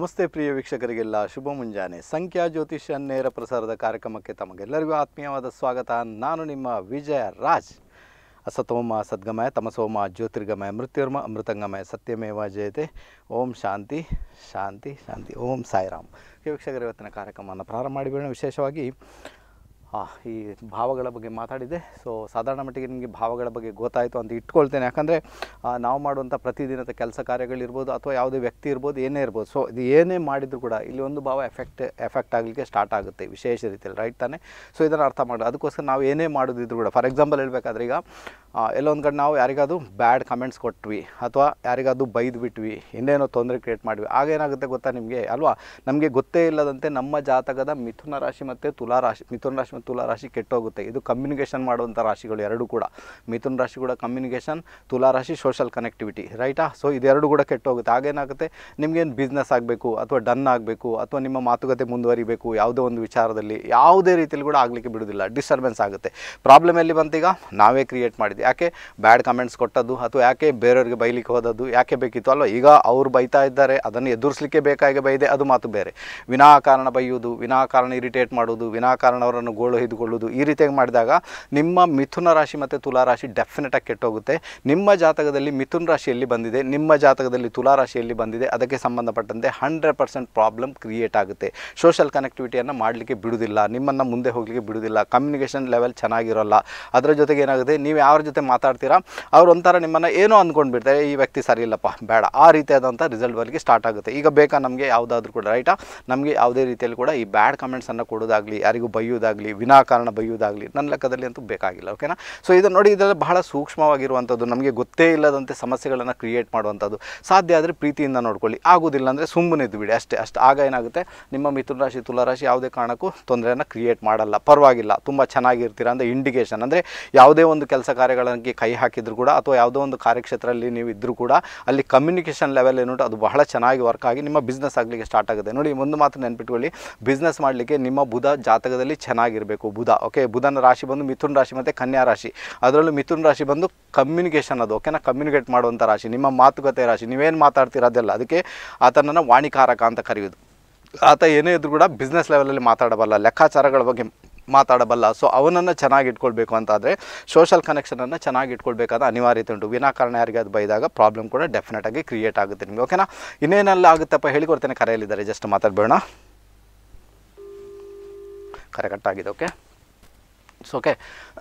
ನಮಸ್ತೆ ಪ್ರಿಯ ವೀಕ್ಷಕರಿಗೆಲ್ಲ ಶುಭ ಮುಂಜಾನೆ ಸಂಖ್ಯಾ ಜ್ಯೋತಿಷ್ಯ ನೇರ ಪ್ರಸಾರದ ಕಾರ್ಯಕ್ರಮಕ್ಕೆ ತಮಗೆಲ್ಲರಿಗೂ ಆತ್ಮೀಯವಾದ ಸ್ವಾಗತ ನಾನು ನಿಮ್ಮ ವಿಜಯ ರಾಜ್ ಅಸತೋಮ ಸದ್ಗಮಯ ತಮಸೋಮ ಜ್ಯೋತಿರ್ಗಮಯ ಮೃತ್ಯುರ್ಮ ಅಮೃತಂಗಮಯ ಸತ್ಯಮೇವ ಜಯತೆ ಓಂ ಶಾಂತಿ ಶಾಂತಿ ಶಾಂತಿ ಓಂ ಸಾಯಿರಾಮ್ ಪ್ರಿಯ ವೀಕ್ಷಕರು ಇವತ್ತಿನ ಕಾರ್ಯಕ್ರಮವನ್ನು ಪ್ರಾರಂಭ ಮಾಡಿಬಿಡೋಣ ವಿಶೇಷವಾಗಿ ಆ, ಈ ಭಾವಗಳ ಬಗ್ಗೆ ಮಾತಾಡಿದೆ ಸೊ ಸಾಧಾರಣ ಮಟ್ಟಿಗೆ ನಿಮಗೆ ಭಾವಗಳ ಬಗ್ಗೆ ಗೊತ್ತಾಯಿತು ಅಂತ ಇಟ್ಕೊಳ್ತೇನೆ ಯಾಕಂದರೆ ನಾವು ಮಾಡುವಂಥ ಪ್ರತಿದಿನದ ಕೆಲಸ ಕಾರ್ಯಗಳಿರ್ಬೋದು ಅಥವಾ ಯಾವುದೇ ವ್ಯಕ್ತಿ ಇರ್ಬೋದು ಏನೇ ಇರ್ಬೋದು ಸೊ ಇದು ಏನೇ ಮಾಡಿದರೂ ಕೂಡ ಇಲ್ಲಿ ಒಂದು ಭಾವ ಎಫೆಕ್ಟ್ ಎಫೆಕ್ಟ್ ಆಗಲಿಕ್ಕೆ ಸ್ಟಾರ್ಟ್ ಆಗುತ್ತೆ ವಿಶೇಷ ರೀತಿಯಲ್ಲಿ ರೈಟ್ ತಾನೆ ಸೊ ಇದನ್ನು ಅರ್ಥ ಮಾಡಿ ಅದಕ್ಕೋಸ್ಕರ ನಾವು ಏನೇ ಮಾಡೋದಿದ್ರು ಕೂಡ ಫಾರ್ ಎಕ್ಸಾಂಪಲ್ ಹೇಳಬೇಕಾದ್ರೆ ಈಗ ಆ, ಎಲ್ಲೊಂದು ಕಡೆ ನಾವು ಯಾರಿಗಾದ್ರು ಬ್ಯಾಡ್ ಕಮೆಂಟ್ಸ್ ಕೊಟ್ವಿ ಅಥವಾ ಯಾರಿಗಾದ್ರು ಬೈದು ಬಿಟ್ವಿ ಇನ್ನೇನೋ ತೊಂದರೆ ಕ್ರಿಯೇಟ್ ಮಾಡಿವಿ ಆಗ ಏನಾಗುತ್ತೆ ಗೊತ್ತಾ ನಿಮಗೆ ಅಲ್ವಾ ನಮಗೆ ಗೊತ್ತೇ ಇಲ್ಲದಂತೆ ನಮ್ಮ ಜಾತಕದ ಮಿಥುನ ರಾಶಿ ಮತ್ತು ತುಲಾ ರಾಶಿ ಮಿಥುನ ರಾಶಿ ಮತ್ತು ತುಲಾ ರಾಶಿ ಕೆಟ್ಟೋಗುತ್ತೆ ಇದು ಕಮ್ಯುನಿಕೇಷನ್ ಮಾಡುವಂಥ ರಾಶಿಗಳು ಎರಡು ಕೂಡ ಮಿಥುನ ರಾಶಿ ಕೂಡ ಕಮ್ಯುನಿಕೇಷನ್ ತುಲಾ ರಾಶಿ ಸೋಷಲ್ ಕನೆಕ್ಟಿವಿಟಿ ರೈಟಾ ಸೊ ಇದೆರಡು ಕೂಡ ಕೆಟ್ಟೋಗುತ್ತೆ ಆಗೇನಾಗುತ್ತೆ ನಿಮಗೇನು ಬಿಸ್ನೆಸ್ ಆಗಬೇಕು ಅಥವಾ ಡನ್ ಆಗಬೇಕು ಅಥವಾ ನಿಮ್ಮ ಮಾತುಕತೆ ಮುಂದುವರಿಬೇಕು ಯಾವುದೋ ಒಂದು ವಿಚಾರದಲ್ಲಿ ಯಾವುದೇ ರೀತಿಯಲ್ಲಿ ಕೂಡ ಆಗಲಿಕ್ಕೆ ಬಿಡೋದಿಲ್ಲ ಡಿಸ್ಟರ್ಬೆನ್ಸ್ ಆಗುತ್ತೆ ಪ್ರಾಬ್ಲಮ್ ಎಲ್ಲಿ ಬಂತೀಗ ನಾವೇ ಕ್ರಿಯೇಟ್ ಮಾಡಿದ್ವಿ ಯಾಕೆ ಬ್ಯಾಡ್ ಕಮೆಂಟ್ಸ್ ಕೊಟ್ಟದ್ದು ಅಥವಾ ಯಾಕೆ ಬೇರೆಯವ್ರಿಗೆ ಬೈಲಿಕ್ಕೆ ಹೋದದ್ದು ಯಾಕೆ ಬೇಕಿತ್ತು ಅಲ್ವಾ ಈಗ ಅವ್ರು ಬೈತಾ ಇದ್ದಾರೆ ಅದನ್ನು ಎದುರಿಸಲಿಕ್ಕೆ ಬೇಕಾಗಿ ಬೈದೆ ಅದು ಮಾತು ಬೇರೆ ವಿನಾಕಾರಣ ಬೈಯುವುದು ವಿನಾಕಾರಣ ಇರಿಟೇಟ್ ಮಾಡೋದು ವಿನಾಕಾರಣ ಅವರನ್ನು ಗೋಳು ಹಿಡಿದುಕೊಳ್ಳೋದು ಈ ರೀತಿಯಾಗಿ ಮಾಡಿದಾಗ ನಿಮ್ಮ ಮಿಥುನ ರಾಶಿ ಮತ್ತು ತುಲಾ ರಾಶಿ ಡೆಫಿನೆಟಾಗಿ ಕೆಟ್ಟೋಗುತ್ತೆ ನಿಮ್ಮ ಜಾತಕದಲ್ಲಿ ಮಿಥುನ ರಾಶಿಯಲ್ಲಿ ಬಂದಿದೆ ನಿಮ್ಮ ಜಾತಕದಲ್ಲಿ ತುಲಾ ರಾಶಿಯಲ್ಲಿ ಬಂದಿದೆ ಅದಕ್ಕೆ ಸಂಬಂಧಪಟ್ಟಂತೆ ಹಂಡ್ರೆಡ್ ಪರ್ಸೆಂಟ್ ಪ್ರಾಬ್ಲಮ್ ಕ್ರಿಯೇಟ್ ಆಗುತ್ತೆ ಸೋಷಲ್ ಕನೆಕ್ಟಿವಿಟಿಯನ್ನು ಮಾಡಲಿಕ್ಕೆ ಬಿಡುವುದಿಲ್ಲ ನಿಮ್ಮನ್ನು ಮುಂದೆ ಹೋಗಲಿಕ್ಕೆ ಬಿಡುವುದಿಲ್ಲ ಕಮ್ಯುನಿಕೇಷನ್ ಲೆವೆಲ್ ಚೆನ್ನಾಗಿರೋಲ್ಲ ಅದರ ಜೊತೆಗೆ ಏನಾಗುತ್ತೆ ನೀವು ಯಾರ ಜೊತೆ ಮಾತಾಡ್ತೀರಾ ಅವ್ರು ಒಂಥರ ನಿಮ್ಮನ್ನು ಏನೋ ಅಂದ್ಕೊಂಡು ಬಿಡ್ತಾರೆ ಈ ವ್ಯಕ್ತಿ ಸರಿ ಇಲ್ಲಪ್ಪ ಬೇಡ ಆ ರೀತಿಯಾದಂಥ ರಿಸಲ್ಟ್ ಬರಲಿಕ್ಕೆ ಸ್ಟಾರ್ಟ್ ಆಗುತ್ತೆ ಈಗ ಬೇಕಾ ನಮಗೆ ಯಾವುದಾದ್ರೂ ಕೂಡ ರೈಟಾ ನಮಗೆ ಯಾವುದೇ ರೀತಿಯಲ್ಲಿ ಕೂಡ ಈ ಬ್ಯಾಡ್ ಕಮೆಂಟ್ಸನ್ನು ಕೊಡೋದಾಗಲಿ ಯಾರಿಗೂ ಬೈಯೋದಾಗಲಿ ವಿನಾಕಾರಣ ಬೈಯೋದಾಗಲಿ ನನ್ನ ಲೆಕ್ಕದಲ್ಲಿ ಅಂತೂ ಬೇಕಾಗಿಲ್ಲ ಓಕೆನಾ ಸೊ ಇದು ನೋಡಿ ಇದೆಲ್ಲ ಬಹಳ ಸೂಕ್ಷ್ಮವಾಗಿರುವಂಥದ್ದು ನಮಗೆ ಗೊತ್ತೇ ಇಲ್ಲದಂತೆ ಸಮಸ್ಯೆಗಳನ್ನು ಕ್ರಿಯೇಟ್ ಮಾಡುವಂಥದ್ದು ಸಾಧ್ಯ ಆದರೆ ಪ್ರೀತಿಯಿಂದ ನೋಡ್ಕೊಳ್ಳಿ ಆಗೋದಿಲ್ಲ ಅಂದರೆ ಸುಮ್ಮನೆ ಇದ್ದು ಬಿಡಿ ಅಷ್ಟೇ ಅಷ್ಟು ಆಗ ಏನಾಗುತ್ತೆ ನಿಮ್ಮ ಮಿಥುನ ರಾಶಿ ತುಲಾ ರಾಶಿ ಯಾವುದೇ ಕಾರಣಕ್ಕೂ ತೊಂದರೆಯನ್ನು ಕ್ರಿಯೇಟ್ ಮಾಡಲ್ಲ ಪರವಾಗಿಲ್ಲ ತುಂಬ ಚೆನ್ನಾಗಿರ್ತೀರ ಅಂದರೆ ಇಂಡಿಕೇಷನ್ ಅಂದರೆ ಯಾವುದೇ ಒಂದು ಕೆಲಸ ಕಾರ್ಯಗಳಿಗೆ ಕೈ ಹಾಕಿದ್ರು ಕೂಡ ಅಥವಾ ಯಾವುದೋ ಒಂದು ಕಾರ್ಯಕ್ಷೇತ್ರದಲ್ಲಿ ನೀವು ಇದ್ದರೂ ಕೂಡ ಅಲ್ಲಿ ಕಮ್ಯುನಿಕೇಷನ್ ಲೆವೆಲ್ ಏನುಂಟು ಅದು ಬಹಳ ಚೆನ್ನಾಗಿ ವರ್ಕ್ ಆಗಿ ನಿಮ್ಮ ಬಿಸ್ನೆಸ್ ಆಗಲಿಕ್ಕೆ ಸ್ಟಾರ್ಟ್ ಆಗುತ್ತೆ ನೋಡಿ ಒಂದು ಮಾತು ನೆನ್ಪಿಟ್ಕೊಳ್ಳಿ ಬಿಸ್ನೆಸ್ ಮಾಡಲಿಕ್ಕೆ ನಿಮ್ಮ ಬುಧ ಜಾತಕದಲ್ಲಿ ಚೆನ್ನಾಗಿರಬೇಕು ಬುಧ ಓಕೆ ಬುಧನ ರಾಶಿ ಬಂದು ಮಿಥುನ್ ರಾಶಿ ಮತ್ತು ಕನ್ಯಾ ರಾಶಿ ಅದರಲ್ಲೂ ಮಿಥುನ್ ರಾಶಿ ಬಂದು ಕಮ್ಯುನಿಕೇಷನ್ ಅದು ಓಕೆನಾ ಕಮ್ಯುನಿಕೇಟ್ ಮಾಡುವಂಥ ರಾಶಿ ನಿಮ್ಮ ಮಾತುಕತೆ ರಾಶಿ ನೀವೇನು ಮಾತಾಡ್ತೀರ ಅದೆಲ್ಲ ಅದಕ್ಕೆ ಆತನನ್ನು ವಾಣಿಕಾರಕ ಅಂತ ಕರೆಯೋದು ಆತ ಏನೇ ಇದ್ರೂ ಕೂಡ ಬಿಸ್ನೆಸ್ ಲೆವೆಲಲ್ಲಿ ಮಾತಾಡಬಲ್ಲ ಲೆಕ್ಕಾಚಾರಗಳ ಬಗ್ಗೆ ಮಾತಾಡಬಲ್ಲ ಸೊ ಅವನನ್ನು ಚೆನ್ನಾಗಿ ಇಟ್ಕೊಳ್ಬೇಕು ಅಂತಾದರೆ ಸೋಷಲ್ ಕನೆಕ್ಷನನ್ನು ಚೆನ್ನಾಗಿ ಇಟ್ಕೊಳ್ಬೇಕಾದ ಅನಿವಾರ್ಯತೆ ಉಂಟು ವಿನಾಕಾರಣ ಯಾರಿಗೆ ಅದು ಬೈದಾಗ ಪ್ರಾಬ್ಲಮ್ ಕೂಡ ಡೆಫಿನೆಟಾಗಿ ಕ್ರಿಯೇಟ್ ಆಗುತ್ತೆ ನಿಮಗೆ ಓಕೆನಾ ಇನ್ನೇನೆಲ್ಲ ಆಗುತ್ತಪ್ಪ ಹೇಳಿಕೊಡ್ತೇನೆ ಕರೆಯಲ್ಲಿದ್ದಾರೆ ಜಸ್ಟ್ ಮಾತಾಡಬೇಡ ಕರೆ ಕಟ್ಟಾಗಿದೆ ಓಕೆ ಸೊ ಓಕೆ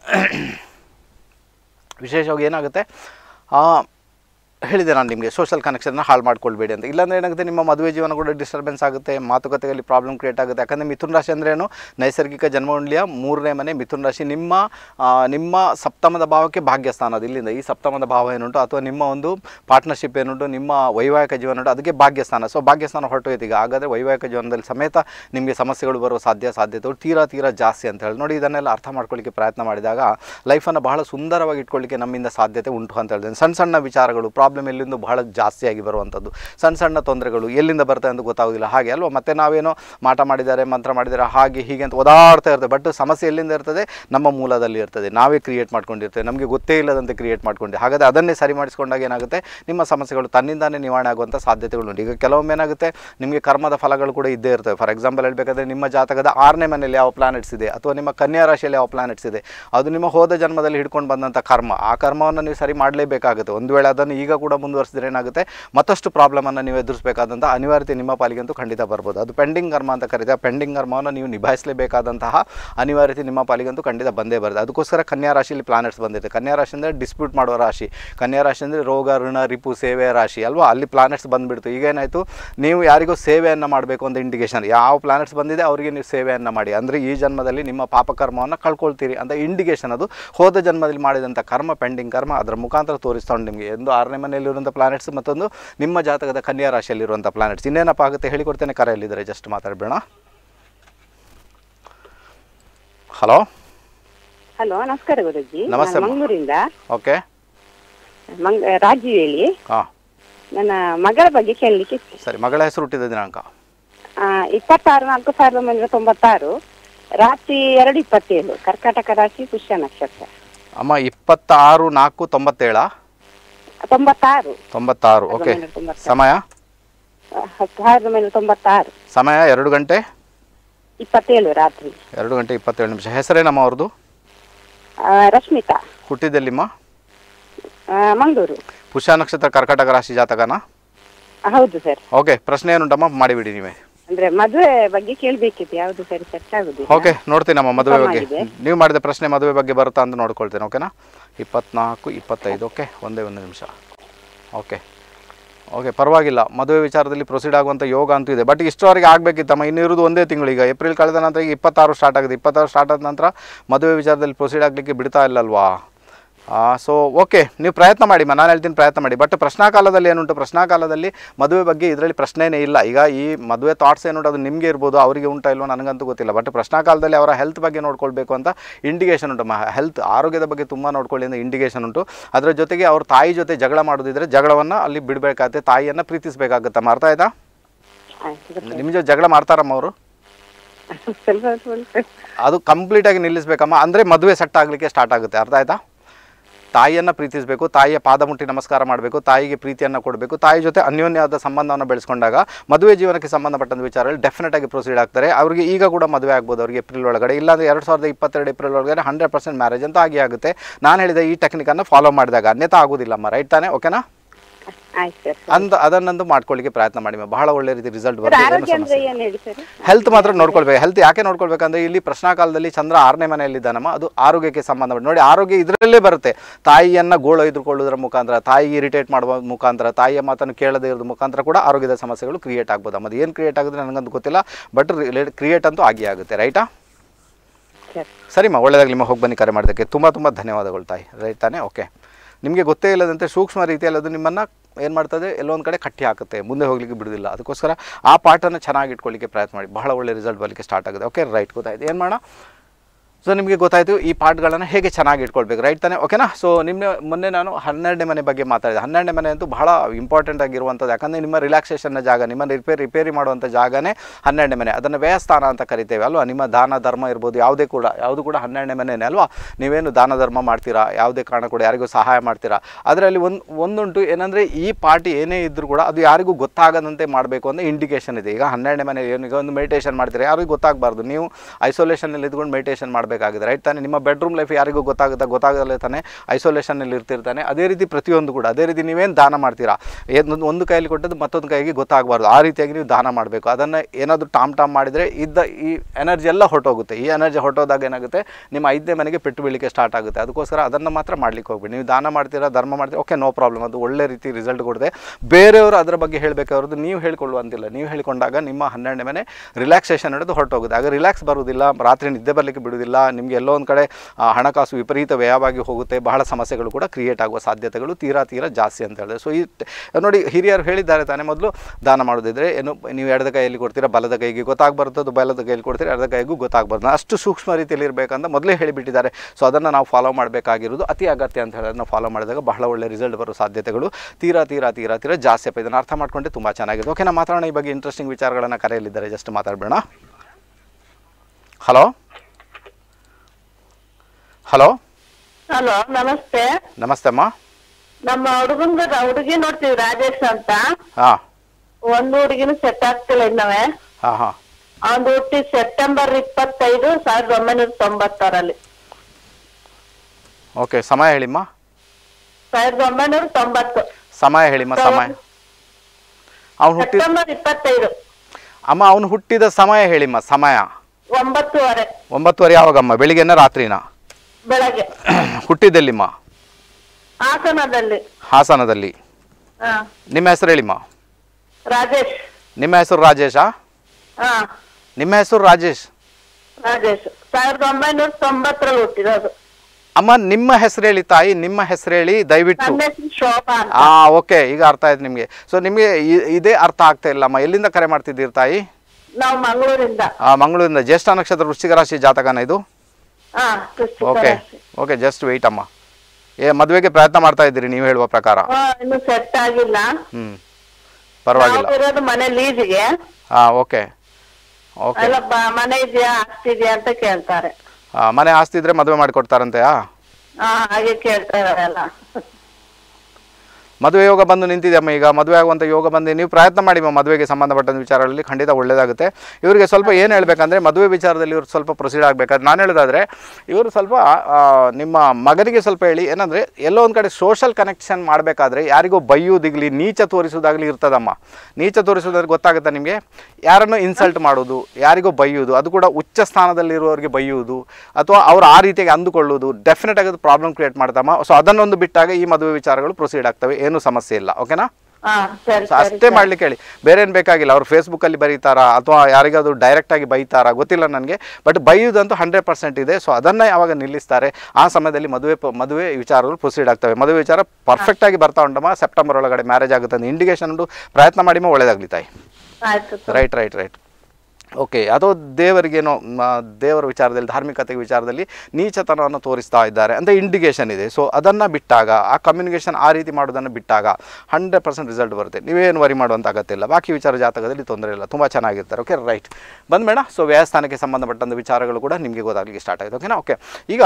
ವಿಶೇಷವಾಗಿ ಏನಾಗುತ್ತೆ ಆ, ಹೇಳಿದೆ ನಾನು ನಿಮಗೆ ಸೋಷಲ್ ಕನೆಕ್ಷನ್ನ ಹಾಳು ಮಾಡ್ಕೊಳ್ಬೇಡಿ ಅಂತ ಇಲ್ಲಾಂದ್ರೆ ಏನಾಗುತ್ತೆ ನಿಮ್ಮ ಮದುವೆ ಜೀವನ ಕೂಡ ಡಿಸ್ಟರ್ಬೆನ್ಸ್ ಆಗುತ್ತೆ ಮಾತುಕತೆಯಲ್ಲಿ ಪ್ರಾಬ್ಲಮ್ ಕ್ರಿಯೇಟ್ ಆಗುತ್ತೆ ಯಾಕಂದರೆ ಮಿಥುನ್ ರಾಶಿ ಅಂದ್ರೆ ಏನು ನೈಸರ್ಗಿಕ ಜನ್ಮಕುಂಡ್ಲಿಯ ಮೂರನೇ ಮನೆ ಮಿಥುನ್ ರಾಶಿ ನಿಮ್ಮ ಆ, ನಿಮ್ಮ ಸಪ್ತಮದ ಭಾವಕ್ಕೆ ಭಾಗ್ಯಸ್ಥಾನ ಅದು ಇಲ್ಲಿಂದ ಈ ಸಪ್ತಮದ ಭಾವ ಏನುಂಟು ಅಥವಾ ನಿಮ್ಮ ಒಂದು ಪಾರ್ಟ್ನರ್ಶಿಪ್ ಏನುಂಟು ನಿಮ್ಮ ವೈವಾಹಿಕ ಜೀವನ ಉಂಟು ಅದಕ್ಕೆ ಭಾಗ್ಯಸ್ಥಾನ ಸೊ ಭಾಗ್ಯಸ್ಥಾನ ಹೊರಟೋಯ್ತು ಈಗ ಹಾಗಾದರೆ ವೈವಾಹಿಕ ಜೀವನದಲ್ಲಿ ಸಮೇತ ನಿಮಗೆ ಸಮಸ್ಯೆಗಳು ಬರುವ ಸಾಧ್ಯ ಸಾಧ್ಯತೆಗಳು ತೀರಾ ತೀರಾ ಜಾಸ್ತಿ ಅಂತ ಹೇಳಿ ನೋಡಿ ಇದನ್ನೆಲ್ಲ ಅರ್ಥ ಮಾಡ್ಕೊಳ್ಳಿಕ್ಕೆ ಪ್ರಯತ್ನ ಮಾಡಿದಾಗ ಲೈಫನ್ನು ಬಹಳ ಸುಂದರವಾಗಿ ಇಟ್ಕೊಳ್ಳಿಕ್ಕೆ ನಮ್ಮಿಂದ ಸಾಧ್ಯತೆ ಉಂಟು ಅಂತ ಹೇಳಿದೆ ಸಣ್ಣ ಸಣ್ಣ ವಿಚಾರಗಳು ಪ್ರಾಬ್ಲಮ್ ಎಲ್ಲಿಂದ ಬಹಳ ಜಾಸ್ತಿಯಾಗಿ ಬರುವಂಥದ್ದು ಸಣ್ಣ ಸಣ್ಣ ತೊಂದರೆಗಳು ಎಲ್ಲಿಂದ ಬರ್ತದೆ ಅಂತ ಗೊತ್ತಾಗೋದಿಲ್ಲ ಹಾಗೆ ಅಲ್ವಾ ಮತ್ತೆ ನಾವೇನೋ ಮಾಟ ಮಾಡಿದ್ದಾರೆ ಮಂತ್ರ ಮಾಡಿದ್ದಾರೆ ಹಾಗೆ ಹೀಗೆ ಅಂತ ಓದಾಡ್ತಾ ಇರ್ತದೆ ಬಟ್ ಸಮಸ್ಯೆ ಎಲ್ಲಿಂದ ಇರ್ತದೆ ನಮ್ಮ ಮೂಲದಲ್ಲಿ ಇರ್ತದೆ ನಾವೇ ಕ್ರಿಯೇಟ್ ಮಾಡ್ಕೊಂಡಿರ್ತೇವೆ ನಮಗೆ ಗೊತ್ತೇ ಇಲ್ಲದಂತೆ ಕ್ರಿಯೇಟ್ ಮಾಡ್ಕೊಂಡು ಹಾಗಾದರೆ ಅದನ್ನೇ ಸರಿ ಮಾಡಿಸ್ಕೊಂಡಾಗ ಏನಾಗುತ್ತೆ ನಿಮ್ಮ ಸಮಸ್ಯೆಗಳು ತನ್ನಿಂದಾನೇ ನಿವಾರಣೆ ಆಗುವಂಥ ಸಾಧ್ಯತೆಗಳುಂಟು ಈಗ ಕೆಲವೊಮ್ಮೆ ಏನಾಗುತ್ತೆ ನಿಮಗೆ ಕರ್ಮದ ಫಲಗಳು ಕೂಡ ಇದ್ದೇ ಇರ್ತವೆ ಫಾರ್ ಎಕ್ಸಾಂಪಲ್ ಹೇಳಬೇಕಾದ್ರೆ ನಿಮ್ಮ ಜಾತಕದ ಆರನೇ ಮನೆಯಲ್ಲಿ ಯಾವ ಪ್ಲಾನೆಟ್ಸ್ ಇದೆ ಅಥವಾ ನಿಮ್ಮ ಕನ್ಯಾ ರಾಶಿಯಲ್ಲಿ ಯಾವ ಪ್ಲಾನೆಟ್ಸ್ ಇದೆ ಅದು ನಿಮ್ಮ ಹೋದ ಜನ್ಮದಲ್ಲಿ ಹಿಡ್ಕೊಂಡು ಬಂದಂಥ ಕರ್ಮ ಆ ಕರ್ಮವನ್ನು ನೀವು ಸರಿ ಮಾಡಲೇಬೇಕಾಗುತ್ತೆ ಒಂದು ವೇಳೆ ಅದನ್ನು ಈಗ ಕೂಡ ಮುಂದುವರಿಸಿದ್ರೆ ಏನಾಗುತ್ತೆ ಮತ್ತಷ್ಟು ಪ್ರಾಬ್ಲಮನ್ನು ನೀವು ಎದುರಿಸಬೇಕಾದಂಥ ಅನಿವಾರ್ಯತೆ ನಿಮ್ಮ ಪಾಲಿಗಂತೂ ಖಂಡಿತ ಬರ್ಬೋದು ಅದು ಪೆಂಡಿಂಗ್ ಕರ್ಮ ಅಂತ ಕರೀತಾರೆ ಪೆಂಡಿಂಗ್ ಕರ್ಮವನ್ನು ನೀವು ನಿಭಾಯಿಸಲೇಬೇಕಾದಂತಹ ಅನಿವಾರ್ಯತೆ ನಿಮ್ಮ ಪಾಲಿಗಂತೂ ಖಂಡಿತ ಬಂದೇ ಬರುತ್ತೆ ಅದಕ್ಕೋಸ್ಕರ ಕನ್ಯಾ ರಾಶಿಯಲ್ಲಿ ಪ್ಲಾನೆಟ್ಸ್ ಬಂದಿದೆ ಕನ್ಯಾ ರಾಶಿ ಅಂದರೆ ಡಿಸ್ಪ್ಯೂಟ್ ಮಾಡುವ ರಾಶಿ ಕನ್ಯಾ ರಾಶಿ ಅಂದರೆ ರೋಗ ಋಣ ರಿಪು ಸೇವೆ ರಾಶಿ ಅಲ್ವಾ ಅಲ್ಲಿ ಪ್ಲಾನೆಟ್ಸ್ ಬಂದುಬಿಡ್ತು ಈಗ ಏನಾಯಿತು ನೀವು ಯಾರಿಗೂ ಸೇವೆಯನ್ನು ಮಾಡಬೇಕು ಅಂತ ಇಂಡಿಕೇಶನ್ ಯಾವ ಪ್ಲಾನೆಟ್ಸ್ ಬಂದಿದೆ ಅವರಿಗೆ ನೀವು ಸೇವೆಯನ್ನು ಮಾಡಿ ಅಂದರೆ ಈ ಜನ್ಮದಲ್ಲಿ ನಿಮ್ಮ ಪಾಪಕರ್ಮವನ್ನು ಕಳ್ಕೊಳ್ತೀರಿ ಅಂತ ಇಂಡಿಕೇಶನ್ ಅದು ಹೋದ ಜನ್ಮದಲ್ಲಿ ಮಾಡಿದಂಥ ಕರ್ಮ ಪೆಂಡಿಂಗ್ ಕರ್ಮ ಅದರ ಮುಖಾಂತರ ತೋರಿಸ್ಕೊಂಡು ನಿಮಗೆ ಒಂದು ಆರನೇ ಮನೆಯಲ್ಲಿರುವಂಥ ಪ್ಲಾನೆಟ್ಸ್ ಮತ್ತೊಂದು ನಿಮ್ಮ ಜಾತಕದ ಕನ್ಯಾ ರಾಶಿಯಲ್ಲಿರುವಂಥ ಪ್ಲಾನೆಟ್ಸ್ ಇನ್ನೇನಪ್ಪ ಆಗುತ್ತೆ ಹೇಳಿಕೊಡ್ತೇನೆ ಕರೆಯಲ್ಲಿದ್ದಾರೆ ಜಸ್ಟ್ ಮಾತಾಡಬೇಡ ಹಲೋ ಹಲೋ ನಮಸ್ಕಾರ ಗುರುಜಿ ನಮಸ್ತೆ ನಾನು ಅಮ್ಮ. ಮಂಗಳೂರಿಂದ ಓಕೆ ಮಂಗ್ ರಾಜೀವ್ ಹೇಳಿ ಹಾಂ ನನ್ನ ಮಗಳ ಬಗ್ಗೆ ಕೇಳಲಿಕ್ಕೆ ಸರಿ ಮಗಳ ಹೆಸರು ಹುಟ್ಟಿದ ದಿನಾಂಕ ಇಪ್ಪತ್ತಾರು ನಾಲ್ಕು ಸಾವಿರದ ಒಂಬೈನೂರ ತೊಂಬತ್ತಾರು ರಾತ್ರಿ ಎರಡು ಇಪ್ಪತ್ತೇಳು ಕರ್ಕಾಟಕ ರಾಶಿ ಪುಷ್ಯ ನಕ್ಷತ್ರ ಅಮ್ಮ ಇಪ್ಪತ್ತಾರು ನಾಲ್ಕು ತೊಂಬತ್ತೇಳ ತೊಂಬತ್ತಾರು ತೊಂಬತ್ತಾರು ಓಕೆ ಸಾವಿರದ ಒಂಬೈನೂರ ತೊಂಬತ್ತಾರು. ಸಮಯ ಸಾವಿರದ ಒಂಬೈನೂರ ತೊಂಬತ್ತಾರು ಸಮಯ ಎರಡು ಗಂಟೆ ಇಪ್ಪತ್ತೇಳು ರಾತ್ರಿ ಎರಡು ಗಂಟೆ ಇಪ್ಪತ್ತೇಳು ನಿಮಿಷ ಹೆಸರೇನಮ್ಮ ಅವ್ರದ್ದು ಆ, ರಶ್ಮಿತಾ ಹುಟ್ಟಿದ್ದೆಲ್ಲಿಮ್ಮ ಆ, ಮಂಗಳೂರು ಪುಷ್ಯ ನಕ್ಷತ್ರ ಕರ್ಕಾಟಕ ರಾಶಿ ಜಾತಕನ ಆ, ಹೌದು ಸರ್ ಓಕೆ ಪ್ರಶ್ನೆ ಏನುಂಟಮ್ಮ ಮಾಡಿಬಿಡಿ ನೀವೇ ಅಂದ್ರೆ ಮದುವೆ ಬಗ್ಗೆ ಕೇಳ್ಬೇಕಿತ್ತು ಯಾವುದು ಸರಿ ಸೆಟ್ ಆಗುದಿಲ್ಲ ಓಕೆ ನೋಡ್ತೀನಮ್ಮ ಮದುವೆ ಬಗ್ಗೆ ಆಗಿದೆ. ನೀವು ಮಾಡಿದ ಪ್ರಶ್ನೆ ಮದುವೆ ಬಗ್ಗೆ ಬರುತ್ತಾ ಅಂತ ನೋಡ್ಕೊಳ್ತೇನೆ ಓಕೆನಾ ಇಪ್ಪತ್ನಾಲ್ಕು ಇಪ್ಪತ್ತೈದು ಓಕೆ ಒಂದೇ ಒಂದು ನಿಮಿಷ ಓಕೆ ಓಕೆ ಪರವಾಗಿಲ್ಲ ಮದುವೆ ವಿಚಾರದಲ್ಲಿ ಪ್ರೊಸೀಡ್ ಆಗುವಂಥ ಯೋಗ ಅಂತೂ ಇದೆ ಬಟ್ ಇಷ್ಟರವರೆಗೆ ಆಗಬೇಕಿತ್ತಮ್ಮ ಇನ್ನು ಇರೋದು ಒಂದೇ ತಿಂಗಳು ಈಗ ಏಪ್ರಿಲ್ ಕಳೆದ ನಂತರ ಈಗ ಇಪ್ಪತ್ತಾರು ಸ್ಟಾರ್ಟ್ ಆಗಿದೆ ಇಪ್ಪತ್ತಾರು ಸ್ಟಾರ್ಟ್ ಆದ ನಂತರ ಮದುವೆ ವಿಚಾರದಲ್ಲಿ ಪ್ರೊಸೀಡ್ ಆಗಲಿಕ್ಕೆ ಬಿಡ್ತಾ ಇಲ್ಲಲ್ವಾ ಸೊ ಓಕೆ ನೀವು ಪ್ರಯತ್ನ ಮಾಡಿ ನಾನು ಹೇಳ್ತೀನಿ ಪ್ರಯತ್ನ ಮಾಡಿ ಬಟ್ ಪ್ರಶ್ನಾಕಾಲದಲ್ಲಿ ಏನುಂಟು ಪ್ರಶ್ನಾಕಾಲದಲ್ಲಿ ಮದುವೆ ಬಗ್ಗೆ ಇದರಲ್ಲಿ ಪ್ರಶ್ನೆನೇ ಇಲ್ಲ ಈಗ ಈ ಮದುವೆ ಥಾಟ್ಸ್ ಏನುಂಟು ಅದು ನಿಮಗೆ ಇರ್ಬೋದು ಅವರಿಗೆ ಉಂಟಾ ಇಲ್ವೋ ನನಗಂತೂ ಗೊತ್ತಿಲ್ಲ ಬಟ್ ಪ್ರಶ್ನಾಕಾಲದಲ್ಲಿ ಅವರ ಹೆಲ್ತ್ ಬಗ್ಗೆ ನೋಡ್ಕೊಳ್ಬೇಕು ಅಂತ ಇಂಡಿಕೇಷನ್ ಉಂಟು ಹೆಲ್ತ್ ಆರೋಗ್ಯದ ಬಗ್ಗೆ ತುಂಬ ನೋಡ್ಕೊಳ್ಳಿ ಅಂತ ಇಂಡಿಕೇಷನ್ ಉಂಟು ಅದರ ಜೊತೆಗೆ ಅವ್ರ ತಾಯಿ ಜೊತೆ ಜಗಳ ಮಾಡೋದಿದ್ರೆ ಜಗಳವನ್ನು ಅಲ್ಲಿ ಬಿಡಬೇಕಾಗುತ್ತೆ ತಾಯಿಯನ್ನು ಪ್ರೀತಿಸಬೇಕಾಗುತ್ತಮ್ಮ ಅರ್ಥ ಆಯ್ತಾ ಆಯ್ತು, ಗೊತ್ತಾಯ್ತು. ನಿಮ್ಮ ಜೊತೆ ಜಗಳ ಮಾಡ್ತಾರಮ್ಮ ಅವರು ಸ್ವಲ್ಪ ಸ್ವಲ್ಪ ಅದು ಕಂಪ್ಲೀಟಾಗಿ ನಿಲ್ಲಿಸ್ಬೇಕಮ್ಮ ಅಂದರೆ ಮದುವೆ ಸೆಟ್ ಆಗಲಿಕ್ಕೆ ಸ್ಟಾರ್ಟ್ ಆಗುತ್ತೆ ಅರ್ಥ ಆಯ್ತಾ ತಾಯಿಯನ್ನು ಪ್ರೀತಿಸಬೇಕು ತಾಯಿಯ ಪಾದ ಮುಟ್ಟಿ ನಮಸ್ಕಾರ ಮಾಡಬೇಕು ತಾಯಿಗೆ ಪ್ರೀತಿಯನ್ನು ಕೊಡಬೇಕು ತಾಯಿ ಜೊತೆ ಅನ್ಯೋನ್ಯವಾದ ಸಂಬಂಧವನ್ನು ಬೆಳೆಸ್ಕೊಂಡಾಗ ಮದುವೆ ಜೀವನಕ್ಕೆ ಸಂಬಂಧಪಟ್ಟಂಥ ವಿಚಾರದಲ್ಲಿ ಡೆಫಿನೆಟ್ ಆಗಿ ಪ್ರೊಸೀಡ್ ಆಗ್ತಾರೆ ಅವರಿಗೆ ಈಗ ಕೂಡ ಮದುವೆ ಆಗ್ಬೋದು ಅವರಿಗೆ ಏಪ್ರಿಲ್ ಒಳಗಡೆ ಇಲ್ಲಾಂದರೆ ಎರಡು ಸಾವಿರದ ಇಪ್ಪತ್ತೆರಡು ಏಪ್ರಿಲ್ ಒಳಗಡೆ ಹಂಡ್ರೆಡ್ ಪರ್ಸೆಂಟ್ ಮ್ಯಾರೇಜ್ ಅಂತ ಆಗಿ ಆಗುತ್ತೆ ನಾನು ಹೇಳಿದ ಈ ಟೆಕ್ನಿಕನ್ನು ಫಾಲೋ ಮಾಡಿದಾಗ ಅನ್ಯತಾ ಆಗೋದಿಲ್ಲಮ್ಮ ರೈಟ್ ತಾನೇ ಓಕೆನಾ ಆಯ್ತು ಸರ್ ಅಂದ ಅದನ್ನಂದು ಮಾಡ್ಕೊಳ್ಳಿಕ್ಕೆ ಪ್ರಯತ್ನ ಮಾಡಿ ಬಹಳ ಒಳ್ಳೆ ರೀತಿ ರಿಸಲ್ಟ್ ಸರ್ ಬರುತ್ತೆ ಏನು ಆರೋಗ್ಯ ಅಂದ್ರೆ ಸಮಸ್ಯೆ ಏನ್ ಹೇಳಿ ಸರ್ ಹೆಲ್ತ್ ಮಾತ್ರ ನೋಡ್ಕೊಳ್ಬೇಕು ಹೆಲ್ತ್ ಯಾಕೆ ನೋಡ್ಕೊಳ್ಬೇಕಂದ್ರೆ ಇಲ್ಲಿ ಪ್ರಶ್ನಾಕಾಲದಲ್ಲಿ ಚಂದ್ರ ಆರನೇ ಮನೆಯಲ್ಲಿದ್ದಾನಮ್ಮ ಅದು ಆರೋಗ್ಯಕ್ಕೆ ಸಂಬಂಧಪಟ್ಟ ನೋಡಿ ಆರೋಗ್ಯ ಇದರಲ್ಲೇ ಬರುತ್ತೆ ತಾಯಿಯನ್ನ ಗೋಳೊಯ್ದುಕೊಳ್ಳುವುದರ ಮುಖಾಂತರ ತಾಯಿಗೆ ಇರಿಟೇಟ್ ಮಾಡುವ ಮುಖಾಂತರ ತಾಯಿಯ ಮಾತನ್ನು ಕೇಳದೇ ಇರೋದ್ರ ಮುಖಾಂತರ ಕೂಡ ಆರೋಗ್ಯದ ಸಮಸ್ಯೆಗಳು ಕ್ರಿಯೇಟ್ ಆಗ್ಬೋದು ಅದು ಏನು ಕ್ರಿಯೇಟ್ ಆಗುತ್ತೆ ನನಗಂತೂ ಗೊತ್ತಿಲ್ಲ ಬಟ್ ಕ್ರಿಯೇಟ್ ಅಂತೂ ಆಗಿ ಆಗುತ್ತೆ ರೈಟಾ ಸರ್ ಸರಿಮ್ಮ ಒಳ್ಳೆಯದಾಗಲಿ ನಿಮ್ಮ ಹೋಗಿ ಬನ್ನಿ ಕರೆ ಮಾಡೋದಕ್ಕೆ ತುಂಬ ತುಂಬ ಧನ್ಯವಾದಗಳು ತಾಯಿ ರೈಟ್ ತಾನೇ ಓಕೆ ನಿಮಗೆ ಗೊತ್ತೇ ಇಲ್ಲದಂತೆ ಸೂಕ್ಷ್ಮ ರೀತಿಯಲ್ಲಿ ಅದು ನಿಮ್ಮನ್ನು ಏನು ಮಾಡ್ತದೆ ಎಲ್ಲೊಂದು ಕಡೆ ಕಟ್ಟಿ ಹಾಕುತ್ತೆ ಮುಂದೆ ಹೋಗ್ಲಿಕ್ಕೆ ಬಿಡೋದಿಲ್ಲ ಅದಕ್ಕೋಸ್ಕರ ಆ ಪಾಠನ ಚೆನ್ನಾಗಿ ಇಟ್ಕೊಳ್ಳಿಕ್ಕೆ ಪ್ರಯತ್ನ ಮಾಡಿ ಬಹಳ ಒಳ್ಳೆ ರಿಸಲ್ಟ್ ಬರಲಿಕ್ಕೆ ಸ್ಟಾರ್ಟ್ ಆಗುತ್ತೆ ಓಕೆ ರೈಟ್ ಗೊತ್ತಾಯ್ತು ಏನು ಮಾಡೋಣ ಸೊ ನಿಮಗೆ ಗೊತ್ತಾಯಿತು ಈ ಪಾಠಗಳನ್ನು ಹೇಗೆ ಚೆನ್ನಾಗಿ ಇಟ್ಕೊಳ್ಬೇಕು ರೈಟ್ ತಾನೇ ಓಕೆನಾ ಸೊ ನಿಮ್ಮ ಮೊನ್ನೆ ನಾನು ಹನ್ನೆರಡನೇ ಮನೆ ಬಗ್ಗೆ ಮಾತಾಡಿದೆ ಹನ್ನೆರಡನೇ ಮನೆ ಅಂತೂ ಬಹಳ ಇಂಪಾರ್ಟೆಂಟ್ ಆಗಿರುವಂಥದ್ದು ಯಾಕಂದರೆ ನಿಮ್ಮ ರಿಲ್ಯಾಕ್ಸೇಷನ್ನ ಜಾಗ ನಿಮ್ಮ ರಿಪೇರಿ ರಿಪೇರಿ ಮಾಡುವಂಥ ಜಾಗನೇ ಹನ್ನೆರಡನೇ ಮನೆ ಅದನ್ನು ವ್ಯಯಸ್ಥಾನ ಅಂತ ಕರಿತೇವೆ ಅಲ್ವಾ ನಿಮ್ಮ ದಾನ ಧರ್ಮ ಇರ್ಬೋದು ಯಾವುದೇ ಕೂಡ ಯಾವುದು ಕೂಡ ಹನ್ನೆರಡನೇ ಮನೆಯೇ ಅಲ್ವಾ ನೀವೇನು ದಾನ ಧರ್ಮ ಮಾಡ್ತೀರಾ ಯಾವುದೇ ಕಾರಣ ಕೂಡ ಯಾರಿಗೂ ಸಹಾಯ ಮಾಡ್ತೀರಾ ಅದರಲ್ಲಿ ಒಂದು ಒಂದುಂಟು ಏನಂದರೆ ಈ ಪಾರ್ಟಿ ಏನೇ ಇದ್ದರೂ ಕೂಡ ಅದು ಯಾರಿಗೂ ಗೊತ್ತಾಗದಂತೆ ಮಾಡಬೇಕು ಅಂತ ಇಂಡಿಕೇಷನ್ ಇದೆ ಈಗ ಹನ್ನೆರಡನೇ ಮನೆ ಏನು ಈಗ ಒಂದು ಮೆಡಿಟೇಷನ್ ಮಾಡ್ತೀರಾ ಯಾರಿಗೂ ಗೊತ್ತಾಗಬಾರ್ದು ನೀವು ಐಸೋಲೇಷನಲ್ಲಿ ಇದ್ಕೊಂಡು ಮೆಡಿಟೇಷನ್ ಮಾಡಬೇಕಾಗಿದೆ ರೈಟ್ ತಾನೇ ನಿಮ್ಮ ಬೆಡ್ರೂಮ್ ಲೈಫ್ ಯಾರಿಗೂ ಗೊತ್ತಾಗುತ್ತಾ ಗೊತ್ತಾಗದಲ್ಲೇ ತಾನೇ ಐಸೋಲೇಷನಲ್ಲಿ ಇರ್ತಿರ್ತಾನೆ ಅದೇ ರೀತಿ ಪ್ರತಿಯೊಂದು ಕೂಡ ಅದೇ ರೀತಿ ನೀವೇನು ದಾನ ಮಾಡ್ತೀರಾ ಏನು ಒಂದು ಕೈಯಲ್ಲಿ ಕೊಟ್ಟದ್ದು ಮತ್ತೊಂದು ಕೈಗೆ ಗೊತ್ತಾಗಬಾರ್ದು ಆ ರೀತಿಯಾಗಿ ನೀವು ದಾನ ಮಾಡಬೇಕು ಅದನ್ನು ಏನಾದರೂ ಟಾಮ್ ಟಾಮ್ ಮಾಡಿದರೆ ಇದ್ದ ಈ ಎನರ್ಜಿ ಎಲ್ಲ ಹೊರಟೋಗುತ್ತೆ ಈ ಎನರ್ಜಿ ಹೊರಟೋದಾಗ ಏನಾಗುತ್ತೆ ನಿಮ್ಮ ಐದನೇ ಮನೆಗೆ ಪೆಟ್ಟು ಬೀಳಿಕ್ಕೆ ಸ್ಟಾರ್ಟ್ ಆಗುತ್ತೆ ಅದಕ್ಕೋಸ್ಕರ ಅದನ್ನು ಮಾತ್ರ ಮಾಡ್ಲಿಕ್ಕೆ ಹೋಗ್ಬೇಡಿ ನೀವು ದಾನ ಮಾಡ್ತೀರಾ ಧರ್ಮ ಮಾಡ್ತೀರಾ ಓಕೆ ನೋ ಪ್ರಾಬ್ಲಮ್ ಅದು ಒಳ್ಳೆ ರೀತಿ ರಿಸಲ್ಟ್ ಕೊಡುತ್ತೆ ಬೇರೆಯವರು ಅದರ ಬಗ್ಗೆ ಹೇಳಬೇಕಾದ್ರದ್ದು ನೀವು ಹೇಳ್ಕೊಳ್ಳುವಂತಿಲ್ಲ ನೀವು ಹೇಳಿಕೊಂಡಾಗ ನಿಮ್ಮ ಹನ್ನೆರಡನೇ ಮನೆ ರಿಲ್ಯಾಕ್ಸೇಷನ್ ಹಿಡಿದು ಹೊರಟೋಗುತ್ತೆ ಆಗ ರಿಲ್ಯಾಕ್ಸ್ ಬರುವುದಿಲ್ಲ ರಾತ್ರಿ ನಿದ್ದೆ ಬರಲಿಕ್ಕೆ ಬಿಡುವುದಿಲ್ಲ ನಿಮಗೆ ಎಲ್ಲೋ ಒಂದು ಕಡೆ ಆ, ಹಣಕಾಸು ವಿಪರೀತ ವ್ಯಯವಾಗಿ ಹೋಗುತ್ತೆ ಬಹಳ ಸಮಸ್ಯೆಗಳು ಕೂಡ ಕ್ರಿಯೇಟ್ ಆಗುವ ಸಾಧ್ಯತೆಗಳು ತೀರಾ ತೀರಾ ಜಾಸ್ತಿ ಅಂತ ಹೇಳಿದೆ ಸೊ ಈ ಟ- ನೋಡಿ ಹಿರಿಯರು ಹೇಳಿದ್ದಾರೆ ತಾನೇ ಮೊದಲು ದಾನ ಮಾಡೋದಿದ್ರೆ ಏನು ನೀವು ಎಡದ ಕೈಯಲ್ಲಿ ಕೊಡ್ತೀರಾ ಬಲದ ಕೈಗೆ ಗೊತ್ತಾಗಬಾರ್ದು ಅದು ಬಲದ ಕೈಯಲ್ಲಿ ಕೊಡ್ತೀರಾ ಎಡದ ಕೈಗೂ ಗೊತ್ತಾಗಬಾರ್ದು ಅಷ್ಟು ಸೂಕ್ಷ್ಮ ರೀತಿಯಲ್ಲಿ ಇರಬೇಕಂತ ಮೊದಲೇ ಹೇಳಿಬಿಟ್ಟಿದ್ದಾರೆ ಸೊ ಅದನ್ನು ನಾವು ಫಾಲೋ ಮಾಡಬೇಕಾಗಿರೋದು ಅತಿ ಅಗತ್ಯ ಅಂತ ಹೇಳಿ ಅದನ್ನು ಫಾಲೋ ಮಾಡಿದಾಗ ಬಹಳ ಒಳ್ಳೆ ರಿಸಲ್ಟ್ ಬರೋ ಸಾಧ್ಯತೆಗಳು ತೀರಾ ತೀರಾ ತೀರಾ ತೀರಾ ಜಾಸ್ತಿ ಅಪ್ಪ ಇದನ್ನು ಅರ್ಥ ಮಾಡ್ಕೊಂಡೆ ತುಂಬ ಚೆನ್ನಾಗಿದೆ ಓಕೆ ನಾ ಮಾತಾಡೋಣ ಈ ಬಗ್ಗೆ ಇಂಟ್ರೆಸ್ಟಿಂಗ್ ವಿಚಾರಗಳನ್ನು ಕರೆಯಲಿದ್ದಾರೆ ಜಸ್ಟ್ ಮಾತಾಡಬೇಡ ಹಲೋ ಹಲೋ ಹಲೋ ನಮಸ್ತೆ ನಮಸ್ತೆ ಅಮ್ಮ ನಮ್ಮ ಹುಡುಗಂಗ ಹುಡುಗಿ ನೋಡ್ತೀವಿ ರಾಜೇಶ್ ಅಂತ ಹಾಂ ಒಂದು ಹುಡುಗಿನೂ ಸೆಟ್ ಆಗ್ತಿಲ್ಲ ಇನ್ನವೇ ಹಾಂ ಹಾಂ ಅವ್ನು ಹುಟ್ಟಿ ಸೆಪ್ಟೆಂಬರ್ ಇಪ್ಪತ್ತೈದು ಸಾವಿರದ ಒಂಬೈನೂರ ತೊಂಬತ್ತಾರಲ್ಲಿ ಓಕೆ ಸಮಯ ಹೇಳಿಮ್ಮ ಸಾವಿರದ ಒಂಬೈನೂರ ತೊಂಬತ್ತು ಸಮಯ ಹೇಳಿಮ್ಮ ಸಮಯ ಅವನು ಹುಟ್ಟಿದ ಸೆಪ್ಟೆಂಬರ್ ಇಪ್ಪತ್ತೈದು ಅಮ್ಮ ಅವನು ಹುಟ್ಟಿದ ಸಮಯ ಹೇಳಿಮ್ಮ ಸಮಯ ಒಂಬತ್ತುವರೆ ಒಂಬತ್ತುವರೆ ಯಾವಾಗಮ್ಮ ಬೆಳಿಗ್ಗೆನ ರಾತ್ರಿನ ಬೆಳಗ್ಗೆ ಹುಟ್ಟಿದ್ದೆಲ್ಲಿಮ್ಮ ಹಾಸನದಲ್ಲಿ ಹಾಸನದಲ್ಲಿ ಹಾ ನಿಮ್ಮ ಹೆಸರು ಹೇಳಿಮ್ಮ ರಾಜೇಶ್ ನಿಮ್ಮ ಹೆಸರು ರಾಜೇಶಾ ಹಾ ನಿಮ್ಮ ಹೆಸರು ರಾಜೇಶ್ ರಾಜೇಶ್ ಸಾವಿರದ ಒಂಬೈನೂರ ತೊಂಬತ್ತರಲ್ಲಿ ಹುಟ್ಟಿರೋದು ಅಮ್ಮ ನಿಮ್ಮ ಹೆಸರು ಹೇಳಿ ತಾಯಿ ನಿಮ್ಮ ಹೆಸರು ಹೇಳಿ ದಯವಿಟ್ಟು ನನ್ನ ಹೆಸರು ಶೋಭಾ ಅಂತ ಆ ಓಕೆ ಈಗ ಅರ್ಥ ಆಯ್ತು ನಿಮಗೆ ಸೊ ನಿಮಗೆ ಇ- ಇದೇ ಅರ್ಥ ಆಗ್ತಾ ಇಲ್ಲಮ್ಮ ಎಲ್ಲಿಂದ ಕರೆ ಮಾಡ್ತಿದ್ದೀರಿ ತಾಯಿ ನಾವು ಮಂಗಳೂರಿಂದ ಆ, ಮಂಗಳೂರಿಂದ ಜ್ಯೇಷ್ಠ ನಕ್ಷತ್ರ ವೃಶ್ಚಿಕ ರಾಶಿ ಜಾತಕನ ಇದು ಹಾ ವೃಶ್ಚಿಕ ಓಕೆ ರಾಶಿ. ಓಕೆ ಜಸ್ಟ್ ವೆಯ್ಟ್ ಅಮ್ಮ ಏ ಮದುವೆಗೆ ಪ್ರಯತ್ನ ಮಾಡ್ತಾ ಇದ್ದೀರಿ ನೀವು ಹೇಳುವ ಪ್ರಕಾರ ಹಾ, ಇನ್ನು ಸೆಟ್ ಆಗಿಲ್ಲ ಹ್ಞೂ ಪರವಾಗಿಲ್ಲ ನಾವು ಇರೋದು ಮನೆ ಲೀಸಿಗೆ ಹಾಂ ಓಕೆ ಓಕೆ ಎಲ್ಲ ಬ- ಮನೆ ಇದೆಯಾ ಆಸ್ತಿ ಇದೆಯಾ ಅಂತ ಕೇಳ್ತಾರೆ ಮನೆ ಆಸ್ತಿ ಇದ್ರೆ ಮದುವೆ ಮಾಡಿಕೊಡ್ತಾರಂತೆಯಾ ಹಾ ಹಾಗೆ ಕೇಳ್ತಾರೆ ಎಲ್ಲ ಮದುವೆ ಯೋಗ ಬಂದು ನಿಂತಿದೆ ಅಮ್ಮ ಈಗ ಮದುವೆ ಆಗುವಂಥ ಯೋಗ ಬಂದು ನೀವು ಪ್ರಯತ್ನ ಮಾಡಿ ಅಮ್ಮ ಮದುವೆಗೆ ಸಂಬಂಧಪಟ್ಟಂಥ ವಿಚಾರಗಳಲ್ಲಿ ಖಂಡಿತ ಒಳ್ಳೆಯದಾಗುತ್ತೆ ಇವರಿಗೆ ಸ್ವಲ್ಪ ಏನು ಹೇಳಬೇಕಂದ್ರೆ ಮದುವೆ ವಿಚಾರದಲ್ಲಿ ಇವರು ಸ್ವಲ್ಪ ಪ್ರೊಸೀಡ್ ಆಗಬೇಕಾದ್ರೆ ನಾನು ಹೇಳೋದಾದರೆ ಇವರು ಸ್ವಲ್ಪ ಆ, ನಿಮ್ಮ ಮಗನಿಗೆ ಸ್ವಲ್ಪ ಹೇಳಿ ಏನಂದರೆ ಎಲ್ಲೋ ಒಂದು ಕಡೆ ಸೋಷಲ್ ಕನೆಕ್ಷನ್ ಮಾಡಬೇಕಾದ್ರೆ ಯಾರಿಗೋ ಬೈಯೋದಿಗಲಿ ನೀಚ ತೋರಿಸೋದಾಗಲಿ ಇರ್ತದಮ್ಮ ನೀಚ ತೋರಿಸೋದಾದ್ರೆ ಗೊತ್ತಾಗುತ್ತಾ ನಿಮಗೆ ಯಾರನ್ನು ಇನ್ಸಲ್ಟ್ ಮಾಡೋದು ಯಾರಿಗೋ ಬೈಯೋದು ಅದು ಕೂಡ ಉಚ್ಚ ಸ್ಥಾನದಲ್ಲಿರುವವರಿಗೆ ಬೈಯುವುದು ಅಥವಾ ಅವ್ರು ಆ ರೀತಿಯಾಗಿ ಅಂದುಕೊಳ್ಳೋದು ಡೆಫಿನೆಟ್ ಆಗಿ ಅದು ಪ್ರಾಬ್ಲಮ್ ಕ್ರಿಯೇಟ್ ಮಾಡ್ತಮ್ಮ ಸೊ ಅದನ್ನೊಂದು ಬಿಟ್ಟಾಗ ಈ ಮದುವೆ ವಿಚಾರಗಳು ಪ್ರೊಸೀಡ್ ಆಗ್ತವೆ ಏನೂ ಸಮಸ್ಯೆ ಇಲ್ಲ ಓಕೆನಾ ಹಾ ಸರಿ ಸೊ ಸರಿ ಅಷ್ಟೇ ಮಾಡ್ಲಿಕ್ಕೆ ಹೇಳಿ ಬೇರೆ ಏನು ಬೇಕಾಗಿಲ್ಲ ಅವ್ರು ಫೇಸ್ಬುಕ್ಕಲ್ಲಿ ಬರೀತಾರಾ ಅಥವಾ ಯಾರಿಗಾದ್ರು ಡೈರೆಕ್ಟಾಗಿ ಬೈತಾರಾ ಗೊತ್ತಿಲ್ಲ ನನಗೆ ಬಟ್ ಬೈಯೋದಂತೂ ಹಂಡ್ರೆಡ್ ಪರ್ಸೆಂಟ್ ಇದೆ ಸೊ ಅದನ್ನು ಯಾವಾಗ ನಿಲ್ಲಿಸ್ತಾರೆ ಆ ಸಮಯದಲ್ಲಿ ಮದುವೆ ಪ- ಮದುವೆ ವಿಚಾರಗಳು ಪ್ರೊಸೀಡ್ ಆಗ್ತವೆ ಮದುವೆ ವಿಚಾರ ಪರ್ಫೆಕ್ಟಾಗಿ ಬರ್ತಾ ಉಂಟಮ್ಮ ಸೆಪ್ಟೆಂಬರ್ ಒಳಗಡೆ ಮ್ಯಾರೇಜ್ ಆಗುತ್ತೆ ಅಂತ ಇಂಡಿಕೇಶನ್ ಉಂಟು ಪ್ರಯತ್ನ ಮಾಡಿಮ್ಮ ಒಳ್ಳೇದಾಗ್ಲಿ ತಾಯಿ ಆಯ್ತು sir right right right okay ಅದು ದೇವರಿಗೇನೋ ಮ, ದೇವರ ವಿಚಾರದಲ್ಲಿ ಧಾರ್ಮಿಕತೆ ವಿಚಾರದಲ್ಲಿ ನೀಚತನವನ್ನು ತೋರಿಸ್ತಾ ಇದ್ದಾರೆ ಅಂತ ಇಂಡಿಕೇಶನ್ ಇದೆ ಸೊ ಅದನ್ನು ಬಿಟ್ಟಾಗ ಆ ಕಮ್ಯುನಿಕೇಷನ್ ಆ ರೀತಿ ಮಾಡೋದನ್ನು ಬಿಟ್ಟಾಗ ಹಂಡ್ರೆಡ್ ಪರ್ಸೆಂಟ್ ರಿಸಲ್ಟ್ ಬರುತ್ತೆ ನೀವೇನು ವರಿ ಮಾಡುವಂಥ ಅಗತ್ಯ ಇಲ್ಲ ಬಾಕಿ ವಿಚಾರ ಜಾತಕದಲ್ಲಿ ತೊಂದರೆ ಇಲ್ಲ ತುಂಬ ಚೆನ್ನಾಗಿರ್ತಾರೆ ಓಕೆ ರೈಟ್ ಬಂದ್ಬೇಡ ಸೊ ವ್ಯಾಸ್ಥಾನಕ್ಕೆ ಸಂಬಂಧಪಟ್ಟಂಥ ವಿಚಾರಗಳು ಕೂಡ ನಿಮಗೆ ಗೊತ್ತಾಗಲಿಕ್ಕೆ ಸ್ಟಾರ್ಟ್ ಆಗಿದೆ ಓಕೆನಾ ಓಕೆ ಈಗ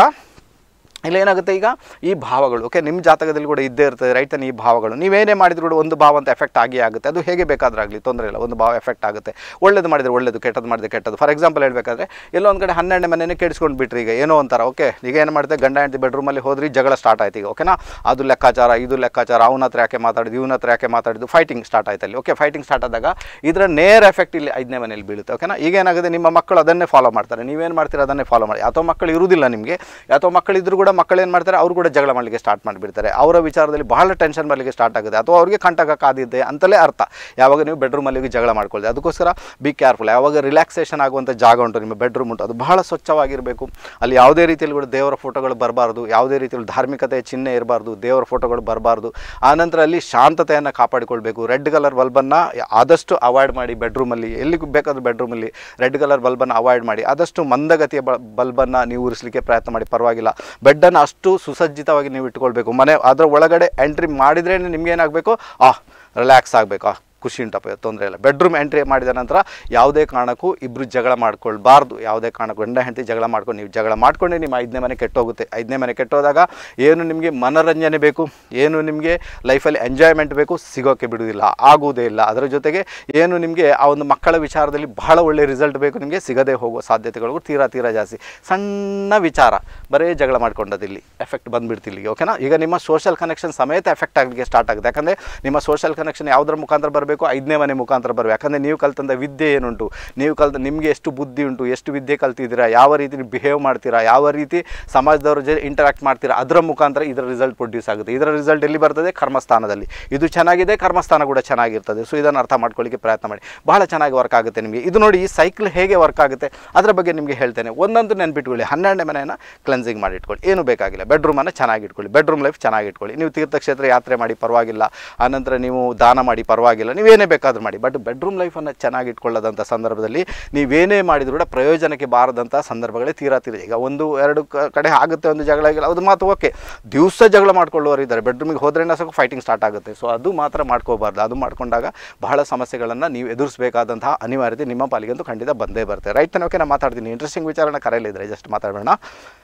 ಇಲ್ಲಿ ಏನಾಗುತ್ತೆ ಈಗ ಈ ಭಾವಗಳು ಓಕೆ ನಿಮ್ಮ ಜಾತಕದಲ್ಲಿ ಕೂಡ ಇದ್ದೇ ಇರ್ತದೆ ರೈತನ ಈ ಭಾವಗಳು ನೀವೇನೇ ಮಾಡಿದ್ರು ಕೂಡ ಒಂದು ಭಾವ ಅಂತ ಎಫೆಕ್ಟ್ ಆಗೇ ಆಗುತ್ತೆ ಅದು ಹೇಗೆ ಬೇಕಾದ್ರೂ ಆಗಲಿ ತೊಂದರೆ ಇಲ್ಲ ಒಂದು ಭಾವ ಎಫೆಕ್ಟ್ ಆಗುತ್ತೆ ಒಳ್ಳೇದು ಮಾಡಿದರೆ ಒಳ್ಳೇದು ಕೆಟ್ಟದ್ದು ಮಾಡಿದ್ರೆ ಕೆಟ್ಟದ್ದು ಫಾರ್ ಎಕ್ಸಾಂಪಲ್ ಹೇಳಬೇಕಾದ್ರೆ ಎಲ್ಲೋ ಒಂದು ಕಡೆ ಹನ್ನೆರಡನೇ ಮನೆಯೇ ಕೆಡಿಸ್ಕೊಂಡು ಬಿಟ್ರಿ ಈಗ ಏನೋ ಒಂಥರ ಓಕೆ ಈಗ ಏನು ಮಾಡುತ್ತೆ ಗಂಡ ಹೆಂಡತಿ ಬೆಡ್ರೂಮಲ್ಲಿ ಹೋದ್ರಿ ಜಗಳ ಸ್ಟಾರ್ಟ್ ಆಯ್ತು ಈಗ ಓಕೆನಾ ಅದು ಲೆಕ್ಕಾಚಾರ ಇದು ಲೆಕ್ಕಾಚಾರ ಅವನ ಹತ್ರ ಯಾಕೆ ಮಾತಾಡಿದ್ದು ಇವನ ಹತ್ರ ಯಾಕೆ ಮಾತಾಡಿದ್ದು ಫೈಟಿಂಗ್ ಸ್ಟಾರ್ಟ್ ಆಯ್ತು ಅಲ್ಲಿ ಓಕೆ ಫೈಟಿಂಗ್ ಸ್ಟಾರ್ಟ್ ಆದಾಗ ಇದರ ನೇರ ಎಫೆಕ್ಟ್ ಇಲ್ಲಿ ಐದನೇ ಮನೆಯಲ್ಲಿ ಬೀಳುತ್ತೆ ಓಕೆನಾ ಈಗ ಏನಾಗುತ್ತೆ ನಿಮ್ಮ ಮಕ್ಕಳು ಅದನ್ನೇ ಫಾಲೋ ಮಾಡ್ತಾರೆ ನೀವೇನು ಮಾಡ್ತೀರಾ ಅದನ್ನೇ ಫಾಲೋ ಮಾಡಿ ಅಥವಾ ಮಕ್ಕಳು ಇರುವುದಿಲ್ಲ ನಿಮಗೆ ಅಥವಾ ಮಕ್ಕಳಿದ್ರು ಕೂಡ ಮಕ್ಕಳು ಏನು ಮಾಡ್ತಾರೆ ಅವರು ಕೂಡ ಜಗಳ ಮಾಡಲಿಕ್ಕೆ ಸ್ಟಾರ್ಟ್ ಮಾಡಿಬಿಡ್ತಾರೆ ಅವರ ವಿಚಾರದಲ್ಲಿ ಬಹಳ ಟೆನ್ಷನ್ ಬರಲಿಕ್ಕೆ ಸ್ಟಾರ್ಟ್ ಆಗುತ್ತೆ ಅಥವಾ ಅವರಿಗೆ ಕಂಟಕ ಕಾದಿದೆ ಅಂತಲೇ ಅರ್ಥ ಯಾವಾಗ ನೀವು ಬೆಡ್ರೂಮಲ್ಲಿ ಹೋಗಿ ಜಗಳ ಮಾಡ್ಕೊಳ್ಳಿ ಅದಕ್ಕೋಸ್ಕರ ಬಿ ಕೇರ್ಫುಲ್ ಯಾವಾಗ ರಿಲ್ಯಾಕ್ಸೇಷನ್ ಆಗುವಂಥ ಜಾಗ ಉಂಟು ನಿಮ್ಮ ಬೆಡ್ರೂಮ್ ಉಂಟು ಅದು ಬಹಳ ಸ್ವಚ್ಛವಾಗಿರಬೇಕು ಅಲ್ಲಿ ಯಾವುದೇ ರೀತಿಯಲ್ಲಿ ಕೂಡ ದೇವರ ಫೋಟೋಗಳು ಬರಬಾರ್ದು ಯಾವುದೇ ರೀತಿಯಲ್ಲಿ ಧಾರ್ಮಿಕತೆಯ ಚಿಹ್ನೆ ಇರಬಾರ್ದು ದೇವರ ಫೋಟೋಗಳು ಬರಬಾರ್ದು ಆನಂತರ ಅಲ್ಲಿ ಶಾಂತತೆಯನ್ನು ಕಾಪಾಡಿಕೊಳ್ಬೇಕು ರೆಡ್ ಕಲರ್ ಬಲ್ಬನ್ನು ಆದಷ್ಟು ಅವಾಯ್ಡ್ ಮಾಡಿ ಬೆಡ್ರೂಮಲ್ಲಿ ಎಲ್ಲಿ ಬೇಕಾದ್ರೂ ಬೆಡ್ರೂಮಲ್ಲಿ ರೆಡ್ ಕಲರ್ ಬಲ್ಬನ್ನು ಅವಾಯ್ಡ್ ಮಾಡಿ ಆದಷ್ಟು ಮಂದಗತಿಯ ಬಲ್ಬನ್ನು ನೀವು ಉರಿಸಲಿಕ್ಕೆ ಪ್ರಯತ್ನ ಮಾಡಿ ಪರವಾಗಿಲ್ಲ ಬೆಡ್ಡನ್ನು ಅಷ್ಟು ಸುಸಜ್ಜಿತವಾಗಿ ನೀವು ಇಟ್ಕೊಳ್ಬೇಕು ಮನೆ ಅದರ ಒಳಗಡೆ ಎಂಟ್ರಿ ಮಾಡಿದ್ರೇ ನಿಮ್ಗೆ ಏನಾಗಬೇಕು ಆ ರಿಲ್ಯಾಕ್ಸ್ ಆಗಬೇಕು ಆ ಖುಷಿ ಉಂಟಪ್ಪ ತೊಂದರೆ ಇಲ್ಲ ಬೆಡ್ರೂಮ್ ಎಂಟ್ರಿ ಮಾಡಿದ ನಂತರ ಯಾವುದೇ ಕಾರಣಕ್ಕೂ ಇಬ್ಬರು ಜಗಳ ಮಾಡ್ಕೊಳ್ಬಾರ್ದು ಯಾವುದೇ ಕಾರಣಕ್ಕೂ ಗಂಡ ಹೆಂಡತಿ ಜಗಳ ಮಾಡ್ಕೊಂಡು ನೀವು ಜಗಳ ಮಾಡ್ಕೊಂಡೆ ನಿಮ್ಮ ಐದನೇ ಮನೆ ಕೆಟ್ಟೋಗುತ್ತೆ ಐದನೇ ಮನೆ ಕೆಟ್ಟೋದಾಗ ಏನು ನಿಮಗೆ ಮನೋರಂಜನೆ ಬೇಕು ಏನು ನಿಮಗೆ ಲೈಫಲ್ಲಿ ಎಂಜಾಯ್ಮೆಂಟ್ ಬೇಕು ಸಿಗೋಕ್ಕೆ ಬಿಡುವುದಿಲ್ಲ ಆಗುವುದೇ ಇಲ್ಲ ಅದರ ಜೊತೆಗೆ ಏನು ನಿಮಗೆ ಆ ಒಂದು ಮಕ್ಕಳ ವಿಚಾರದಲ್ಲಿ ಬಹಳ ಒಳ್ಳೆ ರಿಸಲ್ಟ್ ಬೇಕು ನಿಮಗೆ ಸಿಗದೆ ಹೋಗುವ ಸಾಧ್ಯತೆಗಳು ತೀರಾ ತೀರಾ ಜಾಸ್ತಿ ಸಣ್ಣ ವಿಚಾರ ಬರೀ ಜಗಳ ಮಾಡ್ಕೊಂಡದ್ದು ಇಲ್ಲಿ ಎಫೆಕ್ಟ್ ಬಂದುಬಿಡ್ತು ಇಲ್ಲಿಗೆ ಓಕೆನಾ ಈಗ ನಿಮ್ಮ ಸೋಷಲ್ ಕನೆಕ್ಷನ್ ಸಮೇತ ಎಫೆಕ್ಟ್ ಆಗಲಿಕ್ಕೆ ಸ್ಟಾರ್ಟ್ ಆಗುತ್ತೆ ಯಾಕಂದರೆ ನಿಮ್ಮ ಸೋಷಲ್ ಕನೆಕ್ಷನ್ ಯಾವುದರ ಮುಖಾಂತರ ಬರಬೇಕು ಐದನೇ ಮನೆ ಮುಖಾಂತರ ಬರಬೇಕು ಯಾಕಂದರೆ ನೀವು ಕಲ್ತಂಥ ವಿದ್ಯೆ ಏನುಂಟು ನೀವು ಕಲ್ತ ನಿಮಗೆ ಎಷ್ಟು ಬುದ್ಧಿ ಉಂಟು ಎಷ್ಟು ವಿದ್ಯೆ ಕಲ್ತಿದ್ದೀರಾ ಯಾವ ರೀತಿ ನೀವು ಬಿಹೇವ್ ಮಾಡ್ತೀರಾ ಯಾವ ರೀತಿ ಸಮಾಜದವ್ರ ಜೊತೆ ಇಂಟರಾಕ್ಟ್ ಮಾಡ್ತೀರಾ ಅದರ ಮುಖಾಂತರ ಇದರ ರಿಸಲ್ಟ್ ಪ್ರೊಡ್ಯೂಸ್ ಆಗುತ್ತೆ ಇದರ ರಿಸಲ್ಟ್ ಎಲ್ಲಿ ಬರ್ತದೆ ಕರ್ಮಸ್ಥಾನದಲ್ಲಿ ಇದು ಚೆನ್ನಾಗಿದೆ ಕರ್ಮಸ್ಥಾನ ಕೂಡ ಚೆನ್ನಾಗಿರ್ತದೆ ಸೊ ಇದನ್ನು ಅರ್ಥ ಮಾಡ್ಕೊಳ್ಳಿಕ್ಕೆ ಪ್ರಯತ್ನ ಮಾಡಿ ಬಹಳ ಚೆನ್ನಾಗಿ ವರ್ಕ್ ಆಗುತ್ತೆ ನಿಮಗೆ ಇದು ನೋಡಿ ಈ ಸೈಕಲ್ ಹೇಗೆ ವರ್ಕ್ ಆಗುತ್ತೆ ಅದರ ಬಗ್ಗೆ ನಿಮಗೆ ಹೇಳ್ತೇನೆ ಒಂದೊಂದು ನೆನ್ಪಿಟ್ಕೊಳ್ಳಿ ಹನ್ನೆರಡನೇ ಮನೆಯನ್ನು ಕ್ಲೆನ್ಸಿಂಗ್ ಮಾಡಿ ಇಟ್ಕೊಳ್ಳಿ ಏನು ಬೇಕಾಗಿಲ್ಲ ಬೆಡ್ರೂಮನ್ನು ಚೆನ್ನಾಗಿ ಇಟ್ಕೊಳ್ಳಿ ಬೆಡ್ರೂಮ್ ಲೈಫ್ ಚೆನ್ನಾಗಿ ಇಟ್ಕೊಳ್ಳಿ ನೀವು ತೀರ್ಥಕ್ಷೇತ್ರ ಯಾತ್ರೆ ಮಾಡಿ ಪರವಾಗಿಲ್ಲ ಆನಂತರ ನೀವು ದಾನ ಮಾಡಿ ಪರವಾಗಿಲ್ಲ ನೀವೇನೇ ಬೇಕಾದರೂ ಮಾಡಿ ಬಟ್ ಬೆಡ್ರೂಮ್ ಲೈಫನ್ನು ಚೆನ್ನಾಗಿ ಇಟ್ಕೊಳ್ಳೋದಂಥ ಸಂದರ್ಭದಲ್ಲಿ ನೀವೇನೇ ಮಾಡಿದ್ರು ಕೂಡ ಪ್ರಯೋಜನಕ್ಕೆ ಬಾರದಂಥ ಸಂದರ್ಭಗಳೇ ತೀರಾ ತೀರ ಈಗ ಒಂದು ಎರಡು ಕ- ಕಡೆ ಆಗುತ್ತೆ ಒಂದು ಜಗಳ ಆಗಿಲ್ಲ ಅದು ಮಾತು ಓಕೆ ದಿವಸ ಜಗಳ ಮಾಡ್ಕೊಳ್ಳೋರು ಇದ್ದಾರೆ ಬೆಡ್ರೂಮಿಗೆ ಹೋದ್ರೆ ಸಾಕು ಫೈಟಿಂಗ್ ಸ್ಟಾರ್ಟ್ ಆಗುತ್ತೆ ಸೊ ಅದು ಮಾತ್ರ ಮಾಡ್ಕೋಬಾರ್ದು ಅದು ಮಾಡ್ಕೊಂಡಾಗ ಬಹಳ ಸಮಸ್ಯೆಗಳನ್ನು ನೀವು ಎದುರಿಸಬೇಕಾದಂತಹ ಅನಿವಾರ್ಯತೆ ನಿಮ್ಮ ಪಾಲಿಗಂತೂ ಖಂಡಿತ ಬಂದೇ ಬರುತ್ತೆ ರೈಟ್ ಓಕೆ ನಾನು ಮಾತಾಡ್ತೀನಿ ಇಂಟ್ರೆಸ್ಟಿಂಗ್ ವಿಚಾರನ ಕರೆಯಲ್ಲಿದ್ದರೆ ಜಸ್ಟ್ ಮಾತಾಡೋಣ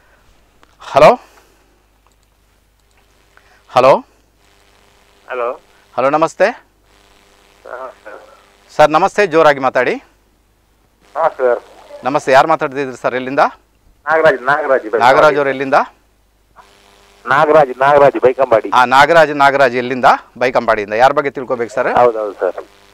ಹಲೋ ಹಲೋ ಹಲೋ ಹಲೋ ನಮಸ್ತೆ ಸರ್ ನಮಸ್ತೆ ಜೋರಾಗಿ ಮಾತಾಡಿ ಹಾ ಸರ್ ನಮಸ್ತೆ ಯಾರು ಮಾತಾಡ್ತಿದ್ರಿ ಸರ್ ಎಲ್ಲಿಂದ ನಾಗರಾಜ್ ನಾಗರಾಜ್ ಬೈಕಂಬಾಡಿ. ನಾಗರಾಜ್ ಅವರು ಎಲ್ಲಿಂದ ನಾಗರಾಜ್ ನಾಗರಾಜ್ ಬೈಕಂಬಾಡಿ ಹಾಂ ನಾಗರಾಜ್ ನಾಗರಾಜ್ ಎಲ್ಲಿಂದ ಬೈಕಂಪಾಡಿಯಿಂದ ಯಾರ ಬಗ್ಗೆ ತಿಳ್ಕೊಬೇಕು ಸರ್ ಹೌದೌದು ಸರ್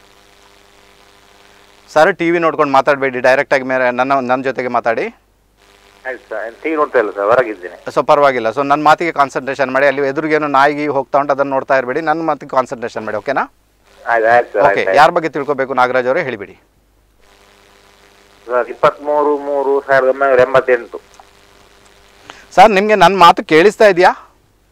ಸರ್ ಟಿ ವಿ ನೋಡ್ಕೊಂಡು ಮಾತಾಡಬೇಡಿ ಡೈರೆಕ್ಟಾಗಿ ಮೇಲೆ ನನ್ನ ನನ್ನ ಜೊತೆಗೆ ಮಾತಾಡಿ ಆಯ್ತು ಸರ್ ಟಿವಿ ನೋಡ್ತಾ ಇಲ್ಲ ಸರ್ ಹೊರಗಿದ್ದೇನೆ ಸೊ ಪರವಾಗಿಲ್ಲ ಸೊ ನನ್ನ ಮಾತಿಗೆ ಕಾನ್ಸಂಟ್ರೇಷನ್ ಮಾಡಿ ಅಲ್ಲಿ ಎದುರಿಗೇನು ನಾಯಿಗೆ ಹೋಗ್ತಾ ಉಂಟು ಅದನ್ನು ನೋಡ್ತಾ ಇರಬೇಡಿ ನನ್ನ ಮಾತಿಗೆ ಕಾನ್ಸಂಟ್ರೇಷನ್ ಮಾಡಿ ಓಕೆನಾ ಆಯ್ತು ಆಯ್ತು ಸರ್ ಓಕೆ ಆಯ್ತು ಯಾರ ಬಗ್ಗೆ ತಿಳ್ಕೊಬೇಕು ನಾಗರಾಜ್ ಅವರೇ ಹೇಳಿಬಿಡಿ ಸರ್ ಇಪ್ಪತ್ಮೂರು ಮೂರು ಸಾವಿರದ ಒಂಬೈನೂರ ಎಂಬತ್ತೆಂಟು ಸರ್ ನಿಮಗೆ ನನ್ನ ಮಾತು ಕೇಳಿಸ್ತಾ ಇದೆಯಾ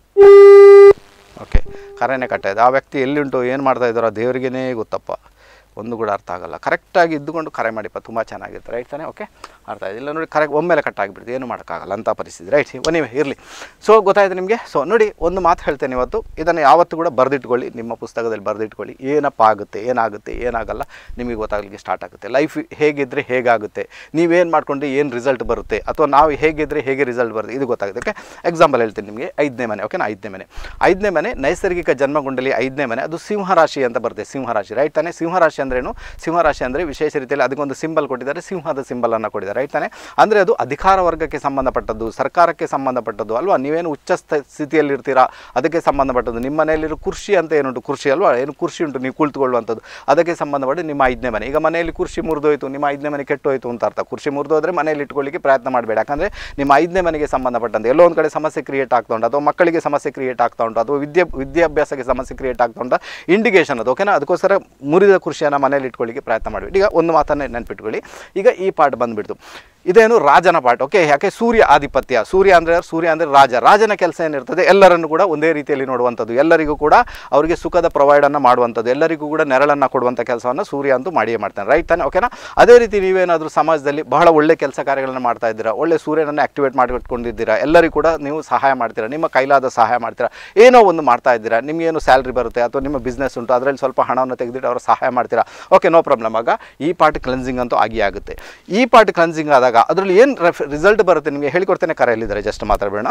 ಓಕೆ ಕರೆನೇ ಕಟ್ಟಾಯಿತು ಆ ವ್ಯಕ್ತಿ ಎಲ್ಲಿಂಟು ಏನು ಮಾಡ್ತಾ ಇದ್ದಾರೋ ದೇವರಿಗೇ ಗೊತ್ತಪ್ಪ ಒಂದು ಕೂಡ ಅರ್ಥ ಆಗಲ್ಲ ಕರೆಕ್ಟಾಗಿ ಇದ್ದುಕೊಂಡು ಕರೆ ಮಾಡಿಪ್ಪ ತುಂಬ ಚೆನ್ನಾಗಿರುತ್ತೆ ರೈಟ್ ತಾನೇ ಓಕೆ ಅರ್ಥ ಆಯ್ತು ಇಲ್ಲ ನೋಡಿ ಕರೆಕ್ಟ್ ಒಮ್ಮೆಲೆ ಕಟ್ ಆಗಿಬಿಡ್ತು ಏನು ಮಾಡೋಕ್ಕಾಗಲ್ಲ ಅಂತ ಪರಿಸ್ಥಿತಿ ರೈಟ್ ನೀವೇ ಇರಲಿ ಸೊ ಗೊತ್ತಾಯ್ತು ನಿಮಗೆ ಸೊ ನೋಡಿ ಒಂದು ಮಾತು ಹೇಳ್ತೇನೆ ಇವತ್ತು ಇದನ್ನು ಯಾವತ್ತೂ ಕೂಡ ಬರೆದಿಟ್ಕೊಳ್ಳಿ ನಿಮ್ಮ ಪುಸ್ತಕದಲ್ಲಿ ಬರೆದಿಟ್ಕೊಳ್ಳಿ ಏನಪ್ಪ ಆಗುತ್ತೆ ಏನಾಗುತ್ತೆ ಏನಾಗಲ್ಲ ನಿಮಗೆ ಗೊತ್ತಾಗಲಿಕ್ಕೆ ಸ್ಟಾರ್ಟ್ ಆಗುತ್ತೆ ಲೈಫ್ ಹೇಗಿದ್ದರೆ ಹೇಗಾಗುತ್ತೆ ನೀವೇನು ಮಾಡ್ಕೊಂಡು ಏನು ರಿಸಲ್ಟ್ ಬರುತ್ತೆ ಅಥವಾ ನಾವು ಹೇಗಿದ್ದರೆ ಹೇಗೆ ರಿಸಲ್ಟ್ ಬರುತ್ತೆ ಇದು ಗೊತ್ತಾಗುತ್ತೆ ಓಕೆ ಎಕ್ಸಾಂಪಲ್ ಹೇಳ್ತೀನಿ ನಿಮಗೆ ಐದನೇ ಮನೆ ಓಕೆನಾ ಐದನೇ ಮನೆ ಐದನೇ ಮನೆ ನೈಸರ್ಗಿಕ ಜನ್ಮಗುಂಡಲಿ ಐದನೇ ಮನೆ ಅದು ಸಿಂಹರಾಶಿ ಅಂತ ಬರುತ್ತೆ ಸಿಂಹರಾಶಿ ರೈಟ್ ತಾನೇ ಸಿಂಹರಾಶಿ ಅಂದ್ರೇನು ಸಿಂಹರಾಶಿ ಅಂದರೆ ವಿಶೇಷ ರೀತಿಯಲ್ಲಿ ಅದಕ್ಕೊಂದು ಸಿಂಬಲ್ ಕೊಟ್ಟಿದ್ದಾರೆ ಸಿಂಹದ ಸಿಂಬಲನ್ನು ಕೊಟ್ಟಿದ್ದಾರೆ ರೈಟ್ ತಾನೇ ಅಂದರೆ ಅದು ಅಧಿಕಾರ ವರ್ಗಕ್ಕೆ ಸಂಬಂಧಪಟ್ಟದ್ದು ಸರ್ಕಾರಕ್ಕೆ ಸಂಬಂಧಪಟ್ಟದ್ದು ಅಲ್ವಾ ನೀವೇನು ಉಚ್ಚ ಸ್ಥ ಸ್ಥಿತಿಯಲ್ಲಿ ಇರ್ತೀರಾ ಅದಕ್ಕೆ ಸಂಬಂಧಪಟ್ಟದ್ದು ನಿಮ್ಮ ಮನೆಯಲ್ಲಿರೋ ಕೃಷಿ ಅಂತ ಏನುಂಟು ಕೃಷಿ ಅಲ್ವಾ ಏನು ಕೃಷಿ ಉಂಟು ನೀವು ಕುಳಿತುಕೊಳ್ಳುವಂಥದ್ದು ಅದಕ್ಕೆ ಸಂಬಂಧಪಟ್ಟು ನಿಮ್ಮ ಐದನೇ ಮನೆ ಈಗ ಮನೆಯಲ್ಲಿ ಕೃಷಿ ಮುರಿದೋಯ್ತು ನಿಮ್ಮ ಐದನೇ ಮನೆ ಕೆಟ್ಟೋಯ್ತು ಅಂತ ಅರ್ಥ ಕೃಷಿ ಮುರಿದೋದ್ರೆ ಮನೆಯಲ್ಲಿ ಇಟ್ಕೊಳ್ಳಿಕ್ಕೆ ಪ್ರಯತ್ನ ಮಾಡಬೇಡ ಯಾಕಂದರೆ ನಿಮ್ಮ ಐದನೇ ಮನೆಗೆ ಸಂಬಂಧಪಟ್ಟಂತೆ ಎಲ್ಲೋ ಒಂದು ಕಡೆ ಸಮಸ್ಯೆ ಕ್ರಿಯೇಟ್ ಆಗ್ತಾ ಉಂಟು ಅಥವಾ ಮಕ್ಕಳಿಗೆ ಸಮಸ್ಯೆ ಕ್ರಿಯೇಟ್ ಆಗ್ತಾ ಉಂಟು ಅಥವಾ ವಿದ್ಯಾ ವಿದ್ಯಾಭ್ಯಾಸಕ್ಕೆ ಸಮಸ್ಯೆ ಕ್ರಿಯೇಟ್ ಆಗ್ತಾ ಉಂಟು ಇಂಡಿಕೇಶನ್ ಅದು ಓಕೆನಾ ಅದಕ್ಕೋಸ್ಕರ ಮುರಿದ ಕೃಷಿಯನ್ನು ಮನೆಯಲ್ಲಿ ಇಟ್ಕೊಳ್ಳಿಕ್ಕೆ ಪ್ರಯತ್ನ ಮಾಡಬೇಡಿ ಈಗ ಒಂದು ಮಾತನ್ನೇ ನೆನ್ಪಿಟ್ಕೊಳ್ಳಿ ಈಗ ಈ ಪಾಠ ಬಂದುಬಿಡ್ತು ಇದೇನು ರಾಜನ ಪಾಠ ಓಕೆ ಯಾಕೆ ಸೂರ್ಯ ಆಧಿಪತ್ಯ ಸೂರ್ಯ ಅಂದರೆ ಸೂರ್ಯ ಅಂದರೆ ರಾಜ ರಾಜನ ಕೆಲಸ ಏನಿರ್ತದೆ ಎಲ್ಲರನ್ನು ಕೂಡ ಒಂದೇ ರೀತಿಯಲ್ಲಿ ನೋಡುವಂಥದ್ದು ಎಲ್ಲರಿಗೂ ಕೂಡ ಅವರಿಗೆ ಸುಖದ ಪ್ರೊವೈಡನ್ನು ಮಾಡುವಂಥದ್ದು ಎಲ್ಲರಿಗೂ ಕೂಡ ನೆರಳನ್ನು ಕೊಡುವಂಥ ಕೆಲಸವನ್ನು ಸೂರ್ಯ ಅಂತೂ ಮಾಡಿಯೇ ಮಾಡ್ತಾನೆ ರೈಟ್ ತಾನೆ ಓಕೆನಾ ಅದೇ ರೀತಿ ನೀವೇನಾದರೂ ಸಮಾಜದಲ್ಲಿ ಬಹಳ ಒಳ್ಳೆ ಕೆಲಸ ಕಾರ್ಯಗಳನ್ನು ಮಾಡ್ತಾ ಇದ್ದೀರಾ ಒಳ್ಳೆ ಸೂರ್ಯನನ್ನು ಆಕ್ಟಿವೇಟ್ ಮಾಡಿಟ್ಕೊಂಡಿದ್ದೀರಾ ಎಲ್ಲರಿಗೂ ಕೂಡ ನೀವು ಸಹಾಯ ಮಾಡ್ತೀರಾ ನಿಮ್ಮ ಕೈಲಾದ ಸಹಾಯ ಮಾಡ್ತೀರಾ ಏನೋ ಒಂದು ಮಾಡ್ತಾ ಇದ್ದೀರಾ ನಿಮಗೇನು ಸ್ಯಾಲ್ರಿ ಬರುತ್ತೆ ಅಥವಾ ನಿಮ್ಮ ಬಿಸ್ನೆಸ್ ಉಂಟು ಅದರಲ್ಲಿ ಸ್ವಲ್ಪ ಹಣವನ್ನು ತೆಗೆದಿಟ್ಟು ಅವರು ಸಹಾಯ ಮಾಡ್ತೀರಾ ಓಕೆ ನೋ ಪ್ರಾಬ್ಲಮ್ ಆಗ ಈ ಪಾರ್ಟ್ ಕ್ಲೆನ್ಸಿಂಗ್ ಅಂತೂ ಆಗಿ ಆಗುತ್ತೆ ಈ ಪಾರ್ಟ್ ಕ್ಲೆನ್ಸಿಂಗ್ ಆದಾಗ ಅದರಲ್ಲಿ ಏನು ರಿಸಲ್ಟ್ ಬರುತ್ತೆ ನಿಮಗೆ ಹೇಳಿಕೊಡ್ತೇನೆ ಕರೆಯಲ್ಲಿದ್ದಾರೆ ಜಸ್ಟ್ ಮಾತಾಡಬೇಡ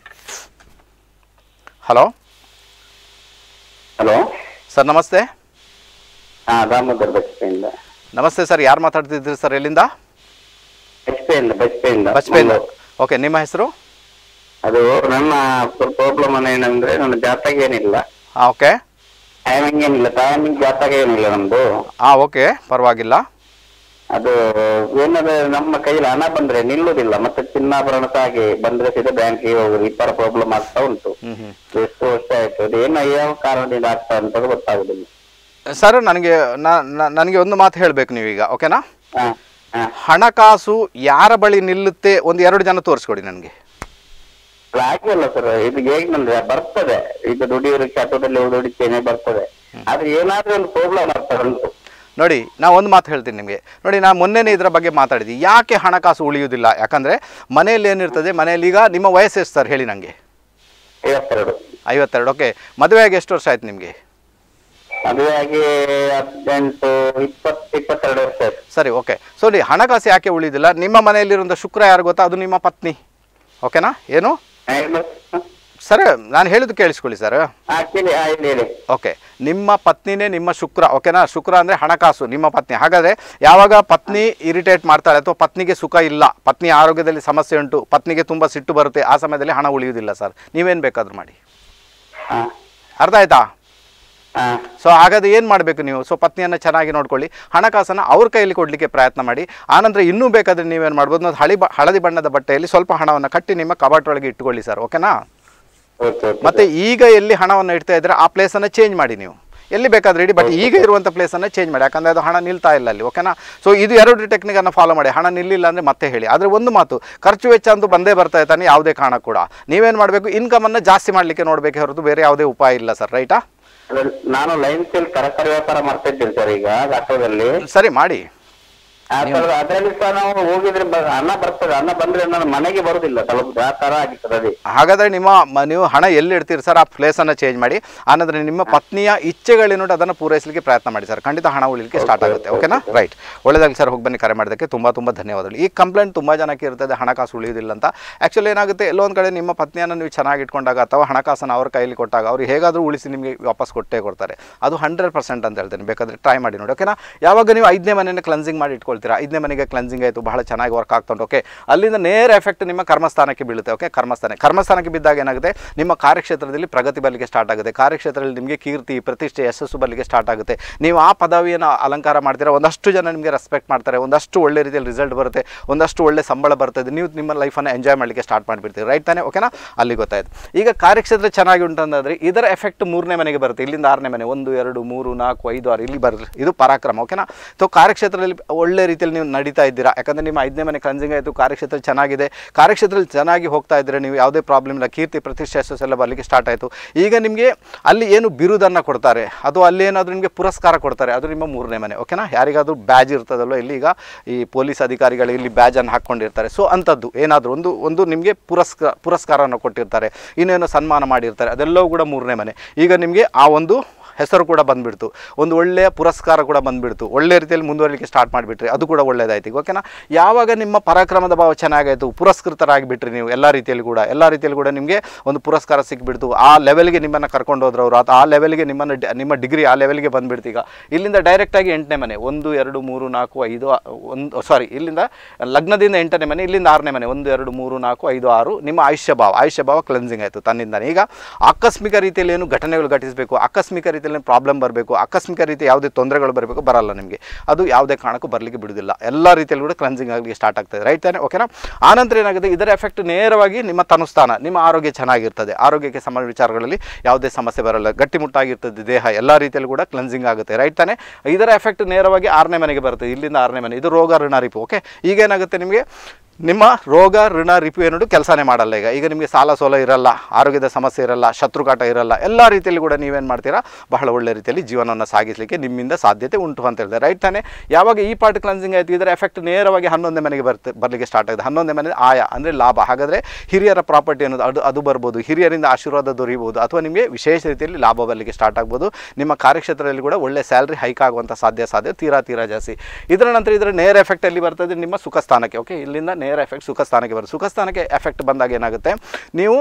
ಹಲೋ ಹಲೋ ಸರ್ ನಮಸ್ತೆ ಹಾ ದಾಮೋದರ್ ಬಜ್ಪೆಯಿಂದ ನಮಸ್ತೆ ಸರ್ ಯಾರು ಮಾತಾಡ್ತಿದ್ದೀರಿ ಸರ್ ಎಲ್ಲಿಂದ ಬಜ್ಪೆಯಿಂದ ಬಜ್ಪೆಯಿಂದ ಬಜ್ಪೇಯಿಂದ ಓಕೆ ನಿಮ್ಮ ಹೆಸರು ಅದು ನನ್ನ ಪ್ರಾಬ್ಲಮ್ ಏನಂದ್ರೆ ನನ್ನ ಜಾತಕ ಏನಿಲ್ಲ ಹಾಂ ಓಕೆ ಟೈಮಿಂಗ್ ಏನಿಲ್ಲ ಟೈಮಿಂಗ್ ಜಾತಕ ಏನಿಲ್ಲ ನಮ್ದು ಹಾಂ ಓಕೆ ಪರವಾಗಿಲ್ಲ ಅದು ಏನಾದ್ರೆ ನಮ್ಮ ಕೈಲಿ ಹಣ ಬಂದ್ರೆ ನಿಲ್ಲುದಿಲ್ಲ ಮತ್ತೆ ಚಿನ್ನಾಭರಣ ಸಹ ಹಾಗೆ ಬಂದ್ರೆ ಸೀದಾ ಬ್ಯಾಂಕಿಗೆ ಹೋಗುದು ಈ ತರ ಪ್ರಾಬ್ಲಮ್ ಆಗ್ತಾ ಉಂಟು ಹ್ಮ್ ಹ್ಮ್ ಎಷ್ಟು ವರ್ಷ ಆಯ್ತು ಅದು ಏನು ಯಾವ ಕಾರಣದಿಂದ ಆಗ್ತಾ ಅಂತ ಗೊತ್ತಾಗುದಿಲ್ಲ ಸರ್ ನನಗೆ ನನಗೆ ಒಂದು ಮಾತು ಹೇಳಬೇಕು ನೀವೀಗ ಓಕೆನಾ ಹಾ ಹಾ ಹಣಕಾಸು ಯಾರ ಬಳಿ ನಿಲ್ಲುತ್ತೆ ಒಂದು ಎರಡು ಜನ ತೋರಿಸ್ಕೊಡಿ ನನಗೆ ಅಲ್ಲ, ಹಾಗೆ ಅಲ್ಲ ಸರ್ ಇದು ಹೇಗಂದ್ರೆ ಬರ್ತದೆ ಈಗ ದುಡಿಯೋರಿಗೆ ಆಟೋದಲ್ಲಿ ದುಡಿತೇನೆ ಬರ್ತದೆ ಆದ್ರೆ ಏನಾದ್ರೂ ಒಂದು ಪ್ರಾಬ್ಲಮ್ ಆಗ್ತಾ ಉಂಟು ನೋಡಿ ನಾ ಒಂದು ಮಾತು ಹೇಳ್ತೀನಿ ನಿಮಗೆ ನೋಡಿ ನಾನು ಮೊನ್ನೆನೇ ಇದರ ಬಗ್ಗೆ ಮಾತಾಡಿದ್ದೆ ಯಾಕೆ ಹಣಕಾಸು ಉಳಿಯುವುದಿಲ್ಲ ಯಾಕಂದರೆ ಮನೆಯಲ್ಲಿ ಏನಿರ್ತದೆ ಮನೆಯಲ್ಲಿ ಈಗ ನಿಮ್ಮ ವಯಸ್ಸು ಎಷ್ಟು ಸರ್ ಹೇಳಿ ನನಗೆ ಐವತ್ತೆರಡು ಐವತ್ತೆರಡು ಓಕೆ ಮದುವೆಯಾಗಿ ಎಷ್ಟು ವರ್ಷ ಆಯ್ತು ನಿಮಗೆ ಮದುವೆಯಾಗಿ ಹದಿನೆಂಟು ಇಪ್ಪತ್ತು ಇಪ್ಪತ್ತೆರಡು ವರ್ಷ ಆಯ್ತು ಸರಿ ಓಕೆ ಸೊ ನೋಡಿ ಹಣಕಾಸು ಯಾಕೆ ಉಳಿಯುವುದಿಲ್ಲ ನಿಮ್ಮ ಮನೆಯಲ್ಲಿರುವಂಥ ಶುಕ್ರ ಯಾರು ಗೊತ್ತಾ ಅದು ನಿಮ್ಮ ಪತ್ನಿ ಓಕೆನಾ ಏನು ಹಾ, ಏನು? ಸರ್ ನಾನು ಹೇಳಿದ್ದು ಕೇಳಿಸ್ಕೊಳ್ಳಿ ಸರ್ ಹಾ, ಕೇಳಿ ಹಾ, ಹೇಳಿ ಹೇಳಿ ಓಕೆ ನಿಮ್ಮ ಪತ್ನಿನೇ ನಿಮ್ಮ ಶುಕ್ರ ಓಕೆನಾ ಶುಕ್ರ ಅಂದರೆ ಹಣಕಾಸು ನಿಮ್ಮ ಪತ್ನಿ ಹಾಗಾದರೆ ಯಾವಾಗ ಪತ್ನಿ ಇರಿಟೇಟ್ ಮಾಡ್ತಾಳೆ ಅಥವಾ ಪತ್ನಿಗೆ ಸುಖ ಇಲ್ಲ ಪತ್ನಿ ಆರೋಗ್ಯದಲ್ಲಿ ಸಮಸ್ಯೆ ಉಂಟು ಪತ್ನಿಗೆ ತುಂಬ ಸಿಟ್ಟು ಬರುತ್ತೆ ಆ ಸಮಯದಲ್ಲಿ ಹಣ ಉಳಿಯುವುದಿಲ್ಲ ಸರ್ ನೀವೇನು ಬೇಕಾದರೂ ಮಾಡಿ ಹಾ ಅರ್ಥ ಆಯ್ತಾ ಹಾ ಸೊ ಹಾಗಾದ್ರೆ ಏನು ಮಾಡಬೇಕು ನೀವು ಸೊ ಪತ್ನಿಯನ್ನು ಚೆನ್ನಾಗಿ ನೋಡ್ಕೊಳ್ಳಿ ಹಣಕಾಸನ್ನು ಅವ್ರ ಕೈಯಲ್ಲಿ ಕೊಡಲಿಕ್ಕೆ ಪ್ರಯತ್ನ ಮಾಡಿ ಆನಂತರ ಇನ್ನೂ ಬೇಕಾದರೆ ನೀವೇನು ಮಾಡ್ಬೋದು ಒಂದು ಹಳಿ ಬ ಹಳದಿ ಬಣ್ಣದ ಬಟ್ಟೆಯಲ್ಲಿ ಸ್ವಲ್ಪ ಹಣವನ್ನು ಕಟ್ಟಿ ನಿಮ್ಮ ಕಬಾಟ್ ಒಳಗೆ ಇಟ್ಕೊಳ್ಳಿ ಸರ್ ಓಕೆನಾ ಓಕೆ ಓಕೆ ಮತ್ತೆ ಈಗ ಎಲ್ಲಿ ಹಣವನ್ನು ಇಡ್ತಾ ಇದ್ರೆ ಆ ಪ್ಲೇಸನ್ನು ಚೇಂಜ್ ಮಾಡಿ ನೀವು ಎಲ್ಲಿ ಬೇಕಾದ್ರೆ ಇಡಿ ಬಟ್ ಈಗ ಇರುವಂಥ ಪ್ಲೇಸನ್ನು ಚೇಂಜ್ ಮಾಡಿ ಯಾಕಂದರೆ ಅದು ಹಣ ನಿಲ್ತಾ ಇಲ್ಲ ಅಲ್ಲಿ ಓಕೆನಾ ಸೊ ಇದು ಎರಡು ಟೆಕ್ನಿಕನ್ನು ಫಾಲೋ ಮಾಡಿ ಹಣ ನಿಲ್ಲಿಲ್ಲ ಅಂದರೆ ಮತ್ತೆ ಹೇಳಿ ಆದರೆ ಒಂದು ಮಾತು ಖರ್ಚು ವೆಚ್ಚ ಅಂತೂ ಬಂದೇ ಬರ್ತಾ ಇರ್ತಾನೆ ಯಾವುದೇ ಕಾರಣ ಕೂಡ ನೀವೇನು ಮಾಡಬೇಕು ಇನ್ಕಮನ್ನು ಜಾಸ್ತಿ ಮಾಡಲಿಕ್ಕೆ ನೋಡಬೇಕೆ ಹೊರತು ಬೇರೆ ಯಾವುದೇ ಉಪಾಯ ಇಲ್ಲ ಸರ್ ರೈಟಾ ಅದ್ರಲ್ಲಿ ನಾನು ಲೈನ್ ಸೇಲ್ ತರಕಾರಿ ವ್ಯಾಪಾರ ಮಾಡ್ತಾ ಇದ್ದೇನೆ ಸರ್ ಈಗ ಆಟೋದಲ್ಲಿ ಸರಿ ಮಾಡಿ ಆ ತರ ಅದರಲ್ಲಿ ಸಹ ನಾವು ಹೋಗಿದ್ರೆ ಬ- ಹಣ ಬರ್ತದೆ ಹಣ ಬಂದ್ರೆ ನನ್ನ ಮನೆಗೆ ಬರುದಿಲ್ಲ ತಲುಪುದು ಆ ತರ ಆಗಿರ್ತದೆ ಅದೇ ಹಾಗಾದರೆ ನಿಮ್ಮ ಮ- ನೀವು ಹಣ ಎಲ್ಲಿ ಇಡ್ತೀರಿ ಸರ್ ಆ ಪ್ಲೇಸನ್ನು ಚೇಂಜ್ ಮಾಡಿ ಆನಂತರ ನಿಮ್ಮ ಪತ್ನಿಯ ಇಚ್ಛೆಗಳೇನುಂಟು ಅದನ್ನು ಪೂರೈಸಲಿಕ್ಕೆ ಪ್ರಯತ್ನ ಮಾಡಿ ಸರ್ ಖಂಡಿತ ಹಣ ಉಳಿಲಿಕ್ಕೆ ಸ್ಟಾರ್ಟ್ ಆಗುತ್ತೆ ಓಕೆನಾ ರೈಟ್ ಒಳ್ಳೆದಾಗಲಿ ಸರ್ ಹೋಗಿ ಬನ್ನಿ ಕರೆ ಮಾಡೋದಕ್ಕೆ ತುಂಬ ತುಂಬ ಧನ್ಯವಾದಗಳು ಈ ಕಂಪ್ಲೇಂಟ್ ತುಂಬ ಜನಕ್ಕೆ ಇರ್ತದೆ ಹಣಕಾಸು ಉಳಿಯೋದಿಲ್ಲ ಅಂತ ಆ್ಯಕ್ಚುಲಿ ಏನಾಗುತ್ತೆ ಎಲ್ಲೋ ಒಂದು ಕಡೆ ನಿಮ್ಮ ಪತ್ನಿಯನ್ನು ನೀವು ಚೆನ್ನಾಗಿ ಇಟ್ಕೊಂಡಾಗ ಅಥವಾ ಹಣಕಾಸನ್ನು ಅವ್ರ ಕೈಯಲ್ಲಿ ಕೊಟ್ಟಾಗ ಅವ್ರು ಹೇಗಾದರೂ ಉಳಿಸಿ ನಿಮಗೆ ವಾಪಸ್ ಕೊಟ್ಟೇ ಕೊಡ್ತಾರೆ ಅದು ಹಂಡ್ರೆಡ್ ಪರ್ಸೆಂಟ್ ಅಂತ ಹೇಳ್ತೇನೆ ಬೇಕಾದರೆ ಟ್ರೈ ಮಾಡಿ ನೋಡಿ ಓಕೆನಾ ಯಾವಾಗ ನೀವು ಐದನೇ ಮನೆಯನ್ನು ಕ್ಲನ್ಸಿಂಗ್ ಮಾಡಿ ಇಟ್ಕೊಳ್ತೀರಾ ಐದನೇ ಮನೆಗೆ ಕ್ಲನ್ಸಿಂಗ್ ಆಯಿತು ಬಹಳ ಚೆನ್ನಾಗಿ ವರ್ಕ್ ಆಗ್ತಾ ಉಂಟು ಓಕೆ ಅಲ್ಲಿಂದ ನೇರ ಎಫೆಕ್ಟ್ ನಿಮ್ಮ ಕರ್ಮಸ್ಥಾನಕ್ಕೆ ಬೀಳುತ್ತೆ ಓಕೆ ಕರ್ಮಸ್ಥಾನ ಕರ್ಮಸ್ಥಾನಕ್ಕೆ ಬಿದ್ದಾಗ ಏನಾಗುತ್ತೆ ನಿಮ್ಮ ಕಾರ್ಯಕ್ಷೇತ್ರದಲ್ಲಿ ಪ್ರಗತಿ ಬರಲಿಕ್ಕೆ ಸ್ಟಾರ್ಟ್ ಆಗುತ್ತೆ ಕಾರ್ಯಕ್ಷೇತ್ರದಲ್ಲಿ ನಿಮಗೆ ಕೀರ್ತಿ ಪ್ರತಿಷ್ಠೆ ಯಶಸ್ಸು ಬರಲಿಕ್ಕೆ ಸ್ಟಾರ್ಟ್ ಆಗುತ್ತೆ ನೀವು ಆ ಪದವಿಯನ್ನು ಅಲಂಕಾರ ಮಾಡ್ತೀರಾ ಒಂದಷ್ಟು ಜನ ನಿಮಗೆ ರೆಸ್ಪೆಕ್ಟ್ ಮಾಡ್ತಾರೆ ಒಂದಷ್ಟು ಒಳ್ಳೆ ರೀತಿಯಲ್ಲಿ ರಿಸಲ್ಟ್ ಬರುತ್ತೆ ಒಂದಷ್ಟು ಒಳ್ಳೆ ಸಂಬಳ ಬರ್ತದೆ ನೀವು ನಿಮ್ಮ ಲೈಫನ್ನು ಎಂಜಾಯ್ ಮಾಡಲಿಕ್ಕೆ ಸ್ಟಾರ್ಟ್ ಮಾಡಿಬಿಡ್ತೀರಿ ರೈಟ್ ತಾನೇ ಓಕೆನಾ ಅಲ್ಲಿ ಗೊತ್ತಾಯ್ತು ಈಗ ಕಾರ್ಯಕ್ಷೇತ್ರ ಚೆನ್ನಾಗಿ ಉಂಟಂದಾದ್ರೆ ಇದರ ಎಫೆಕ್ಟ್ ಮೂರನೇ ಮನೆಗೆ ಬರುತ್ತೆ ಇಲ್ಲಿಂದ ಆರನೇ ಮನೆ ಒಂದು ಎರಡು ಮೂರು ನಾಲ್ಕು ಐದು ಆರು ಇಲ್ಲಿ ಬರುತ್ತೆ ಇದು ಪರಾಕ್ರಮ ಓಕೆನಾ ಸೊ ಕಾರ್ಯಕ್ಷೇತ್ರದಲ್ಲಿ ಒಳ್ಳೆ ಒಳ್ಳೆ ರೀತಿಯಲ್ಲಿ ನೀವು ನಡೀತಾ ಇದ್ದೀರಾ ಯಾಕಂದರೆ ನಿಮ್ಮ ಐದನೇ ಮನೆ ಕ್ಲನ್ಸಿಂಗ್ ಆಯಿತು ಕಾರ್ಯಕ್ಷೇತ್ರ ಚೆನ್ನಾಗಿದೆ ಕಾರ್ಯಕ್ಷೇತ್ರದಲ್ಲಿ ಚೆನ್ನಾಗಿ ಹೋಗ್ತಾ ಇದ್ದರೆ ನೀವು ಯಾವುದೇ ಪ್ರಾಬ್ಲಮ್ ಇಲ್ಲ ಕೀರ್ತಿ ಪ್ರತಿಷ್ಠೆ ಯಶಸ್ಸು ಎಲ್ಲ ಬರಲಿಕ್ಕೆ ಸ್ಟಾರ್ಟ್ ಆಯಿತು ಈಗ ನಿಮಗೆ ಅಲ್ಲಿ ಏನು ಬಿರುದನ್ನು ಕೊಡ್ತಾರೆ ಅದು ಅಲ್ಲಿ ಏನಾದರೂ ನಿಮಗೆ ಪುರಸ್ಕಾರ ಕೊಡ್ತಾರೆ ಅದು ನಿಮ್ಮ ಮೂರನೇ ಮನೆ ಓಕೆನಾ ಯಾರಿಗಾದ್ರೂ ಬ್ಯಾಜ್ ಇರ್ತದಲ್ಲೋ ಇಲ್ಲಿ ಈಗ ಈ ಪೊಲೀಸ್ ಅಧಿಕಾರಿಗಳು ಇಲ್ಲಿ ಬ್ಯಾಜನ್ನು ಹಾಕ್ಕೊಂಡಿರ್ತಾರೆ ಸೊ ಅಂಥದ್ದು ಏನಾದರೂ ಒಂದು ಒಂದು ನಿಮಗೆ ಪುರಸ್ಕಾರ ಪುರಸ್ಕಾರವನ್ನು ಕೊಟ್ಟಿರ್ತಾರೆ ಇನ್ನೇನೋ ಸನ್ಮಾನ ಮಾಡಿರ್ತಾರೆ ಅದೆಲ್ಲವೂ ಕೂಡ ಮೂರನೇ ಮನೆ ಈಗ ನಿಮಗೆ ಆ ಒಂದು ಹೆಸರು ಕೂಡ ಬಂದುಬಿಡ್ತು ಒಂದು ಒಳ್ಳೆಯ ಪುರಸ್ಕಾರ ಕೂಡ ಬಂದುಬಿಡ್ತು ಒಳ್ಳೆ ರೀತಿಯಲ್ಲಿ ಮುಂದುವರಿಲಿಕ್ಕೆ ಸ್ಟಾರ್ಟ್ ಮಾಡಿಬಿಟ್ರಿ ಅದು ಕೂಡ ಒಳ್ಳೆಯದಾಯ್ತು ಈಗ ಓಕೆನಾ ಯಾವಾಗ ನಿಮ್ಮ ಪರಾಕ್ರಮದ ಭಾವ ಚೆನ್ನಾಗಾಯಿತು ಪುರಸ್ಕೃತರಾಗಿಬಿಟ್ರಿ ನೀವು ಎಲ್ಲ ರೀತಿಯಲ್ಲಿ ಕೂಡ ಎಲ್ಲ ರೀತಿಯಲ್ಲಿ ಕೂಡ ನಿಮಗೆ ಒಂದು ಪುರಸ್ಕಾರ ಸಿಕ್ಬಿಡ್ತು ಆ ಲೆವೆಲ್ಗೆ ನಿಮ್ಮನ್ನು ಕರ್ಕೊಂಡು ಹೋದ್ರು ಅವರು ಆ ಲೆವೆಲ್ಗೆ ನಿಮ್ಮನ್ನು ಡಿ- ನಿಮ್ಮ ಡಿಗ್ರಿ ಆ ಲೆವೆಲ್ಗೆ ಬಂದುಬಿಡ್ತು ಈಗ ಇಲ್ಲಿಂದ ಡೈರೆಕ್ಟಾಗಿ ಎಂಟನೇ ಮನೆ ಒಂದು ಎರಡು ಮೂರು ನಾಲ್ಕು ಐದು ಆ- ಒಂದು ಸಾರಿ ಇಲ್ಲಿಂದ ಲಗ್ನದಿಂದ ಎಂಟನೇ ಮನೆ ಇಲ್ಲಿಂದ ಆರನೇ ಮನೆ ಒಂದು ಎರಡು ಮೂರು ನಾಲ್ಕು ಐದು ಆರು ನಿಮ್ಮ ಆಯುಷ್ಯ ಭಾವ ಆಯುಷ್ಯ ಭಾವ ಕ್ಲೆನ್ಸಿಂಗ್ ಆಯಿತು ತನ್ನಿಂದಾನೆ ಈಗ ಆಕಸ್ಮಿಕ ರೀತಿಯಲ್ಲಿ ಏನು ಘಟನೆಗಳು ಘಟಿಸಬೇಕು ಆಕಸ್ಮಿಕ ರೀತಿಯಲ್ಲಿ ಪ್ರಾಬ್ಲಮ್ ಬರಬೇಕು ಆಕಸ್ಮಿಕ ರೀತಿ ಯಾವುದೇ ತೊಂದರೆಗಳು ಬರಬೇಕು ಬರಲ್ಲ ನಿಮಗೆ ಅದು ಯಾವುದೇ ಕಾರಣಕ್ಕೂ ಬರಲಿಕ್ಕೆ ಬಿಡುವುದಿಲ್ಲ ಎಲ್ಲ ರೀತಿಯಲ್ಲಿ ಕೂಡ ಕ್ಲೆನ್ಸಿಂಗ್ ಆಗಲಿಕ್ಕೆ ಸ್ಟಾರ್ಟ್ ಆಗ್ತದೆ ರೈಟ್ ತಾನೆ ಓಕೆನಾ ಆನಂತರ ಏನಾಗುತ್ತೆ ಇದರ ಎಫೆಕ್ಟ್ ನೇರವಾಗಿ ನಿಮ್ಮ ತನುಸ್ಥಾನ ನಿಮ್ಮ ಆರೋಗ್ಯ ಚೆನ್ನಾಗಿರ್ತದೆ ಆರೋಗ್ಯಕ್ಕೆ ಸಂಬಂಧ ವಿಚಾರಗಳಲ್ಲಿ ಯಾವುದೇ ಸಮಸ್ಯೆ ಬರಲ್ಲ ಗಟ್ಟಿಮುಟ್ಟಾಗಿರ್ತದೆ ದೇಹ ಎಲ್ಲ ರೀತಿಯಲ್ಲಿ ಕೂಡ ಕ್ಲೆನ್ಸಿಂಗ್ ಆಗುತ್ತೆ ರೈಟ್ ತಾನೆ ಇದರ ಎಫೆಕ್ಟ್ ನೇರವಾಗಿ ಆರನೇ ಮನೆಗೆ ಬರುತ್ತೆ ಇಲ್ಲಿಂದ ಆರನೇ ಮನೆ ಇದು ರೋಗ ಋಣ ರಿಪು ಓಕೆ ಈಗೇನಾಗುತ್ತೆ ನಿಮಗೆ ನಿಮ್ಮ ರೋಗ ಋಣ ರಿಪು ಏನುಡು ಕೆಲಸನೇ ಮಾಡಲ್ಲ ಈಗ ಈಗ ನಿಮಗೆ ಸಾಲ ಸೋಲ ಇರಲ್ಲ ಆರೋಗ್ಯದ ಸಮಸ್ಯೆ ಇರಲ್ಲ ಶತ್ರುಕಾಟ ಇರಲ್ಲ ಎಲ್ಲ ರೀತಿಯಲ್ಲಿ ಕೂಡ ನೀವೇನು ಮಾಡ್ತೀರಾ ಬಹಳ ಒಳ್ಳೆ ರೀತಿಯಲ್ಲಿ ಜೀವನವನ್ನು ಸಾಗಿಸಲಿಕ್ಕೆ ನಿಮ್ಮಿಂದ ಸಾಧ್ಯತೆ ಉಂಟು ಅಂತ ಹೇಳಿದೆ ರೈಟ್ ತಾನೆ ಯಾವಾಗ ಈ ಪಾರ್ಟ್ ಕ್ಲನ್ಸಿಂಗ್ ಆಯಿತು ಇದರ ಎಫೆಕ್ಟ್ ನೇರವಾಗಿ ಹನ್ನೊಂದನೇ ಮನೆಗೆ ಬರ್ತೆ ಬರಲಿಕ್ಕೆ ಸ್ಟಾರ್ಟ್ ಆಗಿದೆ ಹನ್ನೊಂದನೇ ಮನೆ ಆಯ ಅಂದರೆ ಲಾಭ ಹಾಗಾದರೆ ಹಿರಿಯರ ಪ್ರಾಪರ್ಟಿ ಅನ್ನೋದು ಅದು ಅದು ಬರ್ಬೋದು ಹಿರಿಯರಿಂದ ಆಶೀರ್ವಾದ ದೊರೆಯಬಹುದು ಅಥವಾ ನಿಮಗೆ ವಿಶೇಷ ರೀತಿಯಲ್ಲಿ ಲಾಭ ಬರಲಿಕ್ಕೆ ಸ್ಟಾರ್ಟ್ ಆಗ್ಬೋದು ನಿಮ್ಮ ಕಾರ್ಯಕ್ಷೇತ್ರದಲ್ಲಿ ಕೂಡ ಒಳ್ಳೆ ಸ್ಯಾಲ್ರಿ ಹೈಕ್ ಆಗುವಂಥ ಸಾಧ್ಯ ಸಾಧ್ಯ ತೀರಾ ತೀರಾ ಜಾಸ್ತಿ ಇದರ ನಂತರ ಇದರ ನೇರ ಎಫೆಕ್ಟ್ ಎಲ್ಲಿ ಬರ್ತದೆ ನಿಮ್ಮ ಸುಖ ಸ್ಥಾನಕ್ಕೆ ಓಕೆ ಇಲ್ಲಿಂದ ನೇರ ಎಫೆಕ್ಟ್ ಸುಖ ಸ್ಥಾನಕ್ಕೆ ಬರುತ್ತೆ ಸುಖ ಸ್ಥಾನಕ್ಕೆ ಎಫೆಕ್ಟ್ ಬಂದಾಗ ಏನಾಗುತ್ತೆ ನೀವು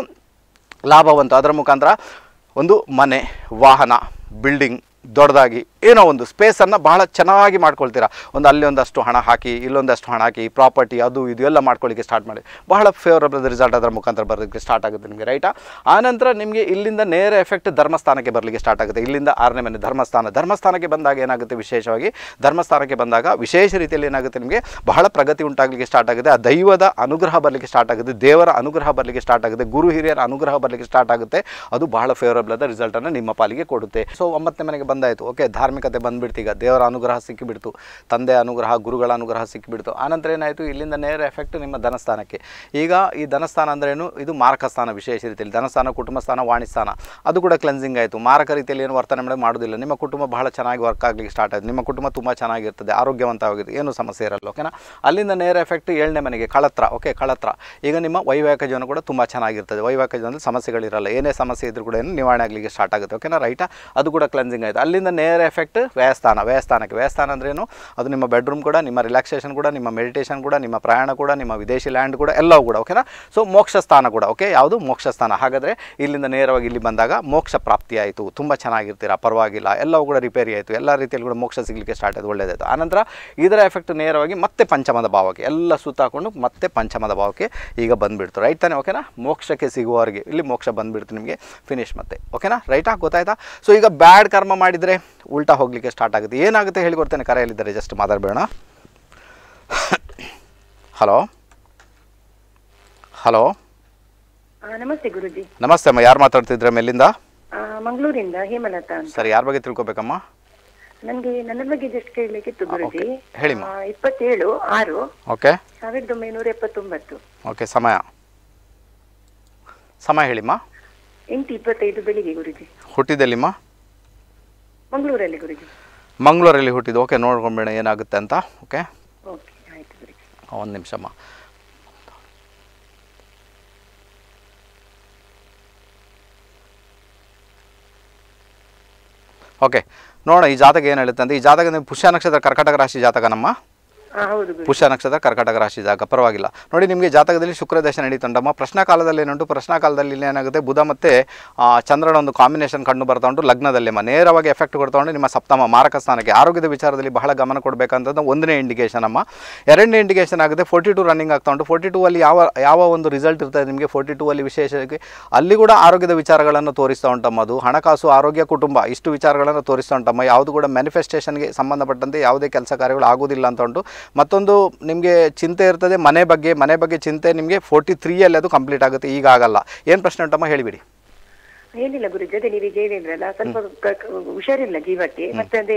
ಲಾಭವಂತ ಅದರ ಮುಖಾಂತರ ಒಂದು ಮನೆ ವಾಹನ ಬಿಲ್ಡಿಂಗ್ ದೊಡ್ಡದಾಗಿ ಏನೋ ಒಂದು ಸ್ಪೇಸನ್ನು ಬಹಳ ಚೆನ್ನಾಗಿ ಮಾಡ್ಕೊಳ್ತೀರಾ ಒಂದು ಅಲ್ಲಿ ಒಂದಷ್ಟು ಹಣ ಹಾಕಿ ಇಲ್ಲೊಂದಷ್ಟು ಹಣ ಹಾಕಿ ಪ್ರಾಪರ್ಟಿ ಅದು ಇದು ಎಲ್ಲ ಮಾಡ್ಕೊಳ್ಳಿಕ್ಕೆ ಸ್ಟಾರ್ಟ್ ಮಾಡಿ ಬಹಳ ಫೇವರಬಲ್ ರಿಸಲ್ಟ್ ಅದರ ಮುಖಾಂತರ ಬರೋದಕ್ಕೆ ಸ್ಟಾರ್ಟ್ ಆಗುತ್ತೆ ನಿಮಗೆ ರೈಟಾ ಆನಂತರ ನಿಮಗೆ ಇಲ್ಲಿಂದ ನೇರ ಎಫೆಕ್ಟ್ ಧರ್ಮಸ್ಥಾನಕ್ಕೆ ಬರಲಿಕ್ಕೆ ಸ್ಟಾರ್ಟ್ ಆಗುತ್ತೆ ಇಲ್ಲಿಂದ ಆರನೇ ಮನೆ ಧರ್ಮಸ್ಥಾನ ಧರ್ಮಸ್ಥಾನಕ್ಕೆ ಬಂದಾಗ ಏನಾಗುತ್ತೆ ವಿಶೇಷವಾಗಿ ಧರ್ಮಸ್ಥಾನಕ್ಕೆ ಬಂದಾಗ ವಿಶೇಷ ರೀತಿಯಲ್ಲಿ ಏನಾಗುತ್ತೆ ನಿಮಗೆ ಬಹಳ ಪ್ರಗತಿ ಉಂಟಾಗಲಿಕ್ಕೆ ಸ್ಟಾರ್ಟ್ ಆಗುತ್ತೆ ಆ ದೈವದ ಅನುಗ್ರಹ ಬರಲಿಕ್ಕೆ ಸ್ಟಾರ್ಟ್ ಆಗುತ್ತೆ ದೇವರ ಅನುಗ್ರಹ ಬರಲಿಕ್ಕೆ ಸ್ಟಾರ್ಟ್ ಆಗುತ್ತೆ ಗುರು ಹಿರಿಯರ ಅನುಗ್ರಹ ಬರಲಿಕ್ಕೆ ಸ್ಟಾರ್ಟ್ ಆಗುತ್ತೆ ಅದು ಬಹಳ ಫೇವರಬಲ್ ಆದ ರಿಸಲ್ಟನ್ನು ನಿಮ್ಮ ಪಾಲಿಗೆ ಕೊಡುತ್ತೆ ಸೊ ಒಂಬತ್ತನೇ ಮನೆಗೆ ಬಂದಾಯಿತು ಓಕೆ ಧಾರ್ಮಿಕತೆ ಬಂದ್ಬಿಡ್ತು ಈಗ ದೇವರ ಅನುಗ್ರಹ ಸಿಕ್ಕಿಬಿಡ್ತು ತಂದೆ ಅನುಗ್ರಹ ಗುರುಗಳ ಅನುಗ್ರಹ ಸಿಕ್ಕಿಬಿಡ್ತು ಆನಂತರ ಏನಾಯಿತು ಇಲ್ಲಿಂದ ನೇರ ಎಫೆಕ್ಟ್ ನಿಮ್ಮ ಧನಸ್ಥಾನಕ್ಕೆ ಈಗ ಈ ಧನಸ್ಥಾನ ಅಂದ್ರೇನು ಇದು ಮಾರಕ ಸ್ಥಾನ ವಿಶೇಷ ರೀತಿಯಲ್ಲಿ ಧನಸ್ಥಾನ ಕುಟುಂಬ ಸ್ಥಾನ ವಾಣಿಸ್ಥಾನ ಅದು ಕೂಡ ಕ್ಲೆನ್ಸಿಂಗ್ ಆಯಿತು ಮಾರಕ ರೀತಿಯಲ್ಲಿ ಏನು ವರ್ತನೆ ಮಾಡಿ ಮಾಡೋದಿಲ್ಲ ನಿಮ್ಮ ಕುಟುಂಬ ಬಹಳ ಚೆನ್ನಾಗಿ ವರ್ಕ್ ಆಗಲಿಕ್ಕೆ ಸ್ಟಾರ್ಟ್ ಆಯಿತು ನಿಮ್ಮ ಕುಟುಂಬ ತುಂಬ ಚೆನ್ನಾಗಿರ್ತದೆ ಆರೋಗ್ಯವಂತವಾಗಿದೆ ಏನು ಸಮಸ್ಯೆ ಇರಲ್ಲ ಓಕೆನಾ ಅಲ್ಲಿಂದ ನೇರ ಎಫೆಕ್ಟ್ ಏಳನೇ ಮನೆಗೆ ಕಳತ್ರ ಓಕೆ ಕಳತ್ರ ಈಗ ನಿಮ್ಮ ವೈವಾಹಿಕ ಜೀವನ ಕೂಡ ತುಂಬ ಚೆನ್ನಾಗಿರ್ತದೆ ವೈವಾಹಿಕ ಜೀವನದಲ್ಲಿ ಸಮಸ್ಯೆಗಳಿರಲ್ಲ ಏನೇ ಸಮಸ್ಯೆ ಇದ್ರೂ ಕೂಡ ಏನು ನಿವಾರಣೆ ಆಗಲಿಕ್ಕೆ ಸ್ಟಾರ್ಟ್ ಆಗುತ್ತೆ ಓಕೆನಾ ರೈಟಾ ಅದು ಕೂಡ ಕ್ಲೆನ್ಸಿಂಗ್ ಆಯಿತು ಅಲ್ಲಿಂದ ನೇರ ಎಫೆಕ್ಟ್ ವ್ಯಯಸ್ಥಾನ ವ್ಯಯಸ್ಥಾನಕ್ಕೆ ವ್ಯಯಸ್ಥಾನ ಅಂದ್ರೇನು ಅದು ನಿಮ್ಮ ಬೆಡ್ರೂಮ್ ಕೂಡ ನಿಮ್ಮ ರಿಲ್ಯಾಕ್ಸೇಷನ್ ಕೂಡ ನಿಮ್ಮ ಮೆಡಿಟೇಷನ್ ಕೂಡ ನಿಮ್ಮ ಪ್ರಯಾಣ ಕೂಡ ನಿಮ್ಮ ವಿದೇಶಿ ಲ್ಯಾಂಡ್ ಕೂಡ ಎಲ್ಲವೂ ಕೂಡ ಓಕೆನಾ ಸೊ ಮೋಕ್ಷ ಸ್ಥಾನ ಕೂಡ ಓಕೆ ಯಾವುದು ಮೋಕ್ಷ ಸ್ಥಾನ ಹಾಗಾದರೆ ಇಲ್ಲಿಂದ ನೇರವಾಗಿ ಇಲ್ಲಿ ಬಂದಾಗ ಮೋಕ್ಷ ಪ್ರಾಪ್ತಿ ಆಯಿತು ತುಂಬ ಚೆನ್ನಾಗಿರ್ತೀರಾ ಪರವಾಗಿಲ್ಲ ಎಲ್ಲವೂ ಕೂಡ ರಿಪೇರಿ ಆಯಿತು ಎಲ್ಲ ರೀತಿಯಲ್ಲಿ ಕೂಡ ಮೋಕ್ಷ ಸಿಗಲಿಕ್ಕೆ ಸ್ಟಾರ್ಟ್ ಆಯಿತು ಒಳ್ಳೆಯದಾಯಿತು ಆನಂತರ ಇದರ ಎಫೆಕ್ಟ್ ನೇರವಾಗಿ ಮತ್ತೆ ಪಂಚಮದ ಭಾವಕ್ಕೆ ಎಲ್ಲ ಸುತ್ತಾಕೊಂಡು ಮತ್ತೆ ಪಂಚಮದ ಭಾವಕ್ಕೆ ಈಗ ಬಂದುಬಿಡ್ತು ರೈಟ್ ತಾನೆ ಓಕೆನಾ ಮೋಕ್ಷಕ್ಕೆ ಸಿಗುವವರೆಗೆ ಇಲ್ಲಿ ಮೋಕ್ಷ ಬಂದುಬಿಡ್ತು ನಿಮಗೆ ಫಿನಿಶ್ ಮತ್ತೆ ಓಕೆನಾ ರೈಟಾ ಗೊತ್ತಾಯ್ತಾ ಸೊ ಈಗ ಬ್ಯಾಡ್ ಕರ್ಮ ಮಾಡಿದರೆ ಉಲ್ಟಾ ಹೋಗಲಿಕ್ಕೆ ಸ್ಟಾರ್ಟ್ ಆಗುತ್ತೆ ಏನಾಗುತ್ತೆ ಹೇಳಿಕೊಡ್ತೇನೆ ಕರೆಯಲ್ಲಿದ್ದಾರೆ ಜಸ್ಟ್ ಮಾತಾಡಬೇಡ ಹಲೋ ಹಲೋ ಆ, ನಮಸ್ತೆ ಗುರುಜಿ ನಮಸ್ತೆ ಅಮ್ಮ ಯಾರು ಮಾತಾಡ್ತಿದ್ರೆ ಮೇಲಿಂದ ಆ, ಮಂಗಳೂರಿಂದ ಹೇಮಲತಾ ಅಂತ ಸರಿ ಯಾರ ಬಗ್ಗೆ ತಿಳ್ಕೊಬೇಕಮ್ಮ ನನ್ಗೆ ನನ್ನ ಬಗ್ಗೆ ಜಸ್ಟ್ ಕೇಳಲಿಕ್ಕಿತ್ತು ಗುರುಜಿ ಓಕೆ. ಹೇಳಿಮ್ಮ. ಆ, ಇಪ್ಪತ್ತೇಳು ಆರು ಓಕೆ ಸಾವಿರದ ಒಂಬೈನೂರ ಎಪ್ಪತ್ತೊಂಬತ್ತು ಓಕೆ ಸಮಯ ಸಮಯ ಹೇಳಿಮ್ಮ ಎಂಟು ಇಪ್ಪತ್ತೈದು ಬೆಳಿಗ್ಗೆ ಗುರುಜಿ ಹುಟ್ಟಿದೆಲ್ಲಿಮ್ಮ ಮಂಗಳೂರಲ್ಲಿ ಗುರುಜಿ ಮಂಗಳೂರಲ್ಲಿ ಹುಟ್ಟಿದ್ದು ಓಕೆ ನೋಡ್ಕೊಂಬೇಡ ಏನಾಗುತ್ತೆ ಅಂತ ಓಕೆ ಓಕೆ ಆಯ್ತು ಗುರುಜಿ ಒಂದು ನಿಮಿಷಮ್ಮ ಓಕೆ ನೋಡೋಣ ಈ ಜಾತಕ ಏನು ಹೇಳುತ್ತೆ ಅಂತ ಈ ಜಾತಕ ನೀವು ಪುಷ್ಯ ನಕ್ಷತ್ರ ಕರ್ಕಾಟಕ ರಾಶಿ ಜಾತಕ ನಮ್ಮ ಆ, ಹೌದು ಗುರುಜಿ ಪುಷ್ಯ ನಕ್ಷತ್ರ ಕರ್ಕಾಟಕ ರಾಶಿ ಜಾಗ ಪರವಾಗಿಲ್ಲ ನೋಡಿ ನಿಮಗೆ ಜಾತಕದಲ್ಲಿ ಶುಕ್ರ ದಶ ನಡೀತುಂಟಮ್ಮ ಪ್ರಶ್ನಾ ಕಾಲದಲ್ಲಿ ಏನುಂಟು ಪ್ರಶ್ನಾ ಕಾಲದಲ್ಲಿ ಇಲ್ಲಿ ಏನಾಗುತ್ತೆ ಬುಧ ಮತ್ತು ಆ, ಚಂದ್ರನ ಒಂದು ಕಾಂಬಿನೇಷನ್ ಕಂಡು ಬರ್ತಾ ಉಂಟು ಲಗ್ನದಲ್ಲಿಮ್ಮ ನೇರವಾಗಿ ಎಫೆಕ್ಟ್ ಕೊಡ್ತಾ ಉಂಟು ನಿಮ್ಮ ಸಪ್ತಮ ಮಾರಕ ಸ್ಥಾನಕ್ಕೆ ಆರೋಗ್ಯದ ವಿಚಾರದಲ್ಲಿ ಬಹಳ ಗಮನ ಕೊಡಬೇಕಂತದ್ದು ಒಂದನೇ ಇಂಡಿಕೇಶನ್ ಅಮ್ಮ ಎರಡನೇ ಇಂಡಿಕೇಶನ್ ಆಗುತ್ತೆ ಫೋರ್ಟಿ ಟು ರನ್ನಿಂಗ್ ಆಗ್ತಾ ಉಂಟು ಫೋರ್ಟಿ ಟೂ ಅಲ್ಲಿ ಯಾವ ಯಾವ ಒಂದು ರಿಸಲ್ಟ್ ಇರ್ತದೆ ನಿಮಗೆ ಫೋರ್ಟಿ ಟೂ ಅಲ್ಲಿ ವಿಶೇಷವಾಗಿ ಅಲ್ಲಿ ಕೂಡ ಆರೋಗ್ಯದ ವಿಚಾರಗಳನ್ನು ತೋರಿಸ್ತಾ ಉಂಟಮ್ಮ ಅದು ಹಣಕಾಸು ಆರೋಗ್ಯ ಕುಟುಂಬ ಇಷ್ಟು ವಿಚಾರಗಳನ್ನು ತೋರಿಸ್ತಾ ಉಂಟಮ್ಮ ಯಾವುದು ಕೂಡ ಮ್ಯಾನಿಫೆಸ್ಟೇಷನ್ಗೆ ಸಂಬಂಧಪಟ್ಟಂತೆ ಯಾವುದೇ ಕೆಲಸ ಕಾರ್ಯಗಳು ಆಗೋದಿಲ್ಲ ಅಂತ ಉಂಟು ಮತ್ತೊಂದು ನಿಮಗೆ ಚಿಂತೆ ಇರ್ತದೆ ಮನೆ ಬಗ್ಗೆ ಮನೆ ಬಗ್ಗೆ ಚಿಂತೆ ನಿಮಗೆ ಫೋರ್ಟಿ ತ್ರೀಯಲ್ಲಿ ಅದು ಕಂಪ್ಲೀಟ್ ಆಗುತ್ತೆ ಈಗ ಆಗಲ್ಲ ಏನು ಪ್ರಶ್ನೆ ಉಂಟಮ್ಮ ಹೇಳಿಬಿಡಿ ಏನಿಲ್ಲ ಗುರುಜಿ ಅದೇ ನೀವೀಗ ಹೇಳಿದ್ರಲ್ಲ ಸ್ವಲ್ಪ ಕ- ಕ- ಹುಷಾರಿಲ್ಲ ಜೀವಕ್ಕೆ ಮತ್ತೆ ಅದೇ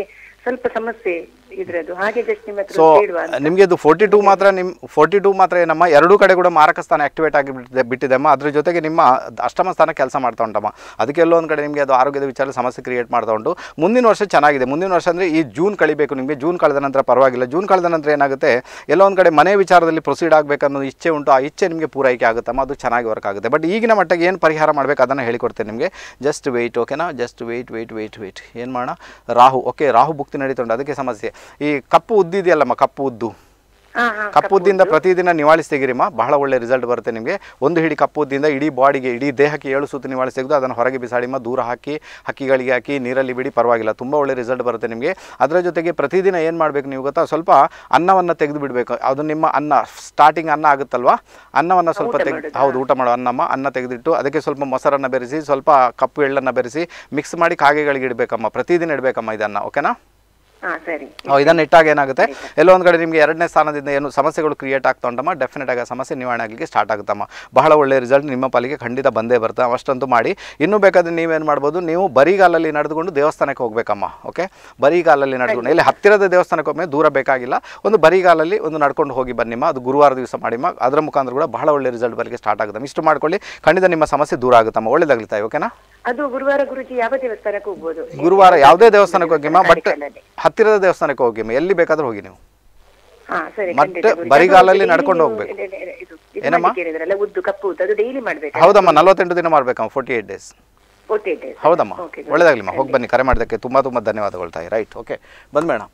ಸ್ವಲ್ಪ ಸಮಸ್ಯೆ ಇದ್ರದ್ದು ಹಾಗೆ ಜಸ್ಟ್ ನಿಮ್ಮ ಹತ್ರ ಸೊ ಕೇಳುವ ಅಂತ. ನಿಮಗೆ ಇದು ಫೋರ್ಟಿ ಟೂ ಮಾತ್ರ ನಿಮ್ಮ ಫೋರ್ಟಿ ಟೂ ಮಾತ್ರ ಏನಮ್ಮ ಎರಡೂ ಕಡೆ ಕೂಡ ಮಾರಕ ಸ್ಥಾನ ಆಕ್ಟಿವೇಟ್ ಆಗಿ ಬಿಟ್ಟಿದೆ ಬಿಟ್ಟಿದೆಮ್ಮ ಅದ್ರ ಜೊತೆಗೆ ನಿಮ್ಮ ಅಷ್ಟಮ ಸ್ಥಾನ ಕೆಲಸ ಮಾಡ್ತಾ ಉಂಟಮ್ಮ ಅದಕ್ಕೆ ಎಲ್ಲೋ ಒಂದು ಕಡೆ ನಿಮಗೆ ಅದು ಆರೋಗ್ಯದ ವಿಚಾರ ಸಮಸ್ಯೆ ಕ್ರಿಯೇಟ್ ಮಾಡ್ತಾ ಉಂಟು ಮುಂದಿನ ವರ್ಷ ಚೆನ್ನಾಗಿದೆ ಮುಂದಿನ ವರ್ಷ ಅಂದರೆ ಈ ಜೂನ್ ಕಳಿಬೇಕು ನಿಮಗೆ ಜೂನ್ ಕಳೆದ ನಂತರ ಪರವಾಗಿಲ್ಲ ಜೂನ್ ಕಳೆದ ನಂತರ ಏನಾಗುತ್ತೆ ಎಲ್ಲೋ ಒಂದು ಕಡೆ ಮನೆ ವಿಚಾರದಲ್ಲಿ ಪ್ರೊಸೀಡ್ ಆಗಬೇಕನ್ನೋ ಇಚ್ಛೆ ಉಂಟು ಆ ಇಚ್ಛೆ ನಿಮಗೆ ಪೂರೈಕೆ ಆಗುತ್ತಮ್ಮ ಅದು ಚೆನ್ನಾಗಿ ವರ್ಕ್ ಆಗುತ್ತೆ ಬಟ್ ಈಗಿನ ಮಟ್ಟಿಗೆ ಏನು ಪರಿಹಾರ ಮಾಡಬೇಕು ಅದನ್ನು ಹೇಳಿಕೊಡ್ತೇನೆ ನಿಮಗೆ ಜಸ್ಟ್ ವೆಯ್ಟ್ ಓಕೆನಾ just wait wait wait wait ಏನು ಮಾಡೋಣ ರಾಹು ಓಕೆ ರಾಹು ಭುಕ್ತಿ ನಡೀತಾ ಉಂಟು ಅದಕ್ಕೆ ಸಮಸ್ಯೆ ಈ ಕಪ್ಪು ಉದ್ದಿದೆಯಲ್ಲಮ್ಮ ಕಪ್ಪು ಉದ್ದು ಹಾ, ಹಾ, ಕಪ್ಪು ಉದ್ದಿಂದ ಪ್ರತಿದಿನ ನಿವಾಳಿಸಿ ತೆಗಿರಿಮ್ಮ ಬಹಳ ಒಳ್ಳೆ ರಿಸಲ್ಟ್ ಬರುತ್ತೆ ನಿಮಗೆ ಒಂದು ಹಿಡಿ ಕಪ್ಪು ಉದ್ದಿಂದ ಇಡೀ ಬಾಡಿಗೆ ಇಡೀ ದೇಹಕ್ಕೆ ಏಳು ಸುತ್ತು ನಿವಾಳಿಸಿ ತೆಗೆದು ಅದನ್ನು ಹೊರಗೆ ಬಿಸಾಡಿಮ್ಮ ದೂರ ಹಾಕಿ ಹಕ್ಕಿಗಳಿಗೆ ಹಾಕಿ ನೀರಲ್ಲಿ ಬಿಡಿ ಪರವಾಗಿಲ್ಲ ತುಂಬ ಒಳ್ಳೆ ರಿಸಲ್ಟ್ ಬರುತ್ತೆ ನಿಮಗೆ ಅದರ ಜೊತೆಗೆ ಪ್ರತಿದಿನ ಏನು ಮಾಡಬೇಕು ನೀವು ಗೊತ್ತಾ ಸ್ವಲ್ಪ ಅನ್ನವನ್ನು ತೆಗೆದು ಬಿಡಬೇಕು ಅದು ನಿಮ್ಮ ಅನ್ನ ಸ್ಟಾರ್ಟಿಂಗ್ ಅನ್ನ ಆಗುತ್ತಲ್ವಾ ಅನ್ನವನ್ನು ಸ್ವಲ್ಪ ತೆಗೆದು ಹೌದು ಊಟ ಮಾಡೋ ಅನ್ನಮ್ಮ ಅನ್ನ ತೆಗೆದಿಟ್ಟು ಅದಕ್ಕೆ ಸ್ವಲ್ಪ ಮೊಸರನ್ನು ಬೆರೆಸಿ ಸ್ವಲ್ಪ ಕಪ್ಪು ಎಳ್ಳನ್ನು ಬೆರೆಸಿ ಮಿಕ್ಸ್ ಮಾಡಿ ಕಾಗೆಗಳಿಗೆ ಇಡಬೇಕಮ್ಮ ಪ್ರತಿದಿನ ಇಡಬೇಕಮ್ಮ ಇದನ್ನು ಓಕೆನಾ ಹಾ ಸರಿ ಅವು ಇದನ್ನು ಇಟ್ಟಾಗ ಏನಾಗುತ್ತೆ ಎಲ್ಲೋ ಒಂದು ಕಡೆ ನಿಮಗೆ ಎರಡನೇ ಸ್ಥಾನದಿಂದ ಏನು ಸಮಸ್ಯೆಗಳು ಕ್ರಿಯೇಟ್ ಆಗ್ತಾ ಉಂಟಮ್ಮ ಡೆಫಿನೆಟ್ ಆಗಿ ಆ ಸಮಸ್ಯೆ ನಿವಾರಣೆ ಆಗಲಿಕ್ಕೆ ಸ್ಟಾರ್ಟ್ ಆಗುತ್ತಮ್ಮ ಬಹಳ ಒಳ್ಳೆ ರಿಸಲ್ಟ್ ನಿಮ್ಮ ಪಾಲಿಗೆ ಖಂಡಿತ ಬಂದೇ ಬರುತ್ತೆ ಅಷ್ಟಂತೂ ಮಾಡಿ ಇನ್ನೂ ಬೇಕಾದ್ರೆ ನೀವೇನು ಮಾಡ್ಬೋದು ನೀವು ಬರಿಗಾಲಲ್ಲಿ ನಡೆದುಕೊಂಡು ದೇವಸ್ಥಾನಕ್ಕೆ ಹೋಗಬೇಕಮ್ಮ ಓಕೆ ಬರಿಗಾಲಲ್ಲಿ ನಡೆದುಕೊಂಡು ಇಲ್ಲಿ ಹತ್ತಿರದ ದೇವಸ್ಥಾನಕ್ಕೆ ಒಮ್ಮೆ ದೂರ ಬೇಕಾಗಿಲ್ಲ ಒಂದು ಬರಿಗಾಲಲ್ಲಿ ಒಂದು ನಡ್ಕೊಂಡು ಹೋಗಿ ಬನ್ನಿಮ್ಮ ಅದು ಗುರುವಾರ ದಿವಸ ಮಾಡಿಮ್ಮ ಅದರ ಮುಖಾಂತರ ಕೂಡ ಬಹಳ ಒಳ್ಳೆ ರಿಸಲ್ಟ್ ಬರಲಿಕ್ಕೆ ಸ್ಟಾರ್ಟ್ ಆಗುತ್ತೆ ಇಷ್ಟು ಮಾಡ್ಕೊಳ್ಳಿ ಖಂಡಿತ ನಿಮ್ಮ ಸಮಸ್ಯೆ ದೂರ ಆಗುತ್ತಮ್ಮ ಒಳ್ಳೇದಾಗ್ಲಿ ತಾಯಿ ಓಕೆನಾ ಅದು ಗುರುವಾರ ಗುರುಜಿ ಯಾವ ದೇವಸ್ಥಾನಕ್ಕೆ ಹೋಗ್ಬೋದು ಗುರುವಾರ ಯಾವುದೇ ದೇವಸ್ಥಾನಕ್ಕೆ ಹೋಗಿಮ್ಮ ಬಟ್ ಕಾರ್ಕಳದಲ್ಲಿ. ಹತ್ತಿರದ ದೇವಸ್ಥಾನಕ್ಕೆ ಹೋಗಿಮ್ಮ ಎಲ್ಲಿ ಬೇಕಾದ್ರೂ ಹೋಗಿ ನೀವು ಹಾ ಸರಿ ಮತ್ತೆ ಖಂಡಿತ ಗುರುಜಿ. ಬರಿಗಾಲಲ್ಲಿ ಅದು ನಡ್ಕೊಂಡು daily ಹೋಗ್ಬೇಕು. ನೀವು- ಇದು- ಇದು- ಇದು ಏನಮ್ಮ? ಮಾಡ್ಲಿಕ್ಕೆ ಹೇಳಿದ್ರಲ್ಲ, ಉದ್ದು ಕಪ್ಪು ಉದ್ದು ಅದು ಡೈಲಿ ಮಾಡ್ಬೇಕು ಹೌದಮ್ಮ ನಲವತ್ತೆಂಟು ದಿನ ಮಾಡ್ಬೇಕಮ್ಮ forty eight days okay days ಹೌದಮ್ಮ Okay, good. ಒಳ್ಳೇದಾಗ್ಲಿಮ್ಮ ಹೋಗಿ ಬನ್ನಿ ಕರೆ ಮಾಡೋದಕ್ಕೆ ತುಂಬ ತುಂಬ ಧನ್ಯವಾದಗಳು ತಾಯಿ ರೈಟ್ ಓಕೆ ಬಂದ್ ಮೇಡಮ್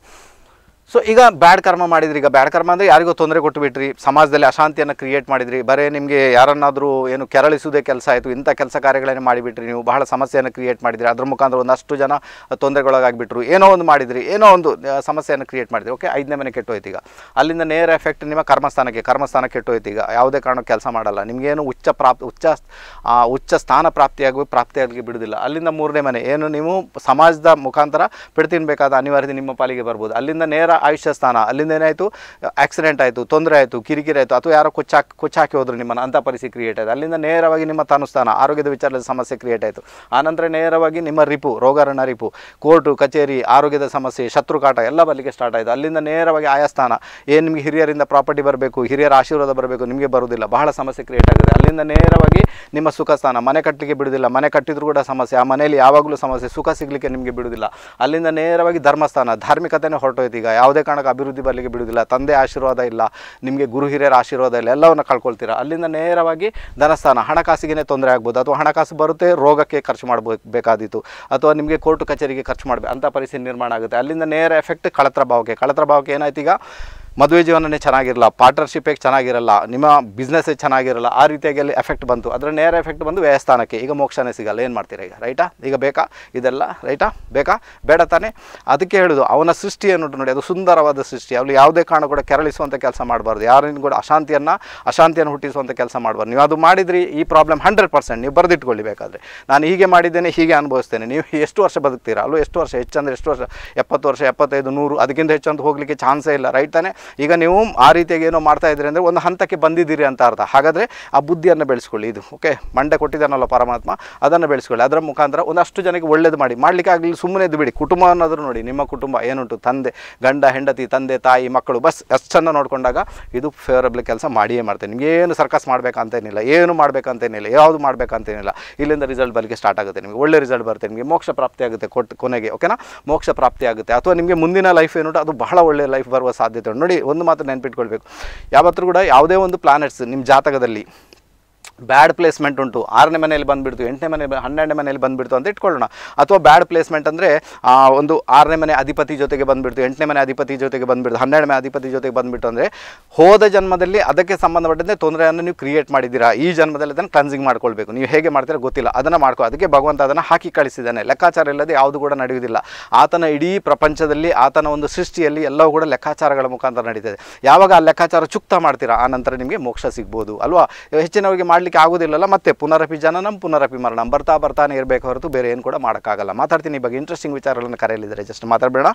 ಸೊ ಈಗ ಬ್ಯಾಡ್ ಕರ್ಮ ಮಾಡಿದ್ರಿ ಈಗ ಬ್ಯಾಡ್ ಕರ್ಮ ಅಂದರೆ ಯಾರಿಗೋ ತೊಂದರೆ ಕೊಟ್ಟು ಬಿಟ್ರಿ ಸಮಾಜದಲ್ಲಿ ಅಶಾಂತಿಯನ್ನು ಕ್ರಿಯೇಟ್ ಮಾಡಿದ್ರಿ ಬರೀ ನಿಮಗೆ ಯಾರನ್ನಾದರೂ ಏನು ಕೆರಳಿಸುವುದೇ ಕೆಲಸ ಆಯಿತು ಇಂಥ ಕೆಲಸ ಕಾರ್ಯಗಳನ್ನೇ ಮಾಡಿಬಿಟ್ರಿ ನೀವು ಬಹಳ ಸಮಸ್ಯೆಯನ್ನು ಕ್ರಿಯೇಟ್ ಮಾಡಿದ್ರಿ ಅದ್ರ ಮುಖಾಂತರ ಒಂದಷ್ಟು ಜನ ತೊಂದರೆಗೊಳಗಾಗಿಬಿಟ್ರು ಏನೋ ಒಂದು ಮಾಡಿದ್ರಿ ಏನೋ ಒಂದು ಆ, ಸಮಸ್ಯೆಯನ್ನು ಕ್ರಿಯೇಟ್ ಮಾಡಿದ್ರಿ ಓಕೆ ಐದನೇ ಮನೆ ಕೆಟ್ಟೋಯ್ತು ಈಗ ಅಲ್ಲಿಂದ ನೇರ ಎಫೆಕ್ಟ್ ನಿಮ್ಮ ಕರ್ಮಸ್ಥಾನಕ್ಕೆ ಕರ್ಮಸ್ಥಾನ ಕೆಟ್ಟೋಯ್ತು ಈಗ ಯಾವುದೇ ಕಾರಣಕ್ಕೆ ಕೆಲಸ ಮಾಡಲ್ಲ ನಿಮಗೇನು ಉಚ್ಚ ಪ್ರಾಪ್ ಉಚ್ಚ ಆ, ಉಚ್ಚ ಸ್ಥಾನ ಪ್ರಾಪ್ತಿಯಾಗಿ ಪ್ರಾಪ್ತಿಯಾಗಲಿಕ್ಕೆ ಬಿಡುವುದಿಲ್ಲ ಅಲ್ಲಿಂದ ಮೂರನೇ ಮನೆ ಏನು ನೀವು ಸಮಾಜದ ಮುಖಾಂತರ ಪೆಟ್ಟು ತಿನ್ನಬೇಕಾದ ಅನಿವಾರ್ಯತೆ ನಿಮ್ಮ ಪಾಲಿಗೆ ಬರ್ಬೋದು ಅಲ್ಲಿಂದ ನೇರ ಆಯುಷ್ಯ ಸ್ಥಾನ ಅಲ್ಲಿಂದ ಏನಾಯಿತು ಆಕ್ಸಿಡೆಂಟ್ ಆಯಿತು ತೊಂದರೆ ಆಯಿತು ಕಿರಿಕಿರಿ ಆಯಿತು ಅಥವಾ ಯಾರೋ ಕೊಚ್ಚಾಕಿ ಕೊಚ್ಚಾಕಿ ಹೋದ್ರು ನಿಮ್ಮನ್ನು ಅಂಥ ಪರಿಸ್ಥಿತಿ ಕ್ರಿಯೇಟ್ ಆಯಿತು ಅಲ್ಲಿಂದ ನೇರವಾಗಿ ನಿಮ್ಮ ತನುಸ್ಥಾನ ಆರೋಗ್ಯದ ವಿಚಾರದ ಸಮಸ್ಯೆ ಕ್ರಿಯೇಟ್ ಆಯಿತು ಆನಂತರ ನೇರವಾಗಿ ನಿಮ್ಮ ರಿಪು ರೋಗರಣ ರಿಪು ಕೋರ್ಟು ಕಚೇರಿ ಆರೋಗ್ಯದ ಸಮಸ್ಯೆ ಶತ್ರುಕಾಟ ಎಲ್ಲ ಬರಲಿಕ್ಕೆ ಸ್ಟಾರ್ಟ್ ಆಯಿತು ಅಲ್ಲಿಂದ ನೇರವಾಗಿ ಆಯಾ ಸ್ಥಾನ ಏನು ನಿಮಗೆ ಹಿರಿಯರಿಂದ ಪ್ರಾಪರ್ಟಿ ಬರಬೇಕು ಹಿರಿಯರ ಆಶೀರ್ವಾದ ಬರಬೇಕು ನಿಮಗೆ ಬರುವುದಿಲ್ಲ ಬಹಳ ಸಮಸ್ಯೆ ಕ್ರಿಯೇಟ್ ಆಗಿದೆ ಅಲ್ಲಿಂದ ನೇರವಾಗಿ ನಿಮ್ಮ ಸುಖ ಸ್ಥಾನ ಮನೆ ಕಟ್ಟಲಿಕ್ಕೆ ಬಿಡುವುದಿಲ್ಲ ಮನೆ ಕಟ್ಟಿದ್ರು ಕೂಡ ಸಮಸ್ಯೆ ಆ ಮನೆಯಲ್ಲಿ ಯಾವಾಗಲೂ ಸಮಸ್ಯೆ ಸುಖ ಸಿಗಲಿಕ್ಕೆ ನಿಮಗೆ ಬಿಡುವುದಿಲ್ಲ ಅಲ್ಲಿಂದ ನೇರವಾಗಿ ಧರ್ಮಸ್ಥಾನ ಧಾರ್ಮಿಕತೆನೇ ಹೊರಟೋಯ್ತು ಈಗ ಯಾವುದೇ ಕಾರಣಕ್ಕೆ ಅಭಿವೃದ್ಧಿ ಬರಲಿಕ್ಕೆ ಬಿಡುವುದಿಲ್ಲ ತಂದೆ ಆಶೀರ್ವಾದ ಇಲ್ಲ ನಿಮಗೆ ಗುರು ಹಿರಿಯರ ಆಶೀರ್ವಾದ ಇಲ್ಲ ಎಲ್ಲವನ್ನು ಕಳ್ಕೊಳ್ತೀರಾ ಅಲ್ಲಿಂದ ನೇರವಾಗಿ ಧನಸ್ಥಾನ ಹಣಕಾಸಿಗೆ ತೊಂದರೆ ಆಗ್ಬೋದು ಅಥವಾ ಹಣಕಾಸು ಬರುತ್ತೆ ರೋಗಕ್ಕೆ ಖರ್ಚು ಮಾಡಬೇಕು ಬೇಕಾದೀತು ಅಥವಾ ನಿಮಗೆ ಕೋರ್ಟು ಕಚೇರಿಗೆ ಖರ್ಚು ಮಾಡಬೇಕು ಅಂಥ ಪರಿಸ್ಥಿತಿ ನಿರ್ಮಾಣ ಆಗುತ್ತೆ ಅಲ್ಲಿಂದ ನೇರ ಎಫೆಕ್ಟ್ ಕಳತ್ರ ಭಾವಕ್ಕೆ ಕಳತ್ರ ಭಾವಕ್ಕೆ ಏನಾಯ್ತು ಈಗ ಮದುವೆ ಜೀವನನೇ ಚೆನ್ನಾಗಿರಲ್ಲ ಪಾರ್ಟ್ನರ್ಶಿಪ್ಪೇ ಚೆನ್ನಾಗಿರಲ್ಲ ನಿಮ್ಮ ಬಿಸ್ನೆಸ್ಸೇ ಚೆನ್ನಾಗಿರಲ್ಲ ಆ ರೀತಿಯಾಗಿ ಅಲ್ಲಿ ಎಫೆಕ್ಟ್ ಬಂತು ಅದರ ನೇರ ಎಫೆಕ್ಟ್ ಬಂದು ವ್ಯಯಸ್ಥಾನಕ್ಕೆ ಈಗ ಮೋಕ್ಷನೇ ಸಿಗಲ್ಲ ಏನು ಮಾಡ್ತೀರಾ ಈಗ ರೈಟಾ ಈಗ ಬೇಕಾ ಇದೆಲ್ಲ ರೈಟಾ ಬೇಕಾ ಬೇಡ ತಾನೇ ಅದಕ್ಕೆ ಹೇಳೋದು ಅವನ ಸೃಷ್ಟಿ ಅನ್ನೋದು ನೋಡಿ ಅದು ಸುಂದರವಾದ ಸೃಷ್ಟಿ ಅಲ್ಲಿ ಯಾವುದೇ ಕಾರಣ ಕೂಡ ಕೆರಳಿಸುವಂಥ ಕೆಲಸ ಮಾಡಬಾರ್ದು ಯಾರಿಗೂ ಕೂಡ ಅಶಾಂತಿಯನ್ನು ಅಶಾಂತಿಯನ್ನು ಹುಟ್ಟಿಸುವಂಥ ಕೆಲಸ ಮಾಡಬಾರ್ದು ನೀವು ಅದು ಮಾಡಿದ್ರಿ ಈ ಪ್ರಾಬ್ಲಮ್ ಹಂಡ್ರೆಡ್ ಪರ್ಸೆಂಟ್ ನೀವು ಬರೆದಿಟ್ಕೊಳ್ಳಿ ಬೇಕಾದರೆ ನಾನು ಹೀಗೆ ಮಾಡಿದ್ದೇನೆ ಹೀಗೆ ಅನುಭವಿಸ್ತೇನೆ ನೀವು ಎಷ್ಟು ವರ್ಷ ಬದುಕ್ತೀರಾ ಅಲ್ಲೂ ಎಷ್ಟು ವರ್ಷ ಹೆಚ್ಚಂದ್ರೆ ಎಷ್ಟು ವರ್ಷ ಎಪ್ಪತ್ತು ವರ್ಷ ಎಪ್ಪತ್ತೈದು ನೂರು ಅದಕ್ಕಿಂತ ಹೆಚ್ಚಂತ ಹೋಗಲಿಕ್ಕೆ ಚಾನ್ಸೇ ಇಲ್ಲ ರೈಟ್ ತಾನೇ ಈಗ ನೀವು ಆ ರೀತಿಯಾಗಿ ಏನೋ ಮಾಡ್ತಾ ಇದ್ದೀರಿ ಅಂದರೆ ಒಂದು ಹಂತಕ್ಕೆ ಬಂದಿದ್ದೀರಿ ಅಂತ ಅರ್ಥ ಹಾಗಾದರೆ ಆ ಬುದ್ಧಿಯನ್ನು ಬೆಳೆಸ್ಕೊಳ್ಳಿ ಇದು ಓಕೆ ಮಂಡೆ ಕೊಟ್ಟಿದ್ದಾನಲ್ಲ ಪರಮಾತ್ಮ ಅದನ್ನು ಬೆಳೆಸ್ಕೊಳ್ಳಿ ಅದರ ಮುಖಾಂತರ ಒಂದಷ್ಟು ಜನಕ್ಕೆ ಒಳ್ಳೇದು ಮಾಡಿ ಮಾಡಲಿಕ್ಕೆ ಆಗಲಿ ಸುಮ್ಮನೆ ಇದ್ದು ಬಿಡಿ ಕುಟುಂಬ ಅನ್ನೋದ್ರು ನೋಡಿ ನಿಮ್ಮ ಕುಟುಂಬ ಏನುಂಟು ತಂದೆ ಗಂಡ ಹೆಂಡತಿ ತಂದೆ ತಾಯಿ ಮಕ್ಕಳು ಬಸ್ ಅಷ್ಟನ್ನು ನೋಡಿಕೊಂಡಾಗ ಇದು ಫೇವರಬಲ್ ಕೆಲಸ ಮಾಡಿಯೇ ಮಾಡ್ತೇನೆ ನಿಮ್ಗೆ ಏನು ಸರ್ಕಸ್ ಮಾಡಬೇಕಂತೇನಿಲ್ಲ ಏನು ಮಾಡಬೇಕಂತೇನಿಲ್ಲ ಯಾವುದು ಮಾಡಬೇಕಂತೇನಿಲ್ಲ ಇಲ್ಲಿಂದ ರಿಸಲ್ಟ್ ಬರಲಿಕ್ಕೆ ಸ್ಟಾರ್ಟ್ ಆಗುತ್ತೆ ನಿಮಗೆ ಒಳ್ಳೆ ರಿಸಲ್ಟ್ ಬರುತ್ತೆ ನಿಮಗೆ ಮೋಕ್ಷ ಪ್ರಾಪ್ತಿ ಆಗುತ್ತೆ ಕೊಟ್ಟು ಕೊನೆಗೆ ಓಕೆನಾ ಮೋಕ್ಷ ಪ್ರಾಪ್ತಿ ಆಗುತ್ತೆ ಅಥವಾ ನಿಮಗೆ ಮುಂದಿನ ಲೈಫ್ ಏನುಂಟು ಅದು ಬಹಳ ಒಳ್ಳೆ ಲೈಫ್ ಬರುವ ಸಾಧ್ಯತೆ ಉಂಟು ನೋಡಿ ಒಂದು ಮಾತು ನೆನ್ಪಿಟ್ಕೊಳ್ಬೇಕು ಯಾವತ್ತೂ ಕೂಡ ಯಾವುದೇ ಒಂದು ಪ್ಲಾನೆಟ್ಸ್ ನಿಮ್ಮ ಜಾತಕದಲ್ಲಿ ಬ್ಯಾಡ್ ಪ್ಲೇಸ್ಮೆಂಟ್ ಉಂಟು ಆರನೇ ಮನೆಯಲ್ಲಿ ಬಂದುಬಿಡ್ತು ಎಂಟನೇ ಮನೆ ಹನ್ನೆರಡನೇ ಮನೆಯಲ್ಲಿ ಬಂದುಬಿಡ್ತು ಅಂತ ಇಟ್ಕೊಳ್ಳೋಣ ಅಥವಾ ಬ್ಯಾಡ್ ಪ್ಲೇಸ್ಮೆಂಟ್ ಅಂದರೆ ಒಂದು ಆರನೇ ಮನೆ ಅಧಿಪತಿ ಜೊತೆಗೆ ಬಂದುಬಿಡ್ತು ಎಂಟನೇ ಮನೆ ಅಧಿಪತಿ ಜೊತೆಗೆ ಬಂದುಬಿಡ್ತು ಹನ್ನೆರಡು ಮನೆ ಅಧಿಪತಿ ಜೊತೆಗೆ ಬಂದುಬಿಟ್ಟು ಅಂದರೆ ಹೋದ ಜನ್ಮದಲ್ಲಿ ಅದಕ್ಕೆ ಸಂಬಂಧಪಟ್ಟಂತೆ ತೊಂದರೆಯನ್ನು ನೀವು ಕ್ರಿಯೇಟ್ ಮಾಡಿದ್ದೀರಾ ಈ ಜನ್ಮದಲ್ಲಿ ಅದನ್ನು ಕ್ಲನ್ಸಿಂಗ್ ಮಾಡ್ಕೊಳ್ಬೇಕು ನೀವು ಹೇಗೆ ಮಾಡ್ತೀರಾ ಗೊತ್ತಿಲ್ಲ ಅದನ್ನು ಮಾಡ್ಕೋ ಅದಕ್ಕೆ ಭಗವಂತ ಅದನ್ನು ಹಾಕಿ ಕಳಿಸಿದ್ದಾನೆ ಲೆಕ್ಕಾಚಾರ ಇಲ್ಲದೆ ಯಾವುದು ಕೂಡ ನಡೆಯುವುದಿಲ್ಲ ಆತನ ಇಡೀ ಪ್ರಪಂಚದಲ್ಲಿ ಆತನ ಒಂದು ಸೃಷ್ಟಿಯಲ್ಲಿ ಎಲ್ಲವೂ ಕೂಡ ಲೆಕ್ಕಾಚಾರಗಳ ಮುಖಾಂತರ ನಡೀತದೆ ಯಾವಾಗ ಆ ಲೆಕ್ಕಾಚಾರ ಚುಕ್ತ ಮಾಡ್ತೀರಾ ಆ ನಂತರ ನಿಮಗೆ ಮೋಕ್ಷ ಸಿಗ್ಬೋದು ಅಲ್ವಾ ಹೆಚ್ಚಿನವರಿಗೆ ಮಾಡಲಿಕ್ಕೆ ಆಗೋದಿಲ್ಲಲ್ಲ ಮತ್ತೆ ಪುನರಪಿ ಜನನಂ ಪುನರಪಿ ಮರಣಂ ಬರ್ತಾ ಬರ್ತಾನೆ ಇರಬೇಕು ಹೊರತು ಬೇರೆ ಏನು ಕೂಡ ಮಾಡೋಕ್ಕಾಗಲ್ಲ ಮಾತಾಡ್ತೀನಿ ಈ ಬಗ್ಗೆ ಇಂಟ್ರೆಸ್ಟಿಂಗ್ ವಿಚಾರಗಳನ್ನು ಕರೆಯಲಿದ್ದಾರೆ ಜಸ್ಟ್ ಮಾತಾಡಬೇಡ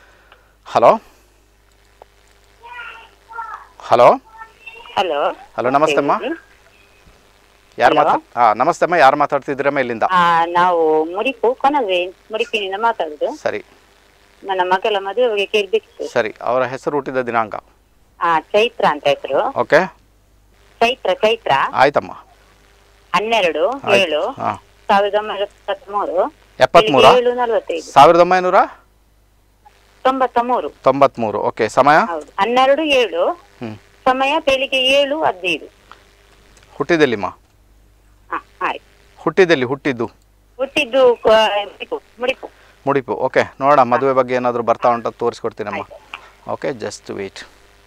ಹಲೋ ಹಲೋ ಹಲೋ ಹಲೋ ನಮಸ್ತೆ ಅಮ್ಮ ಯಾರು ಮಾತಾ ಹಾಂ ನಮಸ್ತೆ ಅಮ್ಮ ಯಾರು ಮಾತಾಡ್ತಿದ್ದೀರಮ್ಮ ಇಲ್ಲಿಂದ ನಾವು ಮುಡಿಪು ಕೊನಲ್ವೇ ಮುಡಿಪಿನಿಂದ ಮಾತಾಡುದು ಸರಿ ನನ್ನ ಮಗಳ ಮದುವೆಗೆ ಕೇಳ್ಬೇಕಿತ್ತು ಸರಿ ಅವರ ಹೆಸರು ಹುಟ್ಟಿದ ದಿನಾಂಕ ಹಾ ಚೈತ್ರ ಅಂತ ಹೆಸರು ಓಕೆ ಚೈತ್ರ ಚೈತ್ರ ಆಯ್ತಮ್ಮ ಹನ್ನೆರಡು ಆಯ್ತು. ಏಳು ಹಾಂ ಸಾವಿರದ ಒಂಬೈನೂರ ಎಪ್ಪತ್ಮೂರು ಎಪ್ಪತ್ಮೂರ ಬೆಳಿಗ್ಗೆ ಏಳು ನಲವತ್ತೈದು ಸಾವಿರದ ಒಂಬೈನೂರ ತೊಂಬತ್ತ ಮೂರು ತೊಂಬತ್ಮೂರು ಓಕೆ ಸಮಯ ಹೌದು ಹನ್ನೆರಡು ಏಳು ಹ್ಞೂ ಸಮಯ ಬೆಳಿಗ್ಗೆ ಏಳು ಹದಿನೈದು ಹುಟ್ಟಿದೆಲ್ಲಿಮ್ಮ ಹಾ ಆಯ್ತು ಹುಟ್ಟಿದೆಲ್ಲಿ ಹುಟ್ಟಿದ್ದು ಹುಟ್ಟಿದ್ದು ಕ- ಮುಡಿಪು ಮುಡಿಪು ಮುಡಿಪು ಓಕೆ ನೋಡೋಣ ಮದುವೆ ಬಗ್ಗೆ ಏನಾದರೂ ಬರ್ತಾ ಉಂಟ ತೋರಿಸ್ಕೊಡ್ತೀನಮ್ಮ ಓಕೆ ಜಸ್ಟ್ ವೇಟ್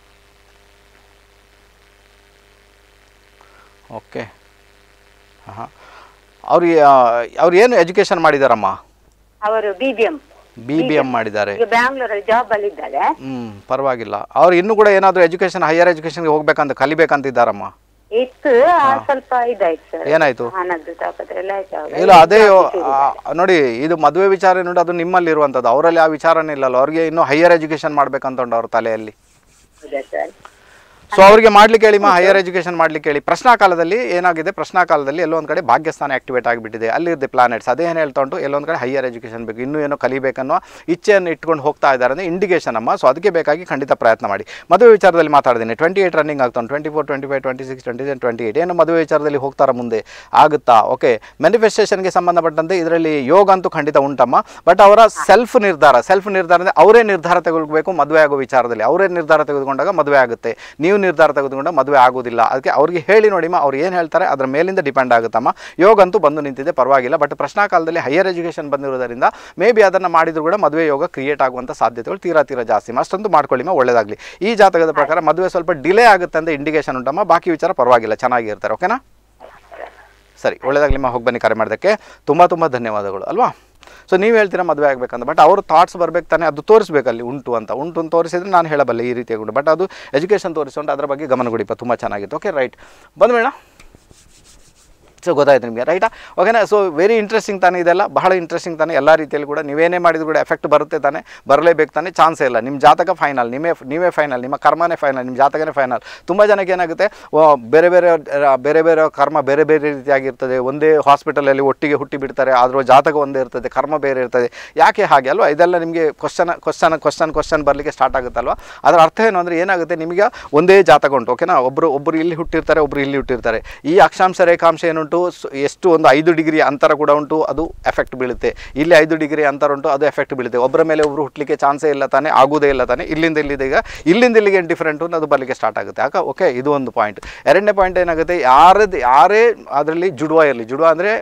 ಓಕೆ ಹಾಂ ಅವ್ರು ಅವ್ರು ಏನು ಎಜುಕೇಷನ್ ಮಾಡಿದಾರಮ್ಮ ಅವರು B B M B B M ಮಾಡಿದ್ದಾರೆ ಈಗ ಬ್ಯಾಂಗ್ಳೂರಲ್ಲಿ ಜಾಬ್ ಅಲ್ಲಿ ಇದ್ದಾರೆ ಹ್ಞೂ ಪರವಾಗಿಲ್ಲ ಅವ್ರು ಇನ್ನೂ ಕೂಡ ಏನಾದರೂ ಎಜುಕೇಷನ್ ಹೈಯರ್ ಎಜುಕೇಷನ್ಗೆ ಹೋಗ್ಬೇಕಂತ ಕಲಿಬೇಕಂತಿದ್ದಾರಮ್ಮ ಇತ್ತು ಆ ಸ್ವಲ್ಪ ಇದಾಯ್ತು ಸರ್ ಏನಾಯ್ತು ಹಣದ್ದು ತಾಪತ್ರೆ ಎಲ್ಲ ಆಯ್ತು ಅವಾಗ. ಇಲ್ಲ ಅದೇ ಆ, ನೋಡಿ ಇದು ಮದುವೆ ವಿಚಾರ ನೋಡಿ ಅದು ನಿಮ್ಮಲ್ಲಿ ಇರುವಂಥದ್ದು ಅವರಲ್ಲಿ ಆ ವಿಚಾರನೇ ಇಲ್ಲಲ್ಲ ಅವ್ರಿಗೆ ಇನ್ನೂ ಹೈಯರ್ ಎಜುಕೇಷನ್ ಮಾಡ್ಬೇಕಂತ ಉಂಟು ಅವ್ರ ತಲೆಯಲ್ಲಿ ಹೌದಾ ಸರ್ ಸೊ ಅವರಿಗೆ ಮಾಡ್ಲಿಕ್ಕೆ ಹೇಳಿಮ್ಮ ಹೈಯರ್ ಎಜುಕೇಷನ್ ಮಾಡ್ಲಿಕ್ಕೆ ಹೇಳಿ ಪ್ರಶ್ನಾ ಕಾಲದಲ್ಲಿ ಏನಾಗಿದೆ ಪ್ರಶ್ನಾ ಕಾಲದಲ್ಲಿ ಎಲ್ಲೊಂದು ಕಡೆ ಭಾಗ್ಯಸ್ಥಾನ ಆಕ್ಟಿವೇಟ್ ಆಗಿಬಿಟ್ಟಿದೆ ಅಲ್ಲಿರ್ದೆ ಪ್ಲಾನೆಟ್ಸ್ ಅದೇ ಏನು ಹೇಳ್ತಾ ಉಂಟು ಎಲ್ಲೊಂದು ಕಡೆ ಹೈಯರ್ ಎಜುಕೇಷನ್ ಬೇಕು ಇನ್ನೂ ಏನೋ ಕಲಿಬೇಕನ್ನೋ ಇಚ್ಛೆಯನ್ನು ಇಟ್ಕೊಂಡು ಹೋಗ್ತಾ ಇದ್ದಾರೆ ಅಂದರೆ ಇಂಡಿಕೇಶನ್ ಅಮ್ಮ ಸೊ ಅದಕ್ಕೆ ಬೇಕಾಗಿ ಖಂಡಿತ ಪ್ರಯತ್ನ ಮಾಡಿ ಮದುವೆ ವಿಚಾರದಲ್ಲಿ ಮಾತಾಡ್ತೀನಿ ಟ್ವೆಂಟಿ ಏಯ್ಟ್ ರನ್ನಿಂಗ್ ಆಗ್ತಾನೆ twenty four twenty five twenty six twenty seven twenty eight ಏನು ಮದುವೆ ವಿಚಾರದಲ್ಲಿ ಹೋಗ್ತಾರ ಮುಂದೆ ಆಗುತ್ತಾ ಓಕೆ ಮ್ಯಾನಿಫೆಸ್ಟೇಷನ್ಗೆ ಸಂಬಂಧಪಟ್ಟಂತೆ ಇದರಲ್ಲಿ ಯೋಗ ಅಂತೂ ಖಂಡಿತ ಉಂಟಮ್ಮ ಬಟ್ ಅವರ ಸೆಲ್ಫ್ ನಿರ್ಧಾರ ಸೆಲ್ಫ್ ನಿರ್ಧಾರ ಅಂದರೆ ಅವರೇ ನಿರ್ಧಾರ ತೆಗೆದುಕೊಳ್ಬೇಕು ಮದುವೆ ಆಗೋ ವಿಚಾರದಲ್ಲಿ ಅವರೇ ನಿರ್ಧಾರ ತೆಗೆದುಕೊಂಡಾಗ ಮದುವೆ ಆಗುತ್ತೆ ನೀವು ನಿರ್ಧಾರ ತೆಗೆದುಕೊಂಡಾಗ ಮದುವೆ ಆಗೋದಿಲ್ಲ ಅದಕ್ಕೆ ಅವ್ರಿಗೆ ಹೇಳಿ ನೋಡಿಮ್ಮ ಅವ್ರು ಏನು ಹೇಳ್ತಾರೆ ಅದರ ಮೇಲಿಂದ ಡಿಪೆಂಡ್ ಆಗುತ್ತಮ್ಮ ಯೋಗ ಅಂತೂ ಬಂದು ನಿಂತಿದೆ ಪರವಾಗಿಲ್ಲ ಬಟ್ ಪ್ರಶ್ನಾ ಕಾಲದಲ್ಲಿ ಹೈಯರ್ ಎಜುಕೇಷನ್ ಬಂದಿರೋದರಿಂದ ಮೇ ಬಿ ಅದನ್ನು ಮಾಡಿದ್ರು ಕೂಡ ಮದುವೆ ಯೋಗ ಕ್ರಿಯೇಟ್ ಆಗುವಂಥ ಸಾಧ್ಯತೆಗಳು ತೀರಾ ತೀರಾ ಜಾಸ್ತಿ ಅಷ್ಟೊಂದು ಮಾಡ್ಕೊಳ್ಳಿಮ್ಮ ಒಳ್ಳೇದಾಗಲಿ ಈ ಜಾತಕದ ಪ್ರಕಾರ ಮದುವೆ ಸ್ವಲ್ಪ ಡಿಲೇ ಆಗುತ್ತೆ ಅಂತ ಇಂಡಿಕೇಶನ್ ಉಂಟಮ್ಮ ಬಾಕಿ ವಿಚಾರ ಪರವಾಗಿಲ್ಲ ಚೆನ್ನಾಗಿರ್ತಾರೆ ಓಕೆನಾ ಸರಿ ಒಳ್ಳೇದಾಗ್ಲಿಮ್ಮ ಹೋಗಿ ಬನ್ನಿ ಕರೆ ಮಾಡೋದಕ್ಕೆ ತುಂಬ ತುಂಬ ಧನ್ಯವಾದಗಳು ಅಲ್ವಾ ಸೊ ನೀವು ಹೇಳ್ತೀರಾ ಮದುವೆ ಆಗಬೇಕಂತ ಬಟ್ ಅವ್ರ ಥಾಟ್ಸ್ ಬರ್ಬೇಕು ತಾನೇ ಅದು ತೋರಿಸ್ಬೇಕಲ್ಲಿ ಉಂಟು ಅಂತ ಉಂಟು ಅಂತ ತೋರಿಸಿದ್ರೆ ನಾನು ಹೇಳಬಲ್ಲೆ ಈ ರೀತಿಯಾಗಿ ಉಂಟು ಬಟ್ ಅದು ಎಜುಕೇಷನ್ ತೋರಿಸ್ಕೊಂಡು ಅದರ ಬಗ್ಗೆ ಗಮನ ಕೊಡಿಪ್ಪ ತುಂಬ ಚೆನ್ನಾಗಿತ್ತು ಓಕೆ ರೈಟ್ ಬಂದ್ಬೇಡ ಸೊ ಗೊತ್ತಾಯ್ತು ನಿಮಗೆ ರೈಟಾ ಓಕೆನಾ ಸೊ ವೆರಿ ಇಂಟ್ರೆಸ್ಟಿಂಗ್ ತಾನೇ ಇದೆಲ್ಲ ಬಹಳ ಇಂಟ್ರೆಸ್ಟಿಂಗ್ ತಾನೇ ಎಲ್ಲ ರೀತಿಯಲ್ಲಿ ಕೂಡ ನೀವೇನೇ ಮಾಡಿದ್ರು ಕೂಡ ಎಫೆಕ್ಟ್ ಬರುತ್ತೆ ತಾನೇ ಬರಲೇಬೇಕು ತಾನೇ ಚಾನ್ಸೇ ಇಲ್ಲ ನಿಮ್ಮ ಜಾತಕ ಫೈನಲ್ ನಿಮ್ಮೇ ನೀವೇ ಫೈನಲ್ ನಿಮ್ಮ ಕರ್ಮನೇ ಫೈನಲ್ ನಿಮ್ಮ ಜಾತಕನೇ ಫೈನಲ್ ತುಂಬ ಜನಕ್ಕೆ ಏನಾಗುತ್ತೆ ಓ, ಬೇರೆ ಬೇರೆ ಆ, ಬೇರೆ ಬೇರೆ ಕರ್ಮ ಬೇರೆ ಬೇರೆ ರೀತಿಯಾಗಿರ್ತದೆ ಒಂದೇ ಹಾಸ್ಪಿಟಲಲ್ಲಿ ಒಟ್ಟಿಗೆ ಹುಟ್ಟಿ ಬಿಡ್ತಾರೆ ಆದರೂ ಜಾತಕ ಒಂದೇ ಇರ್ತದೆ ಕರ್ಮ ಬೇರೆ ಇರ್ತದೆ ಯಾಕೆ ಹಾಗೆ ಅಲ್ವಾ ಇದೆಲ್ಲ ನಿಮಗೆ ಕ್ವಶನ್ ಕ್ವಶನ್ ಕ್ವಶನ್ ಕ್ವಶನ್ ಬರಲಿಕ್ಕೆ ಸ್ಟಾರ್ಟ್ ಆಗುತ್ತಲ್ವಾ ಅದರ ಅರ್ಥ ಏನು ಅಂದರೆ ಏನಾಗುತ್ತೆ ನಿಮಗೆ ಒಂದೇ ಜಾತಕ ಉಂಟು ಓಕೆನಾ ಒಬ್ಬರು ಒಬ್ಬರು ಇಲ್ಲಿ ಹುಟ್ಟಿರ್ತಾರೆ ಒಬ್ಬರು ಇಲ್ಲಿ ಹುಟ್ಟಿರ್ತಾರೆ ಈ ಅಕ್ಷಾಂಶ ರೇಖಾಂಶ ಏನುಂಟು ಸ್- ಎಷ್ಟು ಒಂದು ಐದು ಡಿಗ್ರಿ ಅಂತರ ಕೂಡ ಉಂಟು ಅದು ಎಫೆಕ್ಟ್ ಬೀಳುತ್ತೆ ಇಲ್ಲಿ ಐದು ಡಿಗ್ರಿ ಅಂತರ ಉಂಟು ಅದು ಎಫೆಕ್ಟ್ ಬೀಳುತ್ತೆ ಒಬ್ಬರ ಮೇಲೆ ಒಬ್ಬರು ಹುಟ್ಟಲಿಕ್ಕೆ ಚಾನ್ಸೇ ಇಲ್ಲ ತಾನೇ ಆಗೋದೇ ಇಲ್ಲ ತಾನೇ ಇಲ್ಲಿಂದ ಇಲ್ಲಿದೆ ಈಗ ಇಲ್ಲಿಂದ ಇಲ್ಲಿಗೆ ಏನು ಡಿಫ್ರೆಂಟು ಅದು ಬರಲಿಕ್ಕೆ ಸ್ಟಾರ್ಟ್ ಆಗುತ್ತೆ ಆಗ ಓಕೆ ಇದು ಒಂದು ಪಾಯಿಂಟ್ ಎರಡನೇ ಪಾಯಿಂಟ್ ಏನಾಗುತ್ತೆ ಯಾರದ್ದು ಯಾರೇ ಅದರಲ್ಲಿ ಜುಡುವ ಇರಲಿ ಜುಡುವ ಅಂದರೆ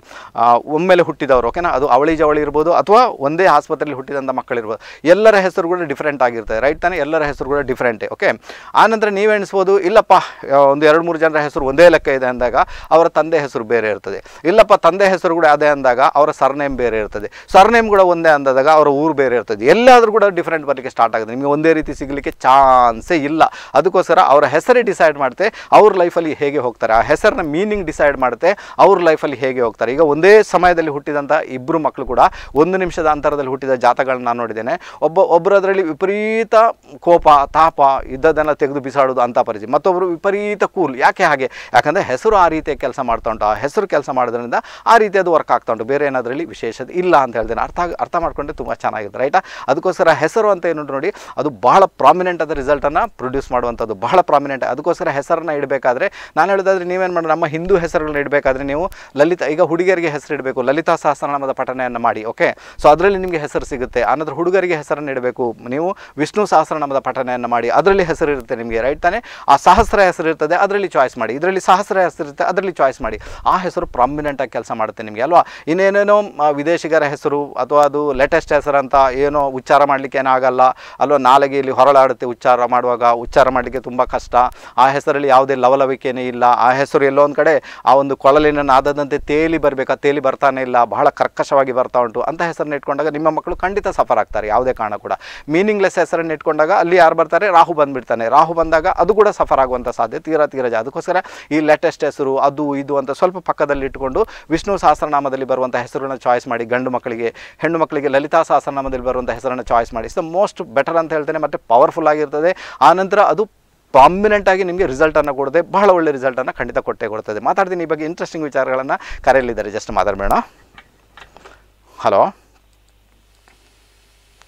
ಒಮ್ಮೆಲೆ ಹುಟ್ಟಿದವರು ಓಕೆನಾ ಅದು ಅವಳಿ ಜವಳಿ ಇರ್ಬೋದು ಅಥವಾ ಒಂದೇ ಆಸ್ಪತ್ರೆಯಲ್ಲಿ ಹುಟ್ಟಿದಂಥ ಮಕ್ಕಳಿರ್ಬೋದು ಎಲ್ಲರ ಹೆಸರು ಕೂಡ ಡಿಫ್ರೆಂಟ್ ಆಗಿರ್ತದೆ ರೈಟ್ ತಾನೇ ಎಲ್ಲರ ಹೆಸರು ಕೂಡ ಡಿಫ್ರೆಂಟೇ ಓಕೆ ಆನಂತರ ನೀವು ಎಣಿಸ್ಬೋದು ಇಲ್ಲಪ್ಪ ಆ, ಒಂದು ಎರಡು ಮೂರು ಜನರ ಹೆಸರು ಒಂದೇ ಲೆಕ್ಕ ಇದೆ ಅಂದಾಗ ಅವರ ತಂದೆ ಹೆಸರು ಬೇರೆ ಇರ್ತದೆ ಇಲ್ಲಪ್ಪ ತಂದೆ ಹೆಸರು ಕೂಡ ಅದೇ ಅಂದಾಗ ಅವರ ಸರ್ನೇಮ್ ಬೇರೆ ಇರ್ತದೆ ಸರ್ನೇಮ್ ಕೂಡ ಒಂದೇ ಅಂದಾಗ ಅವರ ಊರು ಬೇರೆ ಇರ್ತದೆ ಎಲ್ಲಾದರೂ ಕೂಡ ಡಿಫ್ರೆಂಟ್ ಬರಲಿಕ್ಕೆ ಸ್ಟಾರ್ಟ್ ಆಗುತ್ತೆ ನಿಮಗೆ ಒಂದೇ ರೀತಿ ಸಿಗಲಿಕ್ಕೆ ಚಾನ್ಸೇ ಇಲ್ಲ ಅದಕ್ಕೋಸ್ಕರ ಅವರ ಹೆಸರೇ ಡಿಸೈಡ್ ಮಾಡುತ್ತೆ ಅವ್ರ ಲೈಫಲ್ಲಿ ಹೇಗೆ ಹೋಗ್ತಾರೆ ಆ ಹೆಸರನ್ನ ಮೀನಿಂಗ್ ಡಿಸೈಡ್ ಮಾಡುತ್ತೆ ಅವ್ರ ಲೈಫಲ್ಲಿ ಹೇಗೆ ಹೋಗ್ತಾರೆ ಈಗ ಒಂದೇ ಸಮಯದಲ್ಲಿ ಹುಟ್ಟಿದಂಥ ಇಬ್ಬರು ಮಕ್ಕಳು ಕೂಡ ಒಂದು ನಿಮಿಷದ ಅಂತರದಲ್ಲಿ ಹುಟ್ಟಿದ ಜಾತಗಳನ್ನ ನಾನು ನೋಡಿದ್ದೇನೆ ಒಬ್ಬ ಒಬ್ಬರದರಲ್ಲಿ ವಿಪರೀತ ಕೋಪ ತಾಪ ಇದ್ದದನ್ನು ತೆಗೆದು ಬಿಸಾಡೋದು ಅಂತ ಪರಿಸ್ಥಿತಿ ಮತ್ತೊಬ್ಬರು ವಿಪರೀತ ಕೂಲ್ ಯಾಕೆ ಹಾಗೆ ಯಾಕಂದರೆ ಹೆಸರು ಆ ರೀತಿಯ ಕೆಲಸ ಮಾಡ್ತಾ ಉಂಟು ಆ ಹೆಸರು ಕೆಲಸ ಮಾಡೋದ್ರಿಂದ ಆ ರೀತಿ ಅದು ವರ್ಕ್ ಆಗ್ತಾ ಉಂಟು ಬೇರೆ ಏನಾದ್ರಲ್ಲಿ ವಿಶೇಷತೆ ಇಲ್ಲ ಅಂತ ಹೇಳ್ತೇನೆ ಅರ್ಥ ಆಗ್- ಅರ್ಥ ಮಾಡ್ಕೊಂಡ್ರೆ ತುಂಬ ಚೆನ್ನಾಗಿದೆ ರೈಟಾ ಅದಕ್ಕೋಸ್ಕರ ಹೆಸರು ಅಂತ ಏನುಂಟು ನೋಡಿ ಅದು ಬಹಳ ಪ್ರಾಮಿನೆಂಟ್ ಆದ ರಿಸಲ್ಟನ್ನು ಪ್ರೊಡ್ಯೂಸ್ ಮಾಡುವಂಥದ್ದು ಬಹಳ ಪ್ರಾಮಿನೆಂಟ್ ಅದಕ್ಕೋಸ್ಕರ ಹೆಸರನ್ನ ಇಡಬೇಕಾದ್ರೆ ನಾನು ಹೇಳೋದಾದ್ರೆ ನೀವೇನು ಮಾಡಿ ನಮ್ಮ ಹಿಂದೂ ಹೆಸರುಗಳನ್ನ ಇಡಬೇಕಾದ್ರೆ ನೀವು ಲಲಿತಾ ಈಗ ಹುಡುಗಿಯರಿಗೆ ಹೆಸರು ಇಡಬೇಕು ಲಲಿತಾ ಸಹಸ್ರನಾಮದ ಪಠಣೆಯನ್ನು ಮಾಡಿ ಓಕೆ ಸೊ ಅದರಲ್ಲಿ ನಿಮಗೆ ಹೆಸರು ಸಿಗುತ್ತೆ ಆನಂತರ ಹುಡುಗರಿಗೆ ಹೆಸರನ್ನು ಇಡಬೇಕು ನೀವು ವಿಷ್ಣು ಸಹಸ್ರನಾಮದ ಪಠಣೆಯನ್ನು ಮಾಡಿ ಅದರಲ್ಲಿ ಹೆಸರು ಇರುತ್ತೆ ನಿಮಗೆ ರೈಟ್ ತಾನೇ ಆ ಸಹಸ್ರ ಹೆಸರು ಇರ್ತದೆ ಅದರಲ್ಲಿ ಚಾಯ್ಸ್ ಮಾಡಿ ಇದರಲ್ಲಿ ಸಹಸ್ರ ಹೆಸರು ಇರುತ್ತೆ ಅದರಲ್ಲಿ ಚಾಯ್ಸ್ ಮಾಡಿ ಆ ಹೆಸರು ಪ್ರಾಮಿನೆಂಟಾಗಿ ಕೆಲಸ ಮಾಡುತ್ತೆ ನಿಮಗೆ ಅಲ್ವಾ ಇನ್ನೇನೇನೋ ಆ, ವಿದೇಶಿಗರ ಹೆಸರು ಅಥವಾ ಅದು ಲೇಟೆಸ್ಟ್ ಹೆಸರು ಅಂತ ಏನೋ ಉಚ್ಚಾರ ಮಾಡಲಿಕ್ಕೆ ಏನಾಗಲ್ಲ ಅಲ್ವಾ ನಾಲಿಗೆ ಇಲ್ಲಿ ಹೊರಳಾಡುತ್ತೆ ಉಚ್ಚಾರ ಮಾಡುವಾಗ ಉಚ್ಚಾರ ಮಾಡಲಿಕ್ಕೆ ತುಂಬ ಕಷ್ಟ ಆ ಹೆಸರಲ್ಲಿ ಯಾವುದೇ ಲವಲವಿಕೆನೇ ಇಲ್ಲ ಆ ಹೆಸರು ಎಲ್ಲೋ ಒಂದು ಕಡೆ ಆ ಒಂದು ಕೊಳಲಿನ ನಾದದಂತೆ ತೇಲಿ ಬರಬೇಕು ಆ ತೇಲಿ ಬರ್ತಾನೆ ಇಲ್ಲ ಬಹಳ ಕರ್ಕಶವಾಗಿ ಬರ್ತಾ ಉಂಟು ಅಂತ ಹೆಸರನ್ನ ಇಟ್ಕೊಂಡಾಗ ನಿಮ್ಮ ಮಕ್ಕಳು ಖಂಡಿತ ಸಫರ್ ಆಗ್ತಾರೆ ಯಾವುದೇ ಕಾರಣ ಕೂಡ ಮೀನಿಂಗ್ಲೆಸ್ ಹೆಸರನ್ನು ಇಟ್ಕೊಂಡಾಗ ಅಲ್ಲಿ ಯಾರು ಬರ್ತಾರೆ ರಾಹು ಬಂದ್ಬಿಡ್ತಾನೆ ರಾಹು ಬಂದಾಗ ಅದು ಕೂಡ ಸಫರ್ ಆಗುವಂಥ ಸಾಧ್ಯತೆ ತೀರಾ ತೀರಾ ಜಾ ಅದಕ್ಕೋಸ್ಕರ ಈ ಲೇಟೆಸ್ಟ್ ಹೆಸರು ಅದು ಇದು ಅಂತ ಸ್ವಲ್ಪ ಪಕ್ಕದಲ್ಲಿ ಇಟ್ಕೊಂಡು ವಿಷ್ಣು ಸಹಸ್ರನಾಮದಲ್ಲಿ ಬರುವಂಥ ಹೆಸರುಗಳನ್ನ ಚಾಯ್ಸ್ ಮಾಡಿ ಗಂಡು ಮಕ್ಕಳಿಗೆ ಹೆಣ್ಣು ಮಕ್ಕಳಿಗೆ ಲಲಿತಾ ಸಹಸ್ರನಾಮದಲ್ಲಿ ಬರುವಂಥ ಹೆಸರನ್ನು ಚಾಯ್ಸ್ ಮಾಡಿ ಇಟ್ಸ್ ದ ಮೋಸ್ಟ್ ಬೆಟರ್ ಅಂತ ಹೇಳ್ತೇನೆ ಮತ್ತು ಪವರ್ಫುಲ್ ಆಗಿರ್ತದೆ ಆನಂತರ ಅದು ಪ್ರಾಮಿನೆಂಟ್ ಆಗಿ ನಿಮಗೆ ರಿಸಲ್ಟನ್ನು ಕೊಡದೆ ಬಹಳ ಒಳ್ಳೆ ರಿಸಲ್ಟನ್ನು ಖಂಡಿತ ಕೊಟ್ಟೇ ಕೊಡ್ತದೆ ಮಾತಾಡ್ತೀನಿ ಈ ಬಗ್ಗೆ ಇಂಟ್ರೆಸ್ಟಿಂಗ್ ವಿಚಾರಗಳನ್ನು ಕರೆಯಲಿದ್ದಾರೆ ಜಸ್ಟ್ ಮಾತಾಡಬೇಡ ಹಲೋ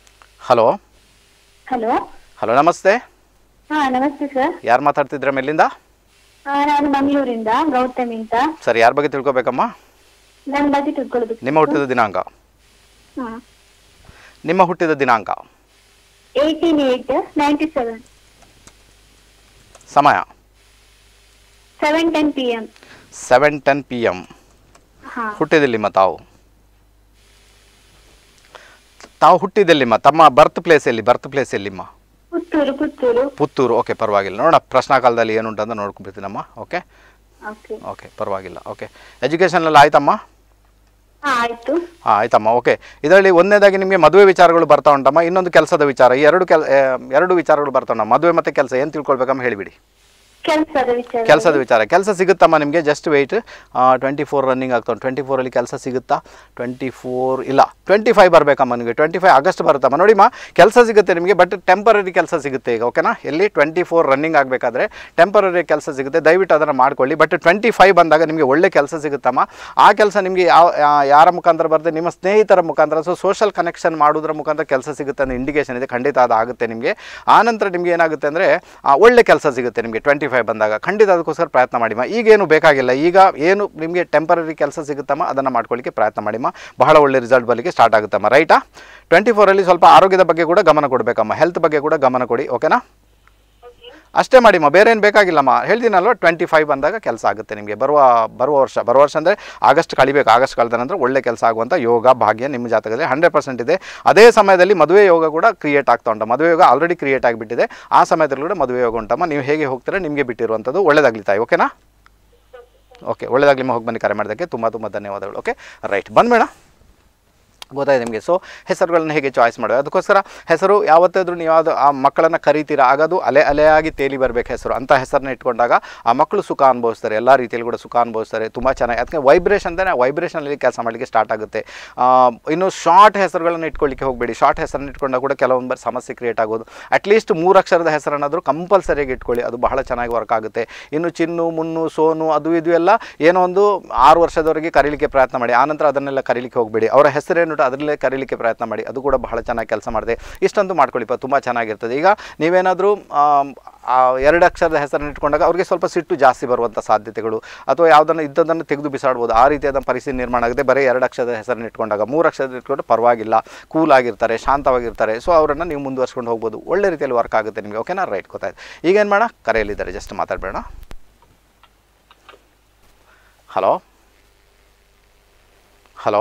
ಹಲೋ ಹಲೋ ಹಲೋ ನಮಸ್ತೆ ಹಾ ನಮಸ್ತೆ ಸರ್ ಯಾರು ಮಾತಾಡ್ತಿದ್ರ ಮೇಲಿಂದ ಆ, ನಾನು ಮಂಗಳೂರಿಂದ ಗೌತಮಿ ಅಂತ ಸರ್ ಯಾರ ಬಗ್ಗೆ ತಿಳ್ಕೊಬೇಕಮ್ಮ ನನ್ನ ಬಗ್ಗೆ ತಿಳ್ಕೊಳ್ಬೇಕು ನಿಮ್ಮ ಹುಟ್ಟಿದ ದಿನಾಂಕ ಹಾ ನಿಮ್ಮ ಹುಟ್ಟಿದ ದಿನಾಂಕ ಏಯ್ಟೀನ್ ಏಟ್ ನೈಂಟಿ ಸೆವೆನ್ ಸಮಯ seven ten P M seven ten P M ಹಾ ಹುಟ್ಟಿದೆಲ್ಲಿಮ್ಮ ತಾವು ತಾವು ಹುಟ್ಟಿದೆಲ್ಲಿಮ್ಮ ತಮ್ಮ ಬರ್ತ್ ಪ್ಲೇಸ್ ಎಲ್ಲಿ ಬರ್ತ್ ಪ್ಲೇಸ್ ಎಲ್ಲಿಮ್ಮ ಪುತ್ತೂರು ಪುತ್ತೂರು ಪುತ್ತೂರು ಓಕೆ ಪರವಾಗಿಲ್ಲ ನೋಡೋಣ ಪ್ರಶ್ನಾಕಾಲದಲ್ಲಿ ಏನುಂಟು ಅಂತ ನೋಡ್ಕೊಂಡ್ಬಿಡ್ತೀನಮ್ಮ ಓಕೆ ಓಕೆ ಓಕೆ ಪರವಾಗಿಲ್ಲ ಓಕೆ ಎಜುಕೇಷನಲ್ಲಿ ಆಯ್ತಮ್ಮ ಹಾ ಆಯ್ತು ಹಾಂ ಆಯ್ತಮ್ಮ ಓಕೆ ಇದರಲ್ಲಿ ಒಂದನೇದಾಗಿ ನಿಮಗೆ ಮದುವೆ ವಿಚಾರಗಳು ಬರ್ತಾ ಉಂಟಮ್ಮ ಇನ್ನೊಂದು ಕೆಲಸದ ವಿಚಾರ ಈ ಎರಡು ಕೆಲ್ ಆ, ಎರಡು ವಿಚಾರಗಳು ಬರ್ತಾ ಉಂಟು ಮದುವೆ ಮತ್ತು ಕೆಲಸ ಏನು ತಿಳ್ಕೊಳ್ಬೇಕಮ್ಮ ಹೇಳಿಬಿಡಿ ಕೆಲಸದ ವಿಚಾರ ಕೆಲಸದ ವಿಚಾರ ಕೆಲಸ ಸಿಗುತ್ತಮ್ಮ ನಿಮಗೆ just wait twenty four running ಆಗ್ತಾ ಉಂಟು ಟ್ವೆಂಟಿ ಫೋರಲ್ಲಿ ಕೆಲಸ ಸಿಗುತ್ತಾ ಟ್ವೆಂಟಿ ಫೋರ್ ಇಲ್ಲ ಟ್ವೆಂಟಿ ಫೈವ್ ಬರಬೇಕಮ್ಮ ನಿಮಗೆ ಟ್ವೆಂಟಿ ಫೈವ್ ಆಗಸ್ಟ್ ಬರುತ್ತಮ್ಮ ನೋಡಿಮ್ಮ ಕೆಲಸ ಸಿಗುತ್ತೆ ನಿಮಗೆ ಬಟ್ ಟೆಂಪರರಿ ಕೆಲಸ ಸಿಗುತ್ತೆ ಈಗ ಓಕೆನಾ ಎಲ್ಲಿ ಟ್ವೆಂಟಿ ಫೋರ್ ರನ್ನಿಂಗ್ ಆಗಬೇಕಾದ್ರೆ ಟೆಂಪರರಿ ಕೆಲಸ ಸಿಗುತ್ತೆ ದಯವಿಟ್ಟು ಅದನ್ನು ಮಾಡ್ಕೊಳ್ಳಿ ಬಟ್ ಟ್ವೆಂಟಿ ಫೈವ್ ಬಂದಾಗ ನಿಮಗೆ ಒಳ್ಳೆ ಕೆಲಸ ಸಿಗುತ್ತಮ್ಮ ಆ ಕೆಲಸ ನಿಮಗೆ ಯಾವ ಯಾ- ಯಾರ ಮುಖಾಂತರ ಬರುತ್ತೆ ನಿಮ್ಮ ಸ್ನೇಹಿತರ ಮುಖಾಂತರ ಸೊ ಸೋಷಲ್ ಕನೆಕ್ಷನ್ ಮಾಡೋದ್ರ ಮುಖಾಂತರ ಕೆಲಸ ಸಿಗುತ್ತೆ ಅನ್ನೋ ಇಂಡಿಕೇಶನ್ ಇದೆ ಖಂಡಿತ ಅದು ಆಗುತ್ತೆ ನಿಮಗೆ ಆನಂತರ ನಿಮಗೆ ಏನಾಗುತ್ತೆ ಅಂದರೆ ಒಳ್ಳೆ ಕೆಲಸ ಸಿಗುತ್ತೆ ನಿಮಗೆ ಟ್ವೆಂಟಿ ಫೈವ್ ಬಂದಾಗ ಖಂಡಿತ ಅದಕ್ಕೋಸ್ಕರ ಪ್ರಯತ್ನ ಮಾಡಿಮ್ಮ ಈಗೇನು ಬೇಕಾಗಿಲ್ಲ ಈಗ ಏನು ನಿಮಗೆ ಟೆಂಪರರಿ ಕೆಲಸ ಸಿಗುತ್ತಮ್ಮ ಅದನ್ನು ಮಾಡ್ಕೊಳ್ಳಿಕ್ಕೆ ಪ್ರಯತ್ನ ಮಾಡಿಮ್ಮ ಬಹಳ ಒಳ್ಳೆ ರಿಸಲ್ಟ್ ಬರಲಿಕ್ಕೆ ಸ್ಟಾರ್ಟ್ ಆಗುತ್ತಮ್ಮ ರೈಟಾ ಟ್ವೆಂಟಿ ಫೋರಲ್ಲಿ ಸ್ವಲ್ಪ ಆರೋಗ್ಯದ ಬಗ್ಗೆ ಕೂಡ ಗಮನ ಕೊಡಬೇಕಮ್ಮ ಹೆಲ್ತ್ ಬಗ್ಗೆ ಕೂಡ ಗಮನ ಕೊಡಿ ಓಕೆನಾ ಅಷ್ಟೇ ಮಾಡಿಮ್ಮ ಬೇರೆ ಏನು ಬೇಕಾಗಿಲ್ಲಮ್ಮ ಹೇಳ್ತೀನಲ್ವ ಟ್ವೆಂಟಿ ಫೈವ್ ಬಂದಾಗ ಕೆಲಸ ಆಗುತ್ತೆ ನಿಮಗೆ ಬರುವ ಬರುವ ವರ್ಷ ಬರುವ ವರ್ಷ ಅಂದರೆ ಆಗಸ್ಟ್ ಕಳಿಬೇಕು ಆಗಸ್ಟ್ ಕಳೆದ ನಂತರ ಒಳ್ಳೆ ಕೆಲಸ ಆಗುವಂಥ ಯೋಗ ಭಾಗ್ಯ ನಿಮ್ಮ ಜಾತಕದಲ್ಲಿ ಹಂಡ್ರೆಡ್ ಪರ್ಸೆಂಟ್ ಇದೆ ಅದೇ ಸಮಯದಲ್ಲಿ ಮದುವೆ ಯೋಗ ಕೂಡ ಕ್ರಿಯೇಟ್ ಆಗ್ತಾ ಉಂಟು ಮದುವೆ ಯೋಗ ಆಲ್ರೆಡಿ ಕ್ರಿಯೇಟ್ ಆಗಿಬಿಟ್ಟಿದೆ ಆ ಸಮಯದಲ್ಲಿ ಕೂಡ ಮದುವೆ ಯೋಗ ಉಂಟಮ್ಮ ನೀವು ಹೇಗೆ ಹೋಗ್ತೀರಾ ನಿಮಗೆ ಬಿಟ್ಟಿರುವಂಥದ್ದು ಒಳ್ಳೇದಾಗ್ಲಿ ತಾಯಿ ಓಕೆನಾ ಓಕೆ ಒಳ್ಳೇದಾಗಲಿ ಹೋಗಿ ಬನ್ನಿ ಕರೆ ಮಾಡೋದಕ್ಕೆ ತುಂಬ ತುಂಬ ಧನ್ಯವಾದಗಳು ಓಕೆ ರೈಟ್ ಬಂದ್ಬೇಡ ಗೊತ್ತಾಯ್ತು ನಿಮಗೆ ಸೊ ಹೆಸರುಗಳನ್ನ ಹೇಗೆ ಚಾಯ್ಸ್ ಮಾಡೋದು ಅದಕ್ಕೋಸ್ಕರ ಹೆಸರು ಯಾವತ್ತಾದ್ರೂ ನೀವು ಯಾವುದು ಆ ಮಕ್ಕಳನ್ನು ಕರಿತೀರಾ ಆಗ ಅದು ಅಲೆ ಅಲೆಯಾಗಿ ತೇಲಿ ಬರಬೇಕು ಹೆಸರು ಅಂಥ ಹೆಸರನ್ನ ಇಟ್ಕೊಂಡಾಗ ಆ ಮಕ್ಕಳು ಸುಖ ಅನುಭವಿಸ್ತಾರೆ ಎಲ್ಲ ರೀತಿಯಲ್ಲಿ ಕೂಡ ಸುಖ ಅನುಭವಿಸ್ತಾರೆ ತುಂಬ ಚೆನ್ನಾಗಿ ಅದಕ್ಕೆ ವೈಬ್ರೇಷನ್ ಅಂದರೆ ವೈಬ್ರೇಷನಲ್ಲಿ ಕೆಲಸ ಮಾಡಲಿಕ್ಕೆ ಸ್ಟಾರ್ಟ್ ಆಗುತ್ತೆ ಆ, ಇನ್ನು ಶಾರ್ಟ್ ಹೆಸರುಗಳನ್ನು ಇಟ್ಕೊಳ್ಳಿಕ್ಕೆ ಹೋಗಬೇಡಿ ಶಾರ್ಟ್ ಹೆಸರನ್ನ ಇಟ್ಕೊಂಡಾಗ ಕೂಡ ಕೆಲವೊಂದು ಬಾರಿ ಸಮಸ್ಯೆ ಕ್ರಿಯೇಟ್ ಆಗೋದು ಅಟ್ಲೀಸ್ಟ್ ಮೂರು ಅಕ್ಷರದ ಹೆಸರನ್ನಾದರೂ ಕಂಪಲ್ಸರಿಯಾಗಿ ಇಟ್ಕೊಳ್ಳಿ ಅದು ಬಹಳ ಚೆನ್ನಾಗಿ ವರ್ಕ್ ಆಗುತ್ತೆ ಇನ್ನು ಚಿನ್ನು ಮುನ್ನು ಸೋನು ಅದು ಇದು ಎಲ್ಲ ಏನೋ ಒಂದು ಆರು ವರ್ಷದವರೆಗೆ ಕರೀಲಿಕ್ಕೆ ಪ್ರಯತ್ನ ಮಾಡಿ ಆನಂತರ ಅದನ್ನೆಲ್ಲ ಕರೀಲಿಕ್ಕೆ ಹೋಗಬೇಡಿ ಅವರ ಹೆಸರೇನು ಅದರಲ್ಲೇ ಕರೀಲಿಕ್ಕೆ ಪ್ರಯತ್ನ ಮಾಡಿ ಅದು ಕೂಡ ಬಹಳ ಚೆನ್ನಾಗಿ ಕೆಲಸ ಮಾಡಿದೆ ಇಷ್ಟಂತೂ ಮಾಡ್ಕೊಳ್ಳಿಪ್ಪ ತುಂಬ ಚೆನ್ನಾಗಿರ್ತದೆ ಈಗ ನೀವೇನಾದರೂ ಎರಡು ಅಕ್ಷರದ ಹೆಸರನ್ನು ಇಟ್ಕೊಂಡಾಗ ಅವ್ರಿಗೆ ಸ್ವಲ್ಪ ಸಿಟ್ಟು ಜಾಸ್ತಿ ಬರುವಂಥ ಸಾಧ್ಯತೆಗಳು ಅಥವಾ ಯಾವುದನ್ನು ಇದ್ದದನ್ನು ತೆಗೆದು ಬಿಸಾಡ್ಬೋದು ಆ ರೀತಿಯಾದ ಪರಿಸ್ಥಿತಿ ನಿರ್ಮಾಣ ಆಗುತ್ತೆ ಬರೀ ಎರಡು ಅಕ್ಷರದ ಹೆಸರನ್ನು ಇಟ್ಕೊಂಡಾಗ ಮೂರು ಅಕ್ಷರದ ಇಟ್ಕೊಂಡು ಪರವಾಗಿಲ್ಲ ಕೂಲ್ ಆಗಿರ್ತಾರೆ ಶಾಂತವಾಗಿರ್ತಾರೆ ಸೊ ಅವರನ್ನು ನೀವು ಮುಂದುವರ್ಸ್ಕೊಂಡು ಹೋಗ್ಬೋದು ಒಳ್ಳೆ ರೀತಿಯಲ್ಲಿ ವರ್ಕ್ ಆಗುತ್ತೆ ನಿಮಗೆ ಓಕೆನಾ ರೈಟ್ ಗೊತ್ತಾಯ್ತು ಈಗೇನು ಮಾಡೋಣ ಕರೆಯಲ್ಲಿದ್ದಾರೆ ಜಸ್ಟ್ ಮಾತಾಡಬೇಡ hello hello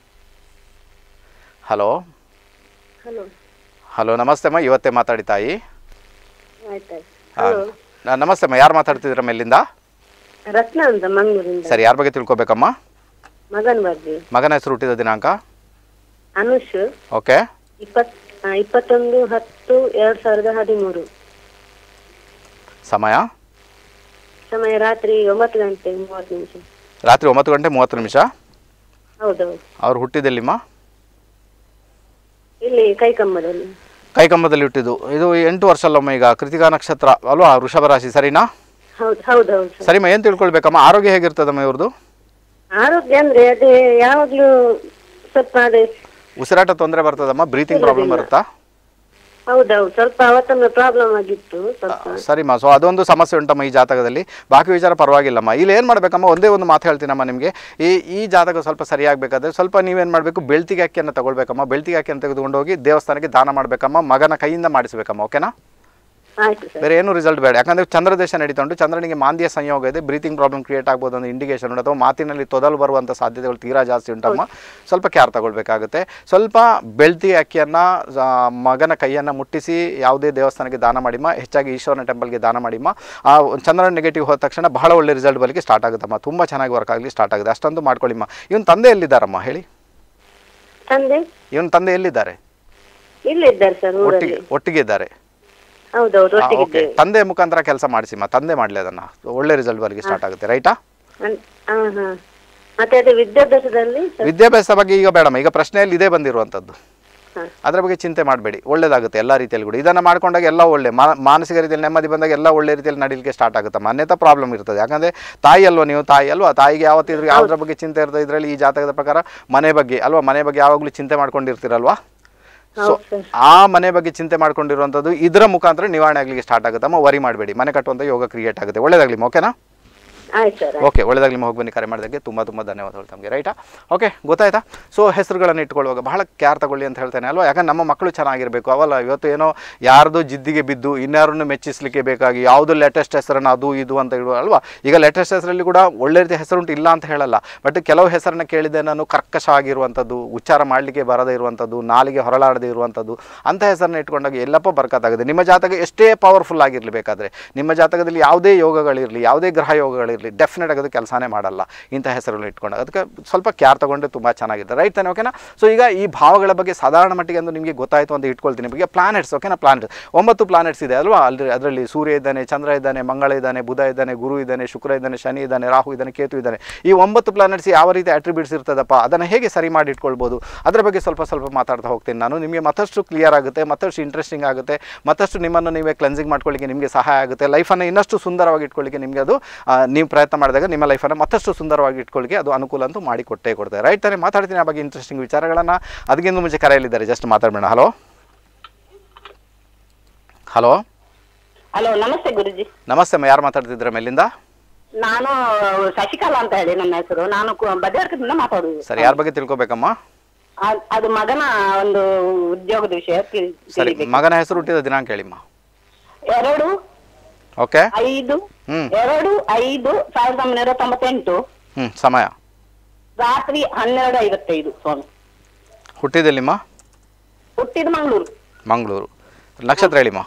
hello hello hello ನಮಸ್ತೆ ಅಮ್ಮ ಇವತ್ತೇ ಮಾತಾಡಿ ತಾಯಿ ಆಯ್ತಾಯ್ತು ಆ, ನ- ನಮಸ್ತೆ ಅಮ್ಮ ಯಾರು ಮಾತಾಡ್ತಿದ್ದೀರ ಮೇಲಿಂದ ರತ್ನ ಅಂತ ಮಂಗಳೂರಿಂದ ಸರಿ ಯಾರ ಬಗ್ಗೆ ತಿಳ್ಕೊಬೇಕಮ್ಮ ಮಗನ್ ಬಗ್ಗೆ ಮಗನ ಹೆಸರು ಹುಟ್ಟಿದ ದಿನಾಂಕ ಅನುಷ್ ಓಕೆ ಇಪ್ಪತ್ ಆ, ಇಪ್ಪತ್ತೊಂದು ಹತ್ತು ಎರಡ್ ಸಾವಿರದ ಹದಿಮೂರು ಸಮಯ ಸಮಯ ರಾತ್ರಿ ಒಂಬತ್ತು ಗಂಟೆ ಮೂವತ್ತು ನಿಮಿಷ ರಾತ್ರಿ ಒಂಬತ್ತು ಗಂಟೆ ಮೂವತ್ತು ನಿಮಿಷ ಹೌದೌದು ಅವ್ರು ಹುಟ್ಟಿದೆಲ್ಲಿಮ್ಮ ಇಲ್ಲಿ ಕೈಕಂಬದಲ್ಲಿ ಕೈಕಂಬದಲ್ಲಿ ಹುಟ್ಟಿದ್ದು ಇದು ಎಂಟು ವರ್ಷ ಅಲ್ಲಮ್ಮ ಈಗ ಕೃತಿಕಾ ನಕ್ಷತ್ರ ಅಲ್ವಾ ವೃಷಭ ರಾಶಿ ಸರಿನಾ ಹೌದು ಹೌದೌದು ಸರ್ ಸರಿಮ್ಮ ಏನು ತಿಳ್ಕೊಳ್ಬೇಕಮ್ಮ ಆರೋಗ್ಯ ಹೇಗಿರ್ತದಮ್ಮ ಇವ್ರದ್ದು ಆರೋಗ್ಯ ಅಂದ್ರೆ ಅದೇ ಯಾವಾಗ್ಲೂ ಸ್ವಲ್ಪ ಅದೇ ಉಸಿರಾಟ ತೊಂದರೆ ಬರ್ತದಮ್ಮ ಬ್ರೀತಿಂಗ್ ಪ್ರಾಬ್ಲಮ್ ಬರುತ್ತಾ ಹೌದೌದು ಸ್ವಲ್ಪ ಅವತ್ತೊಂದು ಪ್ರಾಬ್ಲಮ್ ಆಗಿತ್ತು ಸ್ವಲ್ಪ ಸರಿಮ್ಮ ಸೊ ಅದೊಂದು ಸಮಸ್ಯೆ ಉಂಟಮ್ಮ ಈ ಜಾತಕದಲ್ಲಿ ಬಾಕಿ ವಿಚಾರ ಪರವಾಗಿಲ್ಲಮ್ಮ ಇಲ್ಲಿ ಏನು ಮಾಡಬೇಕಮ್ಮ ಒಂದೇ ಒಂದು ಮಾತು ಹೇಳ್ತೀನಮ್ಮ ನಿಮಗೆ ಈ ಈ ಜಾತಕ ಸ್ವಲ್ಪ ಸರಿಯಾಗಬೇಕಾದ್ರೆ ಸ್ವಲ್ಪ ನೀವೇನು ಮಾಡಬೇಕು ಬೆಳ್ತಿಗೆ ಅಕ್ಕಿಯನ್ನು ತಗೊಳ್ಬೇಕಮ್ಮ ಬೆಳ್ತಿಗೆ ಅಕ್ಕಿಯನ್ನು ತೆಗೆದುಕೊಂಡು ಹೋಗಿ ದೇವಸ್ಥಾನಕ್ಕೆ ದಾನ ಮಾಡಬೇಕಮ್ಮ ಮಗನ ಕೈಯಿಂದ ಮಾಡಿಸ್ಬೇಕಮ್ಮ ಓಕೆನಾ ಆಯ್ತು ಸರ್ ಬೇರೆ ಏನು ರಿಸಲ್ಟ್ ಬೇಡ ಯಾಕಂದರೆ ಚಂದ್ರದೇಶ ನಡೀತಾ ಉಂಟು ಚಂದ್ರನಿಗೆ ಮಾಂದ್ಯ ಸಂಯೋಗ ಇದೆ ಬ್ರೀತಿಂಗ್ ಪ್ರಾಬ್ಲಮ್ ಕ್ರಿಯೇಟ್ ಆಗ್ಬೋದು ಅನ್ನೋ ಇಂಡಿಕೇಶನ್ ಉಂಟು ಅಥವಾ ಮಾತಿನಲ್ಲಿ ತೊದಲು ಬರುವಂಥ ಸಾಧ್ಯತೆಗಳು ತೀರಾ ಜಾಸ್ತಿ ಉಂಟಮ್ಮ ಸ್ವಲ್ಪ ಕೇರ್ ತಗೊಳ್ಬೇಕಾಗುತ್ತೆ ಸ್ವಲ್ಪ ಬೆಳ್ತಿ ಅಕ್ಕಿಯನ್ನು ಮಗನ ಕೈಯನ್ನು ಮುಟ್ಟಿಸಿ ಯಾವುದೇ ದೇವಸ್ಥಾನಕ್ಕೆ ದಾನ ಮಾಡಿಮ್ಮ ಹೆಚ್ಚಾಗಿ ಈಶ್ವರನ ಟೆಂಪಲ್ಗೆ ದಾನ ಮಾಡಿಮ್ಮ ಆ ಚಂದ್ರನ ನೆಗೆಟಿವ್ ಹೋದ ತಕ್ಷಣ ಬಹಳ ಒಳ್ಳೆ ರಿಸಲ್ಟ್ ಬರಲಿಕ್ಕೆ ಸ್ಟಾರ್ಟ್ ಆಗುತ್ತಮ್ಮ ತುಂಬ ಚೆನ್ನಾಗಿ ವರ್ಕ್ ಆಗಲಿ ಸ್ಟಾರ್ಟ್ ಆಗುತ್ತೆ ಅಷ್ಟೊಂದು ಮಾಡ್ಕೊಳ್ಳಿಮ್ಮ ಇವನ್ ತಂದೆ ಎಲ್ಲಿದ್ದಾರಮ್ಮ ಹೇಳಿ ತಂದೆ ಇವನ್ ತಂದೆ ಎಲ್ಲಿದ್ದಾರೆ ಇಲ್ಲಿ ಇದ್ದಾರೆ ಸರ್ ಊರಲ್ಲಿ ಒಟ್ಟಿಗೆ ಒಟ್ಟಿಗೆ ಇದ್ದಾರೆ ಹೌದೌದು ಒಟ್ಟಿಗೆ ಓಕೆ ತಂದೆ ಮುಖಾಂತರ ಕೆಲಸ ಮಾಡಿಸಿಮ್ಮ ತಂದೆ ಮಾಡಲಿ ಅದನ್ನು ಒಳ್ಳೆ ರಿಸಲ್ಟ್ ಬರಲಿಕ್ಕೆ ಸ್ಟಾರ್ಟ್ ಆಗುತ್ತೆ ರೈಟಾ ಅನ್- ಹಾ ಹಾ ಮತ್ತೆ ಅದು ವಿದ್ಯಾಭ್ಯಾಸದಲ್ಲಿ ಸ್ವಲ್ಪ- ವಿದ್ಯಾಭ್ಯಾಸ ಬಗ್ಗೆ ಈಗ ಬೇಡಮ್ಮ ಈಗ ಪ್ರಶ್ನೆಯಲ್ಲಿ ಇದೇ ಬಂದಿರುವಂಥದ್ದು ಹಾ. ಅದರ ಬಗ್ಗೆ ಚಿಂತೆ ಮಾಡಬೇಡಿ ಒಳ್ಳೇದಾಗುತ್ತೆ ಎಲ್ಲ ರೀತಿಯಲ್ಲಿ ಕೂಡ ಇದನ್ನು ಮಾಡ್ಕೊಂಡಾಗ ಎಲ್ಲ ಒಳ್ಳೆ ಮಾ- ಮಾನಸಿಕ ರೀತಿಯಲ್ಲಿ ನೆಮ್ಮದಿ ಬಂದಾಗ ಎಲ್ಲ ಒಳ್ಳೆ ರೀತಿಯಲ್ಲಿ ನಡೀಲಿಕ್ಕೆ ಸ್ಟಾರ್ಟ್ ಆಗುತ್ತೆ ಅನ್ಯತಾ ಪ್ರಾಬ್ಲಮ್ ಇರ್ತದೆ ಯಾಕಂದರೆ ತಾಯಿ ಅಲ್ವಾ ನೀವು ತಾಯಿ ಅಲ್ವಾ ತಾಯಿಗೆ ಯಾವತ್ತಿದ್ರು ಯಾವುದ್ರ ಬಗ್ಗೆ ಚಿಂತೆ ಇರ್ತದೆ ಇದರಲ್ಲಿ ಈ ಜಾತಕದ ಪ್ರಕಾರ ಮನೆ ಬಗ್ಗೆ ಅಲ್ವಾ ಮನೆ ಬಗ್ಗೆ ಯಾವಾಗಲೂ ಚಿಂತೆ ಮಾಡ್ಕೊಂಡಿರ್ತೀರಲ್ವಾ ಸೊ ಆ ಮನೆ ಬಗ್ಗೆ ಚಿಂತೆ ಮಾಡ್ಕೊಂಡಿರುವಂಥದ್ದು ಇದರ ಮುಖಾಂತರ ನಿವಾರಣೆ ಆಗಲಿಕ್ಕೆ ಸ್ಟಾರ್ಟ್ ಆಗುತ್ತೆ ಅಮ್ಮ ವರಿ ಮಾಡಬೇಡಿ ಮನೆ ಕಟ್ಟುವಂಥ ಯೋಗ ಕ್ರಿಯೇಟ್ ಆಗುತ್ತೆ ಒಳ್ಳೇದಾಗಲಿ ಓಕೆನಾ ಆಯ್ತು ಸರ್ ಓಕೆ ಒಳ್ಳೆದಾಗಲಿ ಹೋಗಿ ಬನ್ನಿ ಕರೆ ಮಾಡೋದಕ್ಕೆ ತುಂಬ ತುಂಬ ಧನ್ಯವಾದಗಳು ತಮಗೆ ರೈಟಾ ಓಕೆ ಗೊತ್ತಾಯ್ತಾ ಸೊ ಹೆಸರುಗಳನ್ನು ಇಟ್ಕೊಳ್ಳುವಾಗ ಬಹಳ ಕ್ಯಾರ್ ತಗೊಳ್ಳಿ ಅಂತ ಹೇಳ್ತೇನೆ ಅಲ್ವಾ ಯಾಕಂದ್ರೆ ನಮ್ಮ ಮಕ್ಕಳು ಚೆನ್ನಾಗಿರಬೇಕು ಅವಲ್ಲ ಇವತ್ತು ಏನೋ ಯಾರ್ದು ಜಿದ್ದಿಗೆ ಬಿದ್ದು ಇನ್ಯಾರನ್ನು ಮೆಚ್ಚಿಸಲಿಕ್ಕೆ ಬೇಕಾಗಿ ಯಾವುದು ಲೇಟೆಸ್ಟ್ ಹೆಸರನ್ನು ಅದು ಇದು ಅಂತ ಇಡುವ ಅಲ್ವಾ ಈಗ ಲೇಟೆಸ್ಟ್ ಹೆಸರಲ್ಲಿ ಕೂಡ ಒಳ್ಳೆ ರೀತಿ ಹೆಸರುಂಟು ಇಲ್ಲ ಅಂತ ಹೇಳಲ್ಲ ಬಟ್ ಕೆಲವು ಹೆಸರನ್ನ ಕೇಳಿದೆ ನಾನು ಕರ್ಕಶ ಆಗಿರುವಂಥದ್ದು ಉಚ್ಚಾರ ಮಾಡಲಿಕ್ಕೆ ಬರದೇ ಇರುವಂಥದ್ದು ನಾಲಿಗೆ ಹೊರಳಾಡದೇ ಇರುವಂಥದ್ದು ಅಂಥ ಹೆಸರನ್ನ ಇಟ್ಕೊಂಡಾಗ ಎಲ್ಲಪ್ಪ ಬರ್ಕತ್ತಾಗುತ್ತೆ ನಿಮ್ಮ ಜಾತಕ ಎಷ್ಟೇ ಪವರ್ಫುಲ್ ಆಗಿರಲಿ ಬೇಕಾದರೆ ನಿಮ್ಮ ಜಾತಕದಲ್ಲಿ ಯಾವುದೇ ಯೋಗಗಳಿರಲಿ ಯಾವುದೇ ಗ್ರಹ ಯೋಗಗಳಿರಲಿ ಡೆಫಿನೆಟ್ ಆಗಿ ಅದು ಕೆಲಸನೇ ಮಾಡಲ್ಲ ಇಂಥ ಹೆಸರುಗಳು ಇಟ್ಕೊಂಡಾಗ ಅದಕ್ಕೆ ಸ್ವಲ್ಪ ಕ್ಯಾರ್ ತಗೊಂಡ್ರೆ ತುಂಬ ಚೆನ್ನಾಗಿದೆ ರೈಟ್ ತಾನೆ ಓಕೆನಾ ಸೊ ಈಗ ಈ ಭಾವಗಳ ಬಗ್ಗೆ ಸಾಧಾರಣ ಮಟ್ಟಿಗೆ ಒಂದು ನಿಮಗೆ ಗೊತ್ತಾಯಿತು ಅಂತ ಇಟ್ಕೊಳ್ತೀನಿ ಬಗ್ಗೆ ಪ್ಲಾನೆಟ್ಸ್ ಓಕೆನಾ ಪ್ಲಾನೆಟ್ಸ್ ಒಂಬತ್ತು ಪ್ಲಾನೆಟ್ಸ್ ಇದೆ ಅಲ್ವಾ ಅಲ್ಲಿ ಅದರಲ್ಲಿ ಸೂರ್ಯ ಇದ್ದಾನೆ ಚಂದ್ರ ಇದ್ದಾನೆ ಮಂಗಳ ಇದ್ದಾನೆ ಬುಧ ಇದ್ದಾನೆ ಗುರು ಇದ್ದಾನೆ ಶುಕ್ರ ಇದ್ದಾನೆ ಶನಿ ಇದ್ದಾನೆ ರಾಹು ಇದ್ದಾನೆ ಕೇತು ಇದ್ದಾನೆ ಈ ಒಂಬತ್ತು ಪ್ಲಾನೆಟ್ಸ್ ಯಾವ ರೀತಿ ಅಟ್ರಿಬ್ಯೂಟ್ಸ್ ಇರ್ತದಪ್ಪ ಅದನ್ನು ಹೇಗೆ ಸರಿ ಮಾಡಿ ಇಟ್ಕೊಳ್ಬೋದು ಅದರ ಬಗ್ಗೆ ಸ್ವಲ್ಪ ಸ್ವಲ್ಪ ಮಾತಾಡ್ತಾ ಹೋಗ್ತೀನಿ ನಾನು ನಿಮಗೆ ಮತ್ತಷ್ಟು ಕ್ಲಿಯರ್ ಆಗುತ್ತೆ ಮತ್ತಷ್ಟು ಇಂಟ್ರೆಸ್ಟಿಂಗ್ ಆಗುತ್ತೆ ಮತ್ತಷ್ಟು ನಿಮ್ಮನ್ನು ನೀವೇ ಕ್ಲೆನ್ಸಿಂಗ್ ಮಾಡ್ಕೊಳ್ಳಿಕ್ಕೆ ನಿಮಗೆ ಸಹಾಯ ಆಗುತ್ತೆ ಲೈಫನ್ನು ಇನ್ನಷ್ಟು ಸುಂದರವಾಗಿ ಇಟ್ಕೊಳ್ಳಿಕ್ಕೆ ನಿಮಗೆ ಅದು ಆ, ನೀವು ಪ್ರಯತ್ನ ಮಾಡಿದಾಗ ನಿಮ್ಮ ಲೈಫನ್ನು ಮತ್ತಷ್ಟು ಸುಂದರವಾಗಿ ಇಟ್ಕೊಳ್ಳಿಕ್ಕೆ ಅದು ಅನುಕೂಲ ಅಂತೂ ಮಾಡಿ ಕೊಟ್ಟೇ ಕೊಡ್ತಾರೆ ರೈಟ್ ತಾನೇ ಮಾತಾಡ್ತೀನಿ ಆ ಬಗ್ಗೆ ಇಂಟ್ರೆಸ್ಟಿಂಗ್ ವಿಚಾರಗಳನ್ನು ಅದಕ್ಕಿಂತ ಮುಂಚೆ ಕರೆಯಲ್ಲಿದ್ದಾರೆ ಜಸ್ಟ್ ಮಾತಾಡಬೇಡ ಹಲೋ ಹಲೋ ಹಲೋ ನಮಸ್ತೆ ಗುರುಜಿ ನಮಸ್ತೆ ಅಮ್ಮ ಯಾರು ಮಾತಾಡ್ತಿದ್ದೀರಾ ಮೇಲಿಂದ ನಾನು ಶಶಿಕಲಾ ಅಂತ ಹೇಳಿ ನನ್ನ ಹೆಸರು ನಾನು ಕು- ಬದಿಯರ್ಕದಿಂದ ಮಾತಾಡುದು ಸರಿ ಯಾರ ಬಗ್ಗೆ ತಿಳ್ಕೊಬೇಕಮ್ಮ ಅದ್- ಅದು ಮಗನ ಒಂದು ಉದ್ಯೋಗದ ವಿಷಯ ತಿಳ್- ಸರಿ ತಿಳಿಬೇಕು. ಮಗನ ಹೆಸರು ಹುಟ್ಟಿದ ದಿನಾಂಕ ಹೇಳಿಮ್ಮ ಎರಡು ಓಕೆ ಐದು ಹ್ಮ್. ಎರಡು ಐದು ಸಾವಿರದ ಒಂಬೈನೂರ ತೊಂಬತ್ತೆಂಟು ಹ್ಞೂ ಸಮಯ ರಾತ್ರಿ ಹನ್ನೆರಡು ಐವತ್ತೈದು ಸ್ವಾಮಿ ಹುಟ್ಟಿದೆಲ್ಲಿಮ್ಮ ಹುಟ್ಟಿದ ಮಂಗಳೂರು ಮಂಗಳೂರು ನಕ್ಷತ್ರ ಹೇಳಿಮ್ಮ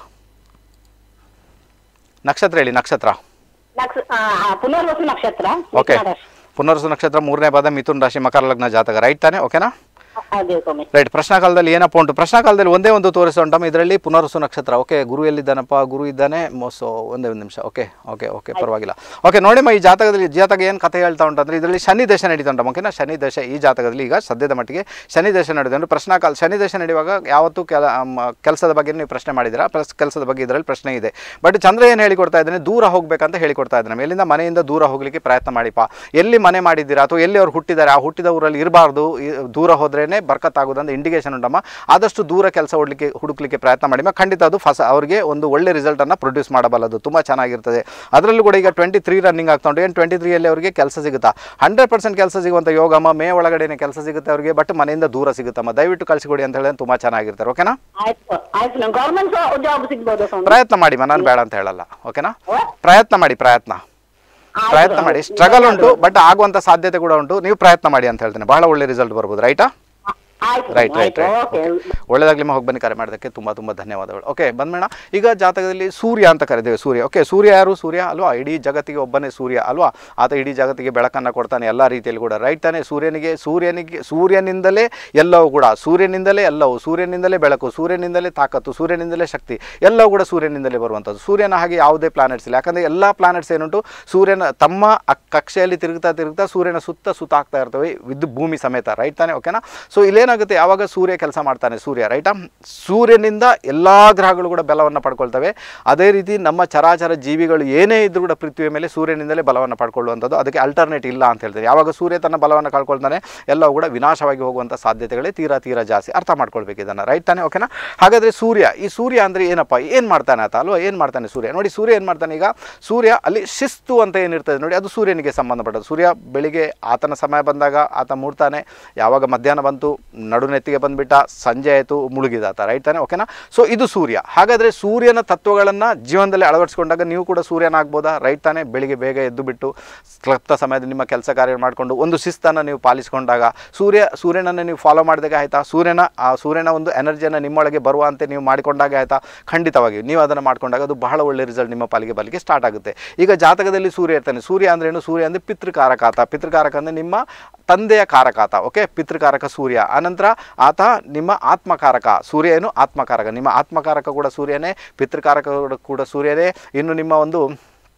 ನಕ್ಷತ್ರ ಹೇಳಿ ನಕ್ಷತ್ರ ನಕ್ಷ ಆ, ಆ, ಪುನರ್ವಸು ನಕ್ಷತ್ರ ಓಕೆ ಮಿಥುನ ರಾಶಿ. ಪುನರ್ಸು ನಕ್ಷತ್ರ ಮೂರನೇ ಪಾದ ಮಿಥುನ್ ರಾಶಿ ಮಕರ ಲಗ್ನ ಜಾತಕ ರೈಟ್ ತಾನೆ ಓಕೆನಾ ಅದೇ ಸ್ವಾಮಿ ರೈಟ್ ಪ್ರಶ್ನಾಕಾಲದಲ್ಲಿ ಏನಪ್ಪ ಉಂಟು ಪ್ರಶ್ನಾಕಾಲದಲ್ಲಿ ಒಂದೇ ಒಂದು ತೋರಿಸುಂಟಮ್ಮ ಇದರಲ್ಲಿ ಪುನರ್ಸು ನಕ್ಷತ್ರ ಓಕೆ ಗುರು ಎಲ್ಲಿದ್ದಾನಪ್ಪ ಗುರು ಇದ್ದಾನೆ ಸೊ ಒಂದೇ ಒಂದು ನಿಮಿಷ ಓಕೆ ಓಕೆ ಓಕೆ ಪರವಾಗಿಲ್ಲ ಓಕೆ ನೋಡಿಮ್ಮ ಈ ಜಾತಕದಲ್ಲಿ ಜಾತಕ ಏನು ಕಥೆ ಹೇಳ್ತಾ ಉಂಟಂದ್ರೆ ಇದರಲ್ಲಿ ಶನಿ ದೇಶ ನಡೀತಾ ಉಂಟಮ್ಮ ಓಕೆನಾ ಶನಿ ದೇಶ ಈ ಜಾತಕದಲ್ಲಿ ಈಗ ಸದ್ಯದ ಮಟ್ಟಿಗೆ ಶನಿ ದೇಶ ನಡೆದಿದೆ ಅಂದ್ರೆ ಪ್ರಶ್ನಾಕಾಲ ಶನಿ ದೇಶ ನಡೆಯುವಾಗ ಯಾವತ್ತೂ ಕೆಲ ಕೆಲಸದ ಬಗ್ಗೆ ನೀವು ಪ್ರಶ್ನೆ ಮಾಡಿದ್ದೀರಾ ಪ್ಲಸ್ ಕೆಲಸದ ಬಗ್ಗೆ ಇದರಲ್ಲಿ ಪ್ರಶ್ನೆ ಇದೆ ಬಟ್ ಚಂದ್ರ ಏನು ಹೇಳಿಕೊಡ್ತಾ ಇದ್ದಾನೆ ದೂರ ಹೋಗ್ಬೇಕಂತ ಹೇಳಿಕೊಡ್ತಾ ಇದ್ದಾನೆ ಎಲ್ಲಿಂದ ಮನೆಯಿಂದ ದೂರ ಹೋಗ್ಲಿಕ್ಕೆ ಪ್ರಯತ್ನ ಮಾಡಿಪ್ಪ ಎಲ್ಲಿ ಮನೆ ಮಾಡಿದ್ದೀರಾ ಅಥವಾ ಎಲ್ಲಿ ಅವ್ರು ಹುಟ್ಟಿದ್ದಾರೆ ಆ ಹುಟ್ಟಿದ ಊರಲ್ಲಿ ಇರಬಾರ್ದು ದೂರ ಹೋದ್ರೇನೆ ಬರ್ಕತ್ತಾಗೋದು ಅಂತ ಇಂಡಿಕೇಶನ್ ಉಂಟಮ್ಮ ಆದಷ್ಟು ದೂರ ಕೆಲಸ ಹುಡ್ಲಿಕ್ಕೆ ಹುಡುಕ್ಲಿಕ್ಕೆ ಪ್ರಯತ್ನ ಮಾಡಿ ಮ- ಖಂಡಿತ ಅದು ಫಸ ಅವರಿಗೆ ಒಂದು ಒಳ್ಳೆ ರಿಸಲ್ಟನ್ನು ಪ್ರೊಡ್ಯೂಸ್ ಮಾಡಬಲ್ಲದು ತುಂಬ ಚೆನ್ನಾಗಿರ್ತದೆ ಅದರಲ್ಲೂ ಕೂಡ ಈಗ ಟ್ವೆಂಟಿ ತ್ರೀ ರನ್ನಿಂಗ್ ಆಗ್ತಾ ಉಂಟು ಏನು ಟ್ವೆಂಟಿ ತ್ರೀಯಲ್ಲಿ ಅವರಿಗೆ ಕೆಲಸ ಸಿಗುತ್ತಾ ಹಂಡ್ರೆಡ್ ಪರ್ಸೆಂಟ್ ಕೆಲಸ ಸಿಗುವಂಥ ಯೋಗಮ್ಮ ಮೇ ಒಳಗಡೆನೆ ಕೆಲಸ ಸಿಗುತ್ತೆ ಅವರಿಗೆ ಬಟ್ ಮನೆಯಿಂದ ದೂರ ಸಿಗುತ್ತಮ್ಮ ದಯವಿಟ್ಟು ಕಳಿಸಿಕೊಡಿ ಅಂತ ಹೇಳಿದ್ರೆ ತುಂಬ ಚೆನ್ನಾಗಿರ್ತಾರೆ ಓಕೆನಾ ಆಯ್ತು ಆಯ್ತು ನಂಗೆ ಗೌರ್ಮೆಂಟ್ ಜಾಬ್ ಸಿಗ್ಬೋದು ಸ್ವಾಮಿ ಪ್ರಯತ್ನ ಮಾಡಿ ನಾನು ಬೇಡ ಅಂತ ಹೇಳಲ್ಲ ಓಕೆನಾ ಓ? ಪ್ರಯತ್ನ ಮಾಡಿ ಪ್ರಯತ್ನ ಆಯ್ತು ಪ್ರಯತ್ನ ಸ್ವಾಮಿ. ಮಾಡಿ ಸ್ಟ್ರಗಲ್ ಉಂಟು ಬಟ್ ಆಗುವಂಥ ಸಾಧ್ಯತೆ ಕೂಡ ಉಂಟು ನೀವು ಪ್ರಯತ್ನ ಮಾಡಿ ಅಂತ ಹೇಳ್ತೇನೆ ಬಹಳ ಒಳ್ಳೆ ರಿಸಲ್ಟ್ ಬರ್ಬೋದು ರೈಟಾ ಆಯ್ತು ರೈಟ್ ರೈಟ್ ಆಯ್ತು ರೈಟ್ ಓಕೆ ಒಳ್ಳೆದಾಗಲಿ ಹೋಗಿ ಬನ್ನಿ ಕರೆ ಮಾಡೋದಕ್ಕೆ ತುಂಬ ತುಂಬ ಧನ್ಯವಾದಗಳು ಓಕೆ ಬಂದ್ಮೇಣ ಈಗ ಜಾತಕದಲ್ಲಿ ಸೂರ್ಯ ಅಂತ ಕರಿದೇವೆ ಸೂರ್ಯ ಓಕೆ ಸೂರ್ಯ ಯಾರು ಸೂರ್ಯ ಅಲ್ವಾ ಇಡೀ ಜಗತ್ತಿಗೆ ಒಬ್ಬನೇ ಸೂರ್ಯ ಅಲ್ವಾ ಆತ ಇಡೀ ಜಗತ್ತಿಗೆ ಬೆಳಕನ್ನು ಕೊಡ್ತಾನೆ ಎಲ್ಲ ರೀತಿಯಲ್ಲಿ ಕೂಡ ರೈಟ್ ತಾನೆ ಸೂರ್ಯನಿಗೆ ಸೂರ್ಯನಿಗೆ ಸೂರ್ಯನಿಂದಲೇ ಎಲ್ಲವೂ ಕೂಡ ಸೂರ್ಯನಿಂದಲೇ ಎಲ್ಲವೂ ಸೂರ್ಯನಿಂದಲೇ ಬೆಳಕು ಸೂರ್ಯನಿಂದಲೇ ತಾಕತ್ತು ಸೂರ್ಯನಿಂದಲೇ ಶಕ್ತಿ ಎಲ್ಲವೂ ಕೂಡ ಸೂರ್ಯನಿಂದಲೇ ಬರುವಂಥದ್ದು ಸೂರ್ಯನ ಹಾಗೆ ಯಾವುದೇ ಪ್ಲಾನೆಟ್ಸ್ ಇಲ್ಲ ಯಾಕಂದರೆ ಎಲ್ಲ ಪ್ಲಾನೆಟ್ಸ್ ಏನುಂಟು ಸೂರ್ಯನ ತಮ್ಮ ಅಕ್- ಕಕ್ಷೆಯಲ್ಲಿ ತಿರುಗ್ತಾ ತಿರುಗ್ತಾ ಸೂರ್ಯನ ಸುತ್ತ ಸುತ್ತಾಗ್ತಾ ಇರ್ತವೆ ವಿದ್ ಭೂಮಿ ಸಮೇತ ರೈಟ್ ತಾನೆ ಓಕೆನಾ ಸೊ ಇಲ್ಲೇನಾಗುತ್ತೆ ಯಾವಾಗ ಸೂರ್ಯ ಕೆಲಸ ಮಾಡ್ತಾನೆ ಸೂರ್ಯ ರೈಟಾ ಸೂರ್ಯನಿಂದ ಎಲ್ಲ ಗ್ರಹಗಳು ಕೂಡ ಬಲವನ್ನು ಪಡ್ಕೊಳ್ತವೆ ಅದೇ ರೀತಿ ನಮ್ಮ ಚರಾಚರ ಜೀವಿಗಳು ಏನೇ ಇದ್ರೂ ಕೂಡ ಪೃಥ್ವಿಯ ಮೇಲೆ ಸೂರ್ಯನಿಂದಲೇ ಬಲವನ್ನು ಪಡ್ಕೊಳ್ಳುವಂಥದ್ದು ಅದಕ್ಕೆ ಅಲ್ಟರ್ನೇಟ್ ಇಲ್ಲ ಅಂತ ಹೇಳ್ತಾರೆ ಯಾವಾಗ ಸೂರ್ಯ ತನ್ನ ಬಲವನ್ನು ಕಳ್ಕೊಳ್ತಾನೆ ಎಲ್ಲವೂ ಕೂಡ ವಿನಾಶವಾಗಿ ಹೋಗುವಂಥ ಸಾಧ್ಯತೆಗಳೇ ತೀರಾ ತೀರಾ ಜಾಸ್ತಿ ಅರ್ಥ ಮಾಡ್ಕೊಳ್ಬೇಕು ಇದನ್ನು ರೈಟ್ ತಾನೆ ಓಕೆನಾ ಹಾಗಾದರೆ ಸೂರ್ಯ ಈ ಸೂರ್ಯ ಅಂದರೆ ಏನಪ್ಪ ಏನು ಮಾಡ್ತಾನೆ ಆತ ಅಲ್ವಾ ಏನು ಮಾಡ್ತಾನೆ ಸೂರ್ಯ ನೋಡಿ ಸೂರ್ಯ ಏನು ಮಾಡ್ತಾನೆ ಈಗ ಸೂರ್ಯ ಅಲ್ಲಿ ಶಿಸ್ತು ಅಂತ ಏನಿರ್ತದೆ ನೋಡಿ ಅದು ಸೂರ್ಯನಿಗೆ ಸಂಬಂಧಪಟ್ಟದ್ದು ಸೂರ್ಯ ಬೆಳಿಗ್ಗೆ ಆತನ ಸಮಯ ಬಂದಾಗ ಆತ ಮೂಡ್ತಾನೆ ಯಾವಾಗ ಮಧ್ಯಾಹ್ನ ಬಂತು ನಡುನೆತ್ತಿಗೆ ಬಂದುಬಿಟ್ಟ ಸಂಜೆ ಆಯಿತು ಮುಳುಗಿದ ಆತ ರೈಟ್ ತಾನೆ ಓಕೆನಾ ಸೊ ಇದು ಸೂರ್ಯ ಹಾಗಾದರೆ ಸೂರ್ಯನ ತತ್ವಗಳನ್ನು ಜೀವನದಲ್ಲಿ ಅಳವಡಿಸ್ಕೊಂಡಾಗ ನೀವು ಕೂಡ ಸೂರ್ಯನಾಗ್ಬೋದಾ ರೈಟ್ ತಾನೆ ಬೆಳಿಗ್ಗೆ ಬೇಗ ಎದ್ದು ಬಿಟ್ಟು ಕ್ಲಪ್ತ ಸಮಯದಲ್ಲಿ ನಿಮ್ಮ ಕೆಲಸ ಕಾರ್ಯ ಮಾಡಿಕೊಂಡು ಒಂದು ಶಿಸ್ತನ್ನು ನೀವು ಪಾಲಿಸ್ಕೊಂಡಾಗ ಸೂರ್ಯ ಸೂರ್ಯನನ್ನು ನೀವು ಫಾಲೋ ಮಾಡಿದಾಗ ಆಯಿತಾ ಸೂರ್ಯನ ಆ ಸೂರ್ಯನ ಒಂದು ಎನರ್ಜಿಯನ್ನು ನಿಮ್ಮೊಳಗೆ ಬರುವಂತೆ ನೀವು ಮಾಡಿಕೊಂಡಾಗ ಆಯಿತಾ ಖಂಡಿತವಾಗಿ ನೀವು ಅದನ್ನು ಮಾಡ್ಕೊಂಡಾಗ ಅದು ಬಹಳ ಒಳ್ಳೆ ರಿಸಲ್ಟ್ ನಿಮ್ಮ ಪಾಲಿಗೆ ಬಲಿಗೆ ಸ್ಟಾರ್ಟ್ ಆಗುತ್ತೆ ಈಗ ಜಾತಕದಲ್ಲಿ ಸೂರ್ಯ ಇರ್ತಾನೆ ಸೂರ್ಯ ಅಂದ್ರೇನು ಸೂರ್ಯ ಅಂದರೆ ಪಿತೃಕಾರಕ ಆತ ಪಿತೃಕಾರಕ ಅಂದರೆ ನಿಮ್ಮ ತಂದೆಯ ಕಾರಕ ಆತ ಓಕೆ ಪಿತೃಕಾರಕ ಸೂರ್ಯ ಆನಂತರ ಆತ ನಿಮ್ಮ ಆತ್ಮಕಾರಕ ಸೂರ್ಯ ಏನು ಆತ್ಮಕಾರಕ ನಿಮ್ಮ ಆತ್ಮಕಾರಕ ಕೂಡ ಸೂರ್ಯನೇ ಪಿತೃಕಾರಕ ಕೂಡ- ಕೂಡ ಸೂರ್ಯನೇ ಇನ್ನು ನಿಮ್ಮ ಒಂದು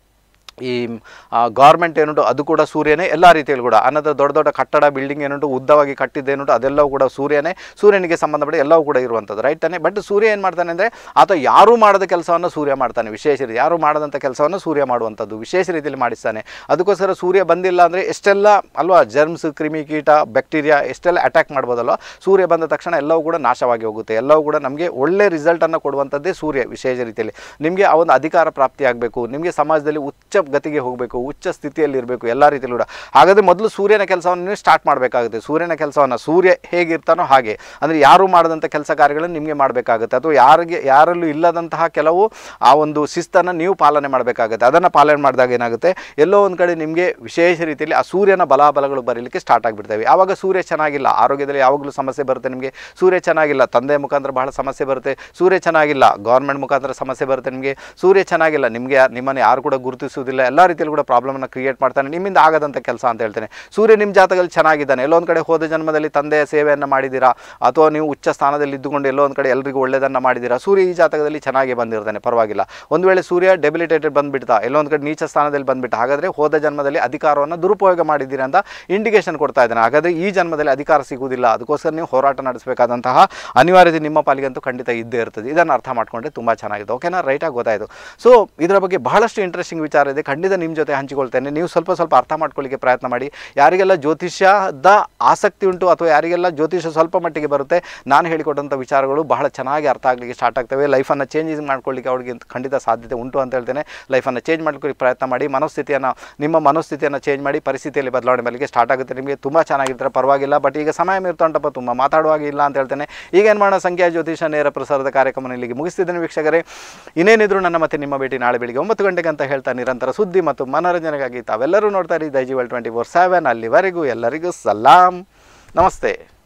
ಈ ಗೌರ್ಮೆಂಟ್ ಏನುಂಟು ಅದು ಕೂಡ ಸೂರ್ಯನೇ ಎಲ್ಲ ರೀತಿಯಲ್ಲಿ ಕೂಡ ಅನ್ನದ ದೊಡ್ಡ ದೊಡ್ಡ ಕಟ್ಟಡ ಬಿಲ್ಡಿಂಗ್ ಏನುಂಟು ಉದ್ದವಾಗಿ ಕಟ್ಟಿದ್ದೇನುಂಟು ಅದೆಲ್ಲವೂ ಕೂಡ ಸೂರ್ಯನೇ ಸೂರ್ಯನಿಗೆ ಸಂಬಂಧಪಟ್ಟ ಎಲ್ಲವೂ ಕೂಡ ಇರುವಂಥದ್ದು ರೈಟ್ ತಾನೆ ಬಟ್ ಸೂರ್ಯ ಏನು ಮಾಡ್ತಾನೆ ಅಂದರೆ ಆತ ಯಾರೂ ಮಾಡದ ಕೆಲಸವನ್ನು ಸೂರ್ಯ ಮಾಡ್ತಾನೆ ವಿಶೇಷ ರೀತಿ ಯಾರೂ ಮಾಡದಂಥ ಕೆಲಸವನ್ನು ಸೂರ್ಯ ಮಾಡುವಂಥದ್ದು ವಿಶೇಷ ರೀತಿಯಲ್ಲಿ ಮಾಡಿಸ್ತಾನೆ ಅದಕ್ಕೋಸ್ಕರ ಸೂರ್ಯ ಬಂದಿಲ್ಲ ಅಂದರೆ ಎಷ್ಟೆಲ್ಲ ಅಲ್ವಾ ಜರ್ಮ್ಸ್ ಕ್ರಿಮಿ ಕೀಟ ಬ್ಯಾಕ್ಟೀರಿಯಾ ಎಷ್ಟೆಲ್ಲ ಅಟ್ಯಾಕ್ ಮಾಡ್ಬೋದಲ್ವ ಸೂರ್ಯ ಬಂದ ತಕ್ಷಣ ಎಲ್ಲವೂ ಕೂಡ ನಾಶವಾಗಿ ಹೋಗುತ್ತೆ ಎಲ್ಲವೂ ಕೂಡ ನಮಗೆ ಒಳ್ಳೆ ರಿಸಲ್ಟನ್ನು ಕೊಡುವಂಥದ್ದೇ ಸೂರ್ಯ ವಿಶೇಷ ರೀತಿಯಲ್ಲಿ ನಿಮಗೆ ಆ ಒಂದು ಅಧಿಕಾರ ಪ್ರಾಪ್ತಿಯಾಗಬೇಕು ನಿಮಗೆ ಸಮಾಜದಲ್ಲಿ ಉಚ್ಚ ಗತಿಗೆ ಹೋಗಬೇಕು ಉಚ್ಚ ಸ್ಥಿತಿಯಲ್ಲಿ ಇರಬೇಕು ಎಲ್ಲ ರೀತಿಯಲ್ಲೂ ಕೂಡ ಹಾಗಾದರೆ ಮೊದಲು ಸೂರ್ಯನ ಕೆಲಸವನ್ನು ನೀವು ಸ್ಟಾರ್ಟ್ ಮಾಡಬೇಕಾಗುತ್ತೆ ಸೂರ್ಯನ ಕೆಲಸವನ್ನು ಸೂರ್ಯ ಹೇಗಿರ್ತಾನೋ ಹಾಗೆ ಅಂದರೆ ಯಾರು ಮಾಡದಂಥ ಕೆಲಸ ಕಾರ್ಯಗಳನ್ನು ನಿಮಗೆ ಮಾಡಬೇಕಾಗುತ್ತೆ ಅಥವಾ ಯಾರಿಗೆ ಯಾರಲ್ಲೂ ಇಲ್ಲದಂತಹ ಕೆಲವು ಆ ಒಂದು ಶಿಸ್ತನ್ನು ನೀವು ಪಾಲನೆ ಮಾಡಬೇಕಾಗುತ್ತೆ ಅದನ್ನು ಪಾಲನೆ ಮಾಡಿದಾಗ ಏನಾಗುತ್ತೆ ಎಲ್ಲೋ ಒಂದು ಕಡೆ ನಿಮಗೆ ವಿಶೇಷ ರೀತಿಯಲ್ಲಿ ಆ ಸೂರ್ಯನ ಬಲಾಬಲಗಳು ಬರೀಲಿಕ್ಕೆ ಸ್ಟಾರ್ಟ್ ಆಗಿಬಿಡ್ತವೆ ಆವಾಗ ಸೂರ್ಯ ಚೆನ್ನಾಗಿಲ್ಲ ಆರೋಗ್ಯದಲ್ಲಿ ಯಾವಾಗಲೂ ಸಮಸ್ಯೆ ಬರುತ್ತೆ ನಿಮಗೆ ಸೂರ್ಯ ಚೆನ್ನಾಗಿಲ್ಲ ತಂದೆ ಮುಖಾಂತರ ಬಹಳ ಸಮಸ್ಯೆ ಬರುತ್ತೆ ಸೂರ್ಯ ಚೆನ್ನಾಗಿಲ್ಲ ಗೌರ್ಮೆಂಟ್ ಮುಖಾಂತರ ಸಮಸ್ಯೆ ಬರುತ್ತೆ ನಿಮಗೆ ಸೂರ್ಯ ಚೆನ್ನಾಗಿಲ್ಲ ನಿಮಗೆ ಯಾ- ನಿಮ್ಮನ್ನು ಯಾರು ಕೂಡ ಗುರುತಿಸುವುದಿಲ್ಲ ಎಲ್ಲ ರೀತಿಯಲ್ಲಿ ಕೂಡ ಪ್ರಾಬ್ಲಮನ್ನು ಕ್ರಿಯೇಟ್ ಮಾಡ್ತಾನೆ ನಿಮ್ಮಿಂದ ಆಗದಂಥ ಕೆಲಸ ಅಂತ ಹೇಳ್ತೇನೆ ಸೂರ್ಯ ನಿಮ್ಮ ಜಾತಕದಲ್ಲಿ ಚೆನ್ನಾಗಿದ್ದಾನೆ ಎಲ್ಲೋ ಒಂದು ಕಡೆ ಹೋದ ಜನ್ಮದಲ್ಲಿ ತಂದೆಯ ಸೇವೆಯನ್ನು ಮಾಡಿದ್ದೀರಾ ಅಥವಾ ನೀವು ಉಚ್ಚ ಸ್ಥಾನದಲ್ಲಿ ಇದ್ದುಕೊಂಡು ಎಲ್ಲೋ ಒಂದು ಕಡೆ ಎಲ್ಲರಿಗೂ ಒಳ್ಳೆಯದನ್ನು ಮಾಡಿದ್ದೀರಾ ಸೂರ್ಯ ಈ ಜಾತಕದಲ್ಲಿ ಚೆನ್ನಾಗಿ ಬಂದಿರ್ತಾನೆ ಪರವಾಗಿಲ್ಲ ಒಂದು ವೇಳೆ ಸೂರ್ಯ ಡೆಬಿಲಿಟೇಟೆಡ್ ಬಂದುಬಿಡ್ತಾ ಎಲ್ಲೋ ಒಂದು ಕಡೆ ನೀಚ ಸ್ಥಾನದಲ್ಲಿ ಬಂದುಬಿಟ್ಟ ಹಾಗಾದರೆ ಹೋದ ಜನ್ಮದಲ್ಲಿ ಅಧಿಕಾರವನ್ನು ದುರುಪಯೋಗ ಮಾಡಿದ್ದೀರಾ ಅಂತ ಇಂಡಿಕೇಶನ್ ಕೊಡ್ತಾ ಇದ್ದಾನೆ ಹಾಗಾದರೆ ಈ ಜನ್ಮದಲ್ಲಿ ಅಧಿಕಾರ ಸಿಗುವುದಿಲ್ಲ ಅದಕ್ಕೋಸ್ಕರ ನೀವು ಹೋರಾಟ ನಡೆಸಬೇಕಾದಂತಹ ಅನಿವಾರ್ಯತೆ ನಿಮ್ಮ ಪಾಲಿಗಂತೂ ಖಂಡಿತ ಇದ್ದೇ ಇರ್ತದೆ ಇದನ್ನು ಅರ್ಥ ಮಾಡ್ಕೊಂಡ್ರೆ ತುಂಬ ಚೆನ್ನಾಗಿದೆ ಓಕೆನಾ ರೈಟಾಗಿ ಗೊತ್ತಾಯಿತು ಸೊ ಇದರ ಬಗ್ಗೆ ಬಹಳಷ್ಟು ಇಂಟ್ರೆಸ್ಟಿಂಗ್ ವಿಚಾರ ಇದೆ ಖಂಡಿತ ನಿಮ್ಮ ಜೊತೆ ಹಂಚಿಕೊಳ್ತೇನೆ ನೀವು ಸ್ವಲ್ಪ ಸ್ವಲ್ಪ ಅರ್ಥ ಮಾಡ್ಕೊಳ್ಳಿಕ್ಕೆ ಪ್ರಯತ್ನ ಮಾಡಿ ಯಾರಿಗೆಲ್ಲ ಜ್ಯೋತಿಷ್ಯದ ಆಸಕ್ತಿ ಉಂಟು ಅಥವಾ ಯಾರಿಗೆಲ್ಲ ಜ್ಯೋತಿಷ್ಯ ಸ್ವಲ್ಪ ಮಟ್ಟಿಗೆ ಬರುತ್ತೆ ನಾನು ಹೇಳಿಕೊಟ್ಟಂಥ ವಿಚಾರಗಳು ಬಹಳ ಚೆನ್ನಾಗಿ ಅರ್ಥ ಆಗಲಿಕ್ಕೆ ಸ್ಟಾರ್ಟ್ ಆಗ್ತವೆ ಲೈಫನ್ನು ಚೇಂಜಸ್ ಮಾಡ್ಕೊಳ್ಳಿಕ್ಕೆ ಅವ್ರಿಗೆ ಖಂಡಿತ ಸಾಧ್ಯತೆ ಉಂಟು ಅಂತ ಹೇಳ್ತೇನೆ ಲೈಫನ್ನು ಚೇಂಜ್ ಮಾಡ್ಕೊಳ್ಳಿಕ್ಕೆ ಪ್ರಯತ್ನ ಮಾಡಿ ಮನಸ್ಥಿತಿಯನ್ನು ನಿಮ್ಮ ಮನಸ್ಥಿತಿಯನ್ನು ಚೇಂಜ್ ಮಾಡಿ ಪರಿಸ್ಥಿತಿಯಲ್ಲಿ ಬದಲಾವಣೆ ಮಾಡಲಿಕ್ಕೆ ಸ್ಟಾರ್ಟ್ ಆಗುತ್ತೆ ನಿಮಗೆ ತುಂಬ ಚೆನ್ನಾಗಿರ್ತಾರೆ ಪರವಾಗಿಲ್ಲ ಬಟ್ ಈಗ ಸಮಯ ಮೀರ್ತಾ ಉಂಟಪ್ಪ ತುಂಬ ಮಾತಾಡುವಾಗ ಇಲ್ಲ ಅಂತ ಹೇಳ್ತೇನೆ ಈಗ ಏನು ಮಾಡೋಣ ಸಂಖ್ಯಾ ಜ್ಯೋತಿಷ ನೇರ ಪ್ರಸಾರದ ಕಾರ್ಯಕ್ರಮ ಇಲ್ಲಿಗೆ ಮುಗಿಸ್ತಿದ್ದೇನೆ ವೀಕ್ಷಕರೇ ಇನ್ನೇನಿದ್ರು ನನ್ನ ಮತ್ತೆ ನಿಮ್ಮ ಭೇಟಿ ನಾಳೆ ಬೆಳಿಗ್ಗೆ ಒಂಬತ್ತು ಗಂಟೆಗೆ ಅಂತ ಹೇಳ್ತಾ ನಿರಂತರ ಸುದ್ದಿ ಮತ್ತು ಮನೋರಂಜನೆಗಾಗಿ ತಾವೆಲ್ಲರೂ ನೋಡ್ತಾ ಇರಿ ದೈಜಿವಲ್ ಟ್ವೆಂಟಿ ಫೋರ್ ಸೆವೆನ್ ಅಲ್ಲಿವರೆಗೂ ಎಲ್ಲರಿಗೂ ಸಲಾಂ ನಮಸ್ತೆ